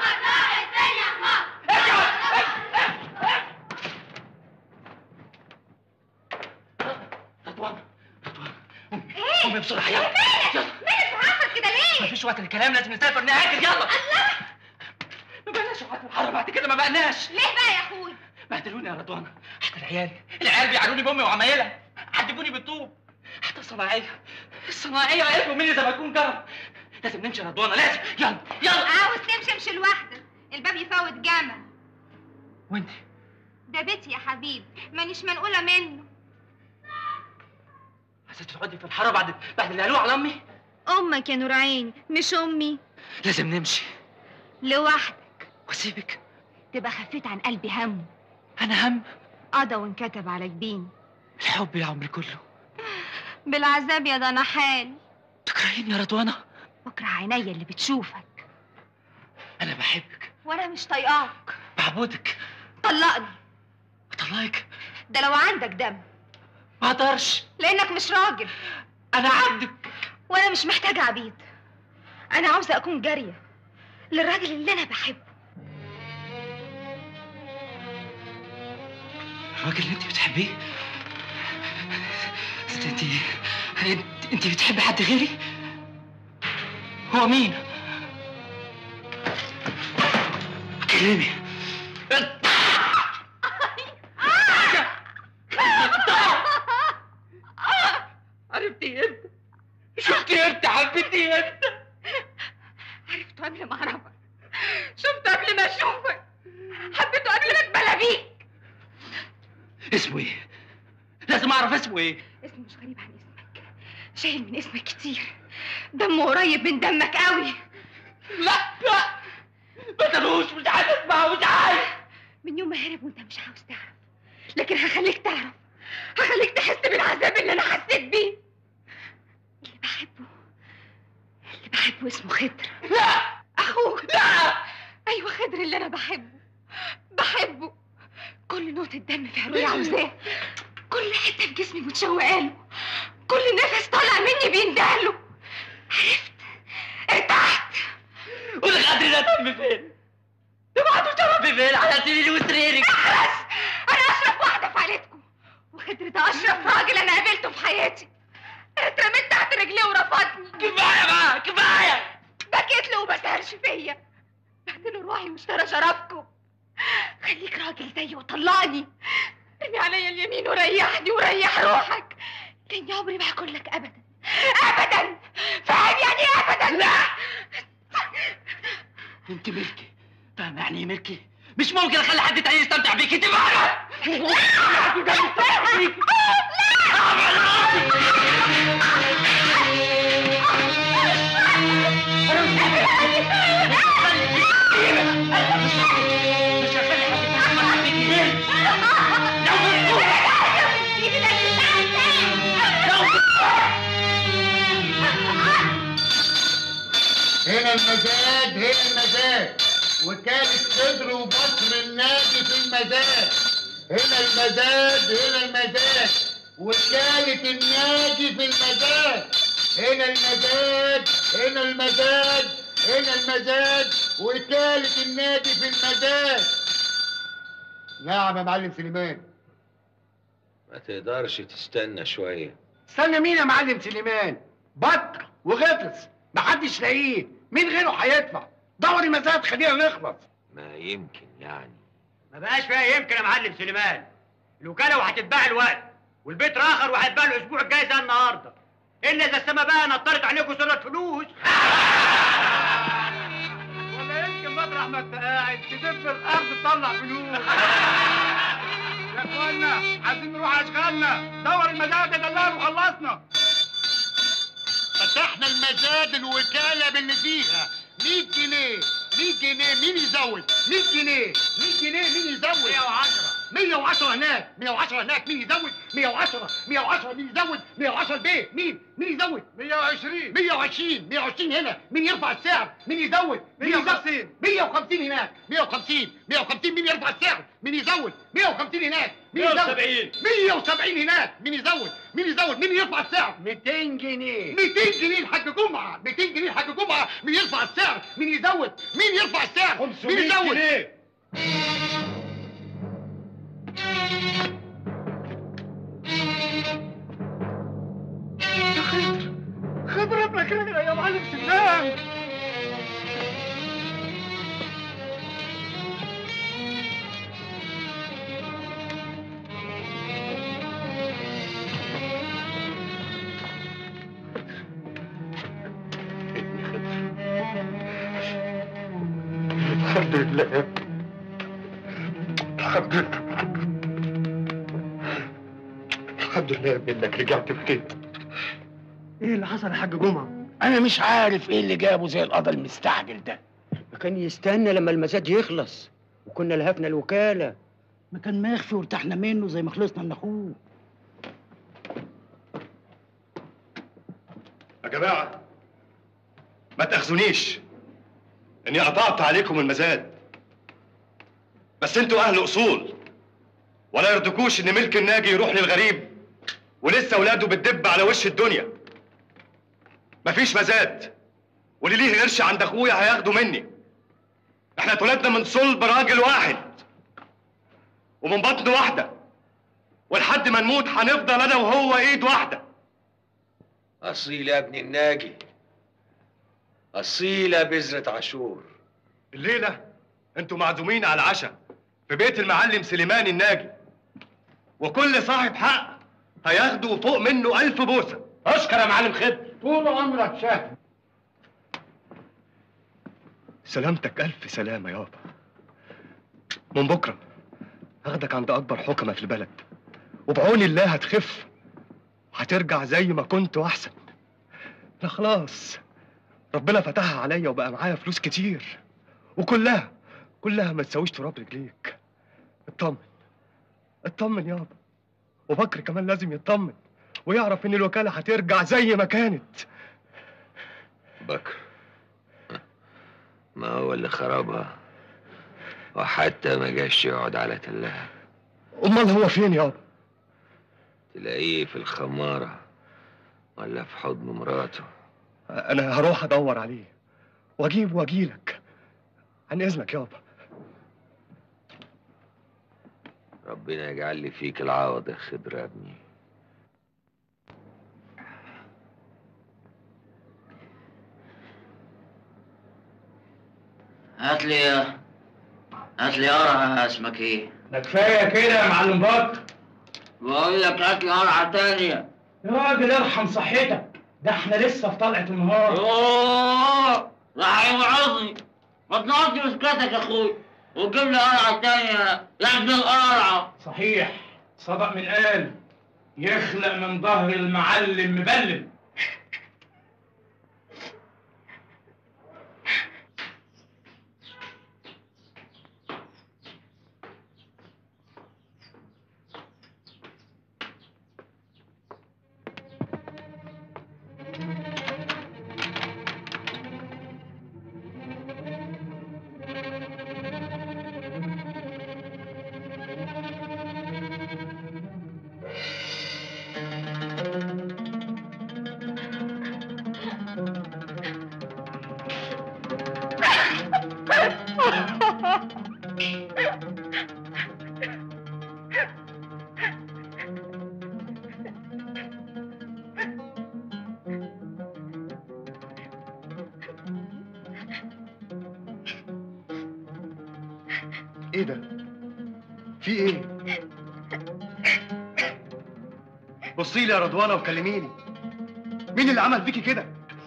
[SPEAKER 10] ايه
[SPEAKER 13] قومي بسرعه يلا
[SPEAKER 10] مالك مالك عصر كده ليه
[SPEAKER 13] مفيش وقت للكلام لازم نسافر نهاجر يلا ما بقناش وقت الحرب بعد كده ما بقناش
[SPEAKER 10] ليه بقى يا اخوي
[SPEAKER 13] بهدلوني يا رضوان حتى العيال العيال بيعانوني بامي وعمايلها عذبوني بالطوب حتى الصناعيه الصناعيه عرفوا مني زي ما يكون كرم لازم نمشي يا رضوانه لازم يلا يلا
[SPEAKER 10] عاوز تمشي امشي لوحدك الباب يفوت جمل
[SPEAKER 13] وانت
[SPEAKER 10] ده بيتي يا حبيبي مانيش منقوله منه
[SPEAKER 13] عايزه تقعدي في الحاره بعد بعد اللي قالوه على امي
[SPEAKER 10] امك يا نور عيني مش امي
[SPEAKER 13] لازم نمشي
[SPEAKER 10] لوحدك
[SPEAKER 13] واسيبك
[SPEAKER 10] تبقى خفيت عن قلبي هم
[SPEAKER 13] انا هم
[SPEAKER 10] قضى وانكتب على جبين
[SPEAKER 13] الحب يا عمري كله
[SPEAKER 10] بالعذاب يا ده انا حال
[SPEAKER 13] تكرهيني يا رضوانه
[SPEAKER 10] بكره عينيا اللي بتشوفك
[SPEAKER 13] انا بحبك
[SPEAKER 10] وانا مش طايقاك
[SPEAKER 13] بعبودك
[SPEAKER 10] طلقني
[SPEAKER 13] اطلقك
[SPEAKER 10] ده لو عندك دم
[SPEAKER 13] ما اقدرش
[SPEAKER 10] لانك مش راجل
[SPEAKER 13] انا عبدك
[SPEAKER 10] وانا مش محتاجه عبيد
[SPEAKER 12] انا عاوزه اكون جاريه للراجل اللي انا بحبه
[SPEAKER 13] الراجل اللي انت بتحبيه انت انت انت, انت بتحبي حد غيري هو مين كلمي
[SPEAKER 15] عرفتي امتى؟ شفتي امتى حبيتي امتى؟
[SPEAKER 12] عرفته قبل ما اعرفك شفته قبل ما اشوفك حبيته قبل ما اتبلى بيك
[SPEAKER 13] اسمه ايه لازم اعرف اسمه ايه
[SPEAKER 12] اسمه مش غريب عن اسمك شايل من اسمك كتير دمه قريب من دمك قوي
[SPEAKER 15] لا لا ما تروش مش عايز اسمعه مش عايز
[SPEAKER 12] من يوم ما هرب وانت مش عاوز تعرف لكن هخليك تعرف هخليك تحس بالعذاب اللي انا حسيت بيه اللي بحبه اللي بحبه اسمه خضر
[SPEAKER 15] لا
[SPEAKER 12] اخوك لا ايوه خضر اللي انا بحبه بحبه كل نقطة دم في عروقي عاوزاه كل حتة في جسمي متشوقاله كل نفس طالع مني بيندهله عرفت ارتحت
[SPEAKER 15] والغدر ده تم فين؟ تبعتوا شرفي فين على سريري وسريرك
[SPEAKER 12] اخلص انا اشرف واحدة في عيلتكم وخضر ده اشرف راجل انا قابلته في حياتي اترميت تحت رجليه ورفضني
[SPEAKER 15] كفاية بقى كفاية
[SPEAKER 12] بكيت له وما سهرش فيا بعت له روحي واشترى شرفكم خليك راجل زيي وطلقني ارمي عليا اليمين وريحني وريح روحك لاني عمري ما هقول لك ابدا ابدا فاهم يعني إيه ابدا لا
[SPEAKER 13] انت ملكي فاهم يعني ايه ملكي مش ممكن اخلي حد تاني يستمتع بيكي انت بقى
[SPEAKER 3] هنا المزاد هنا المزاد وكالة صدر وبصر النادي في المزاد هنا المزاد هنا المزاد وكالة النادي في المزاد هنا المزاد هنا المزاد هنا المزاد وكالة النادي في المزاد نعم يا معلم سليمان
[SPEAKER 5] ما تقدرش تستنى شوية
[SPEAKER 3] استنى مين يا معلم سليمان بكر وغطس محدش لاقيه مين غيره هيدفع دوري مزاد خلينا نخلص
[SPEAKER 5] ما يمكن يعني
[SPEAKER 7] ما بقاش فيها يمكن يا معلم سليمان الوكاله وهتتباع الوقت والبيت راخر وهيتباع الاسبوع الجاي زي النهارده الا اذا السما بقى نطرت عليكم سنه فلوس
[SPEAKER 3] ولا يمكن مطرح ما انت قاعد تدب الارض تطلع فلوس يا اخوانا عايزين نروح اشغالنا دور المزاد ده دلال وخلصنا فتحنا المزاد الوكاله باللي فيها 100 جنيه 100 جنيه مين يزود 100 جنيه 100 جنيه مين يزود 110 110 هناك 110 هناك مين يزود 110 110 مين يزود 110 البيت مين مين يزود 120 120 120 هنا مين يرفع السعر مين يزود 150 150 هناك 150 150 مين يرفع السعر مين يزود 150 هناك مين يزود
[SPEAKER 15] 170.
[SPEAKER 3] 170 هناك مين يزود مين يزود مين يرفع السعر 200 جنيه 200 جنيه لحاج جمعه 200 جنيه لحاج جمعه مين يرفع السعر مين يزود مين يرفع السعر
[SPEAKER 15] 500
[SPEAKER 3] مين يزود
[SPEAKER 15] جنيه.
[SPEAKER 3] يا خضر خضر ابنك رجع يا معلم سلام الحمد لله الحمد لله الحمد لله يا ابني انك رجعت بخير ايه اللي حصل يا حاج جمعه
[SPEAKER 18] انا مش عارف ايه اللي جابه زي القضا المستعجل ده
[SPEAKER 19] ما كان يستنى لما المزاد يخلص وكنا لهفنا الوكاله
[SPEAKER 18] ما كان مخفي وارتحنا منه زي ما خلصنا من اخوه
[SPEAKER 14] يا جماعة ما تأخذونيش إني قطعت عليكم المزاد بس انتوا أهل أصول ولا يرضكوش إن ملك الناجي يروح للغريب ولسه ولاده بتدب على وش الدنيا مفيش مزاد واللي ليه قرش عند اخويا هياخده مني احنا اتولدنا من صلب راجل واحد ومن بطن واحده ولحد ما نموت هنفضل انا وهو ايد واحده
[SPEAKER 8] اصيل يا ابن الناجي اصيل يا بذرة عاشور
[SPEAKER 14] الليله انتوا معزومين على العشاء في بيت المعلم سليمان الناجي وكل صاحب حق هياخدوا فوق منه ألف بوسه
[SPEAKER 3] اشكر يا معلم خد طول عمرك شاهد
[SPEAKER 14] سلامتك ألف سلامة يابا من بكرة هاخدك عند أكبر حكمة في البلد وبعون الله هتخف وهترجع زي ما كنت وأحسن لا خلاص ربنا فتحها عليا وبقى معايا فلوس كتير وكلها كلها ما تساويش تراب رجليك اطمن اطمن يابا وبكر كمان لازم يطمن ويعرف ان الوكالة هترجع زي ما كانت
[SPEAKER 5] بكر ما هو اللي خربها وحتى ما جاش يقعد على تلاها
[SPEAKER 14] امال هو فين يابا
[SPEAKER 5] تلاقيه في الخمارة ولا في حضن مراته
[SPEAKER 14] انا هروح ادور عليه واجيب واجيلك عن اذنك يابا
[SPEAKER 5] ربنا يجعل لي فيك العوض يا خضر يا ابني
[SPEAKER 7] هات لي هات لي قرعة اسمك ايه؟
[SPEAKER 17] ده كفايه كده يا معلم بكر
[SPEAKER 7] بقول لك هات لي قرعة تانية
[SPEAKER 17] يا راجل ارحم صحتك ده احنا لسه في طلعه النهار
[SPEAKER 7] اوه راح يوعظني ما تنقضي مسكتك يا اخوي وجيب لي قرعة تانية يا ابن القرعة
[SPEAKER 17] صحيح صدق من قال يخلق من ظهر المعلم مبلم
[SPEAKER 14] ايه ده في ايه بصي لي يا رضوانه وكلميني مين اللي عمل فيكي كده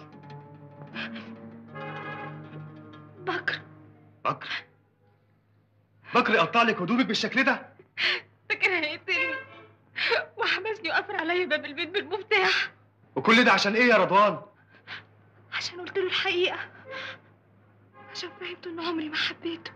[SPEAKER 12] بكر
[SPEAKER 14] بكر بكر يقطع لك هدومك بالشكل ده
[SPEAKER 12] فاكر هيقتلني وحبسني وقفل عليا باب البيت بالمفتاح
[SPEAKER 14] وكل ده عشان ايه يا رضوان
[SPEAKER 12] عشان قلت له الحقيقة عشان فهمته ان عمري ما حبيته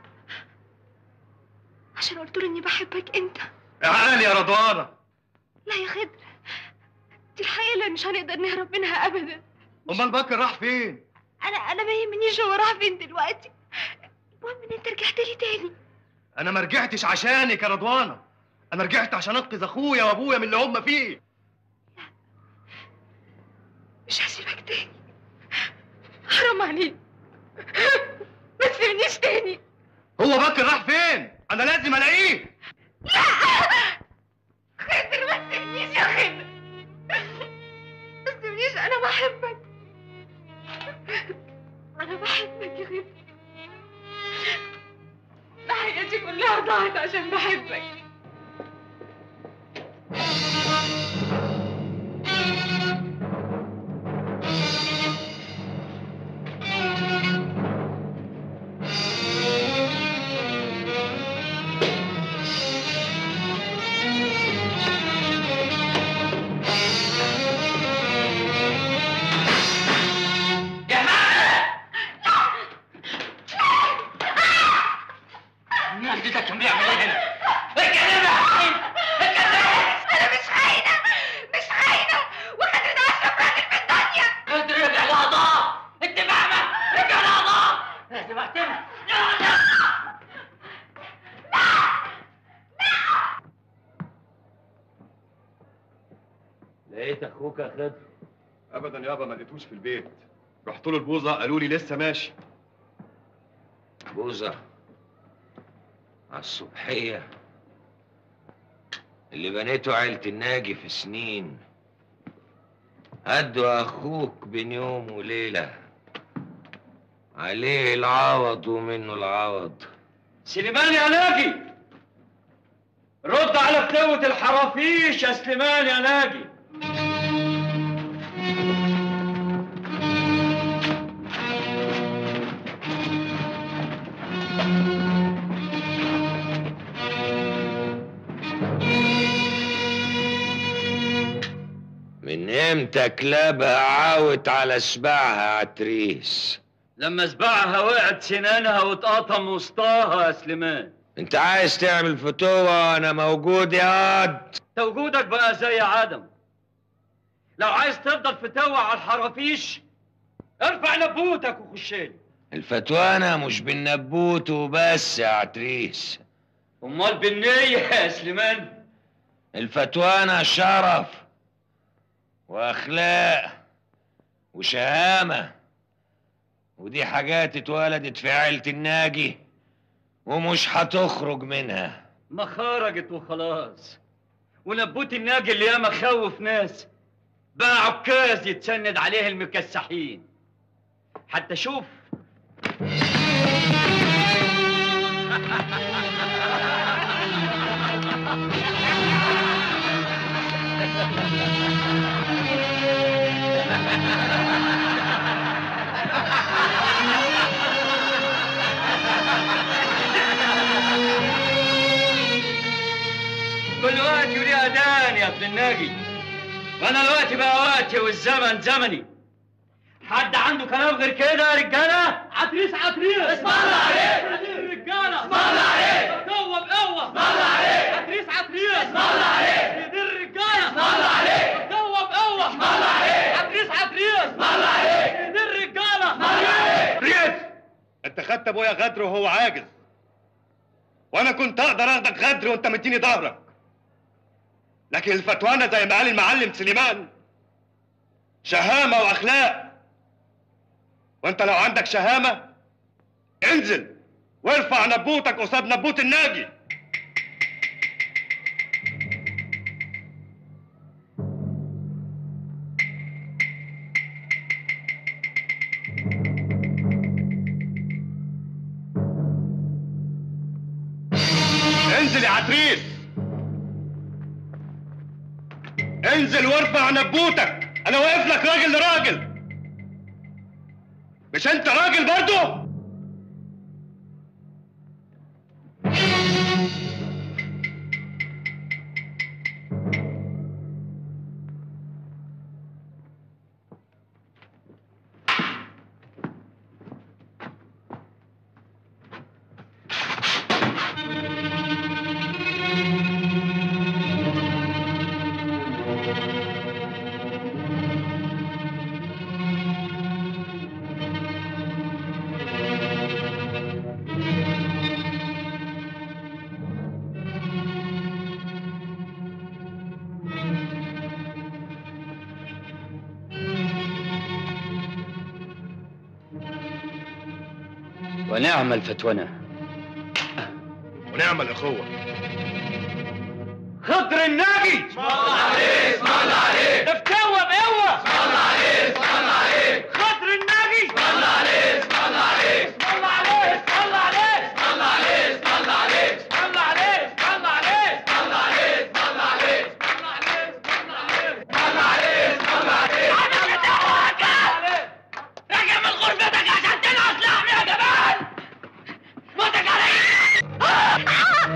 [SPEAKER 12] عشان قلت له اني بحبك انت
[SPEAKER 14] تعالي يا رضوانه
[SPEAKER 12] لا يا خضر دي الحقيقة اللي مش هنقدر نهرب منها ابدا
[SPEAKER 14] امال بكر راح فين
[SPEAKER 12] انا انا ما يهمنيش هو راح فين دلوقتي المهم ان انت رجعت لي تاني
[SPEAKER 14] انا ما رجعتش عشانك يا رضوانه انا رجعت عشان انقذ اخويا وابويا من اللي هم فيه
[SPEAKER 12] مش هسيبك تاني حرام عليك ما تسيبنيش تاني
[SPEAKER 14] هو بكر راح فين انا لازم الاقيه
[SPEAKER 12] لا خضر ما تسيبنيش يا خضر ما تسيبنيش انا بحبك انا بحبك يا خضر حياتي كلها ضاعت عشان بحبك
[SPEAKER 7] نهدتك كان بيعمل ايه هنا؟ اتكلم يا حسين
[SPEAKER 10] انا مش خاينه مش خاينه وخدر ده اشرف راجل في الدنيا
[SPEAKER 7] قلت رجع لقضاء انت فاهمه؟ رجع لقضاء لازم اقتلها
[SPEAKER 8] لقيت اخوك يا خضر
[SPEAKER 14] ابدا يابا ما لقيتوش في البيت رحت له البوظه قالوا لي لسه ماشي
[SPEAKER 5] بوزة على الصبحية اللي بنيته عيلة الناجي في سنين هدوا أخوك بين يوم وليلة عليه العوض ومنه العوض
[SPEAKER 2] سليمان يا ناجي رد على فتوة الحرافيش يا سليمان يا ناجي
[SPEAKER 5] من امتى كلابها عاوت على سباعها عتريس
[SPEAKER 2] لما سباعها وقعت سنانها واتقطم وسطاها يا سليمان
[SPEAKER 5] انت عايز تعمل فتوة وانا موجود يا واد
[SPEAKER 2] توجودك بقى زي عدم لو عايز تفضل فتوة على الحرافيش ارفع نبوتك وخشلي
[SPEAKER 5] الفتوانة مش بالنبوت وبس يا عتريس
[SPEAKER 2] امال بالنية يا سليمان
[SPEAKER 5] الفتوانة شرف واخلاق وشهامة ودي حاجات اتولدت في عيلة الناجي ومش هتخرج منها
[SPEAKER 2] ما خرجت وخلاص ونبوت الناجي اللي ياما خوف ناس بقى عكاز يتسند عليه المكسحين حتى شوف كل وقت وليه اذان يا ابن الناجي وانا الوقت بقى وقتي والزمن زمني حد عنده كلام غير كده يا رجاله عتريس عتريس اسم الله عليك رجاله اسم الله عليك قوه بقوه اسم الله عليك عتريس عتريس اسم الله عليك دي الرجاله اسم الله عليك قوه بقوه اسم الله عليك عتريس عتريس اسم الله عليك دي الرجاله اسم الله عليك
[SPEAKER 14] ريس انت خدت ابويا غدر وهو عاجز وانا كنت اقدر اخدك غدر وانت مديني ظهرك لكن الفتوانة زي ما قال المعلم سليمان شهامة واخلاق وانت لو عندك شهامة انزل وارفع نبوتك قصاد نبوت الناجي انزل يا عتريس انزل وارفع نبوتك انا واقف لك راجل لراجل مش انت راجل برضو
[SPEAKER 13] ونعم الفتونة
[SPEAKER 14] ونعم الاخوة
[SPEAKER 2] خضر الناجي اسم الله عليك اسم الله عليك افتوى بقوة اسم الله عليك اسم الله عليك خضر الناجي اسم الله عليك اسم الله عليك اسم الله عليك اسم الله عليك اسم الله عليك اسم الله عليك اسم الله عليك اسم الله عليك اسم الله عليك اسم الله عليك اسم الله عليك اسم الله عليك راجع من غرفتك عشان تنقص لحمي يا جمال موتك عليك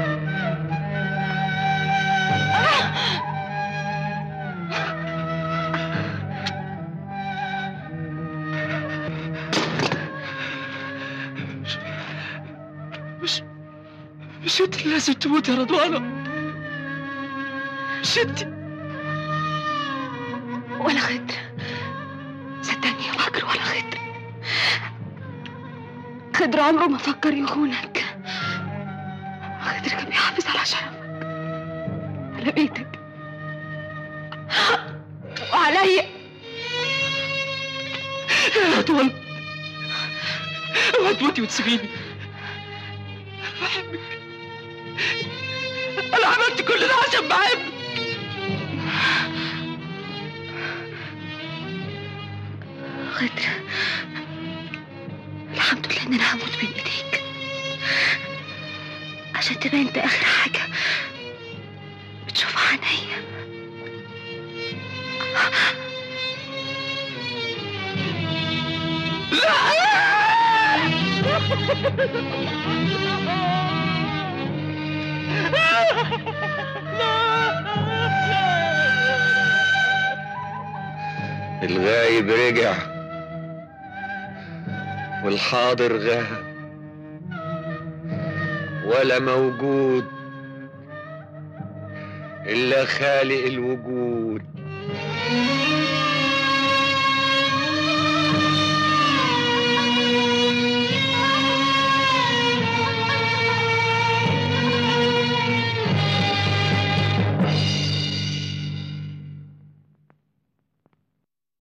[SPEAKER 15] مش مش انت اللي لازم تموت يا رضوانة مش انت
[SPEAKER 12] ولا خدر صدقني يا بكر ولا خدر خدر عمره ما فكر يخونك خدر كان بيحافظ على شرفك على بيتك وعليا
[SPEAKER 15] يا فتوى اوعي تموتي وتسيبيني بحبك انا عملت كل ده عشان بحبك
[SPEAKER 12] غدر الحمد لله ان انا هموت بين ايديك عشان تبقى انت اخر حاجة بتشوفها عينيا
[SPEAKER 5] الغايب رجع والحاضر غاب ولا موجود إلا خالق الوجود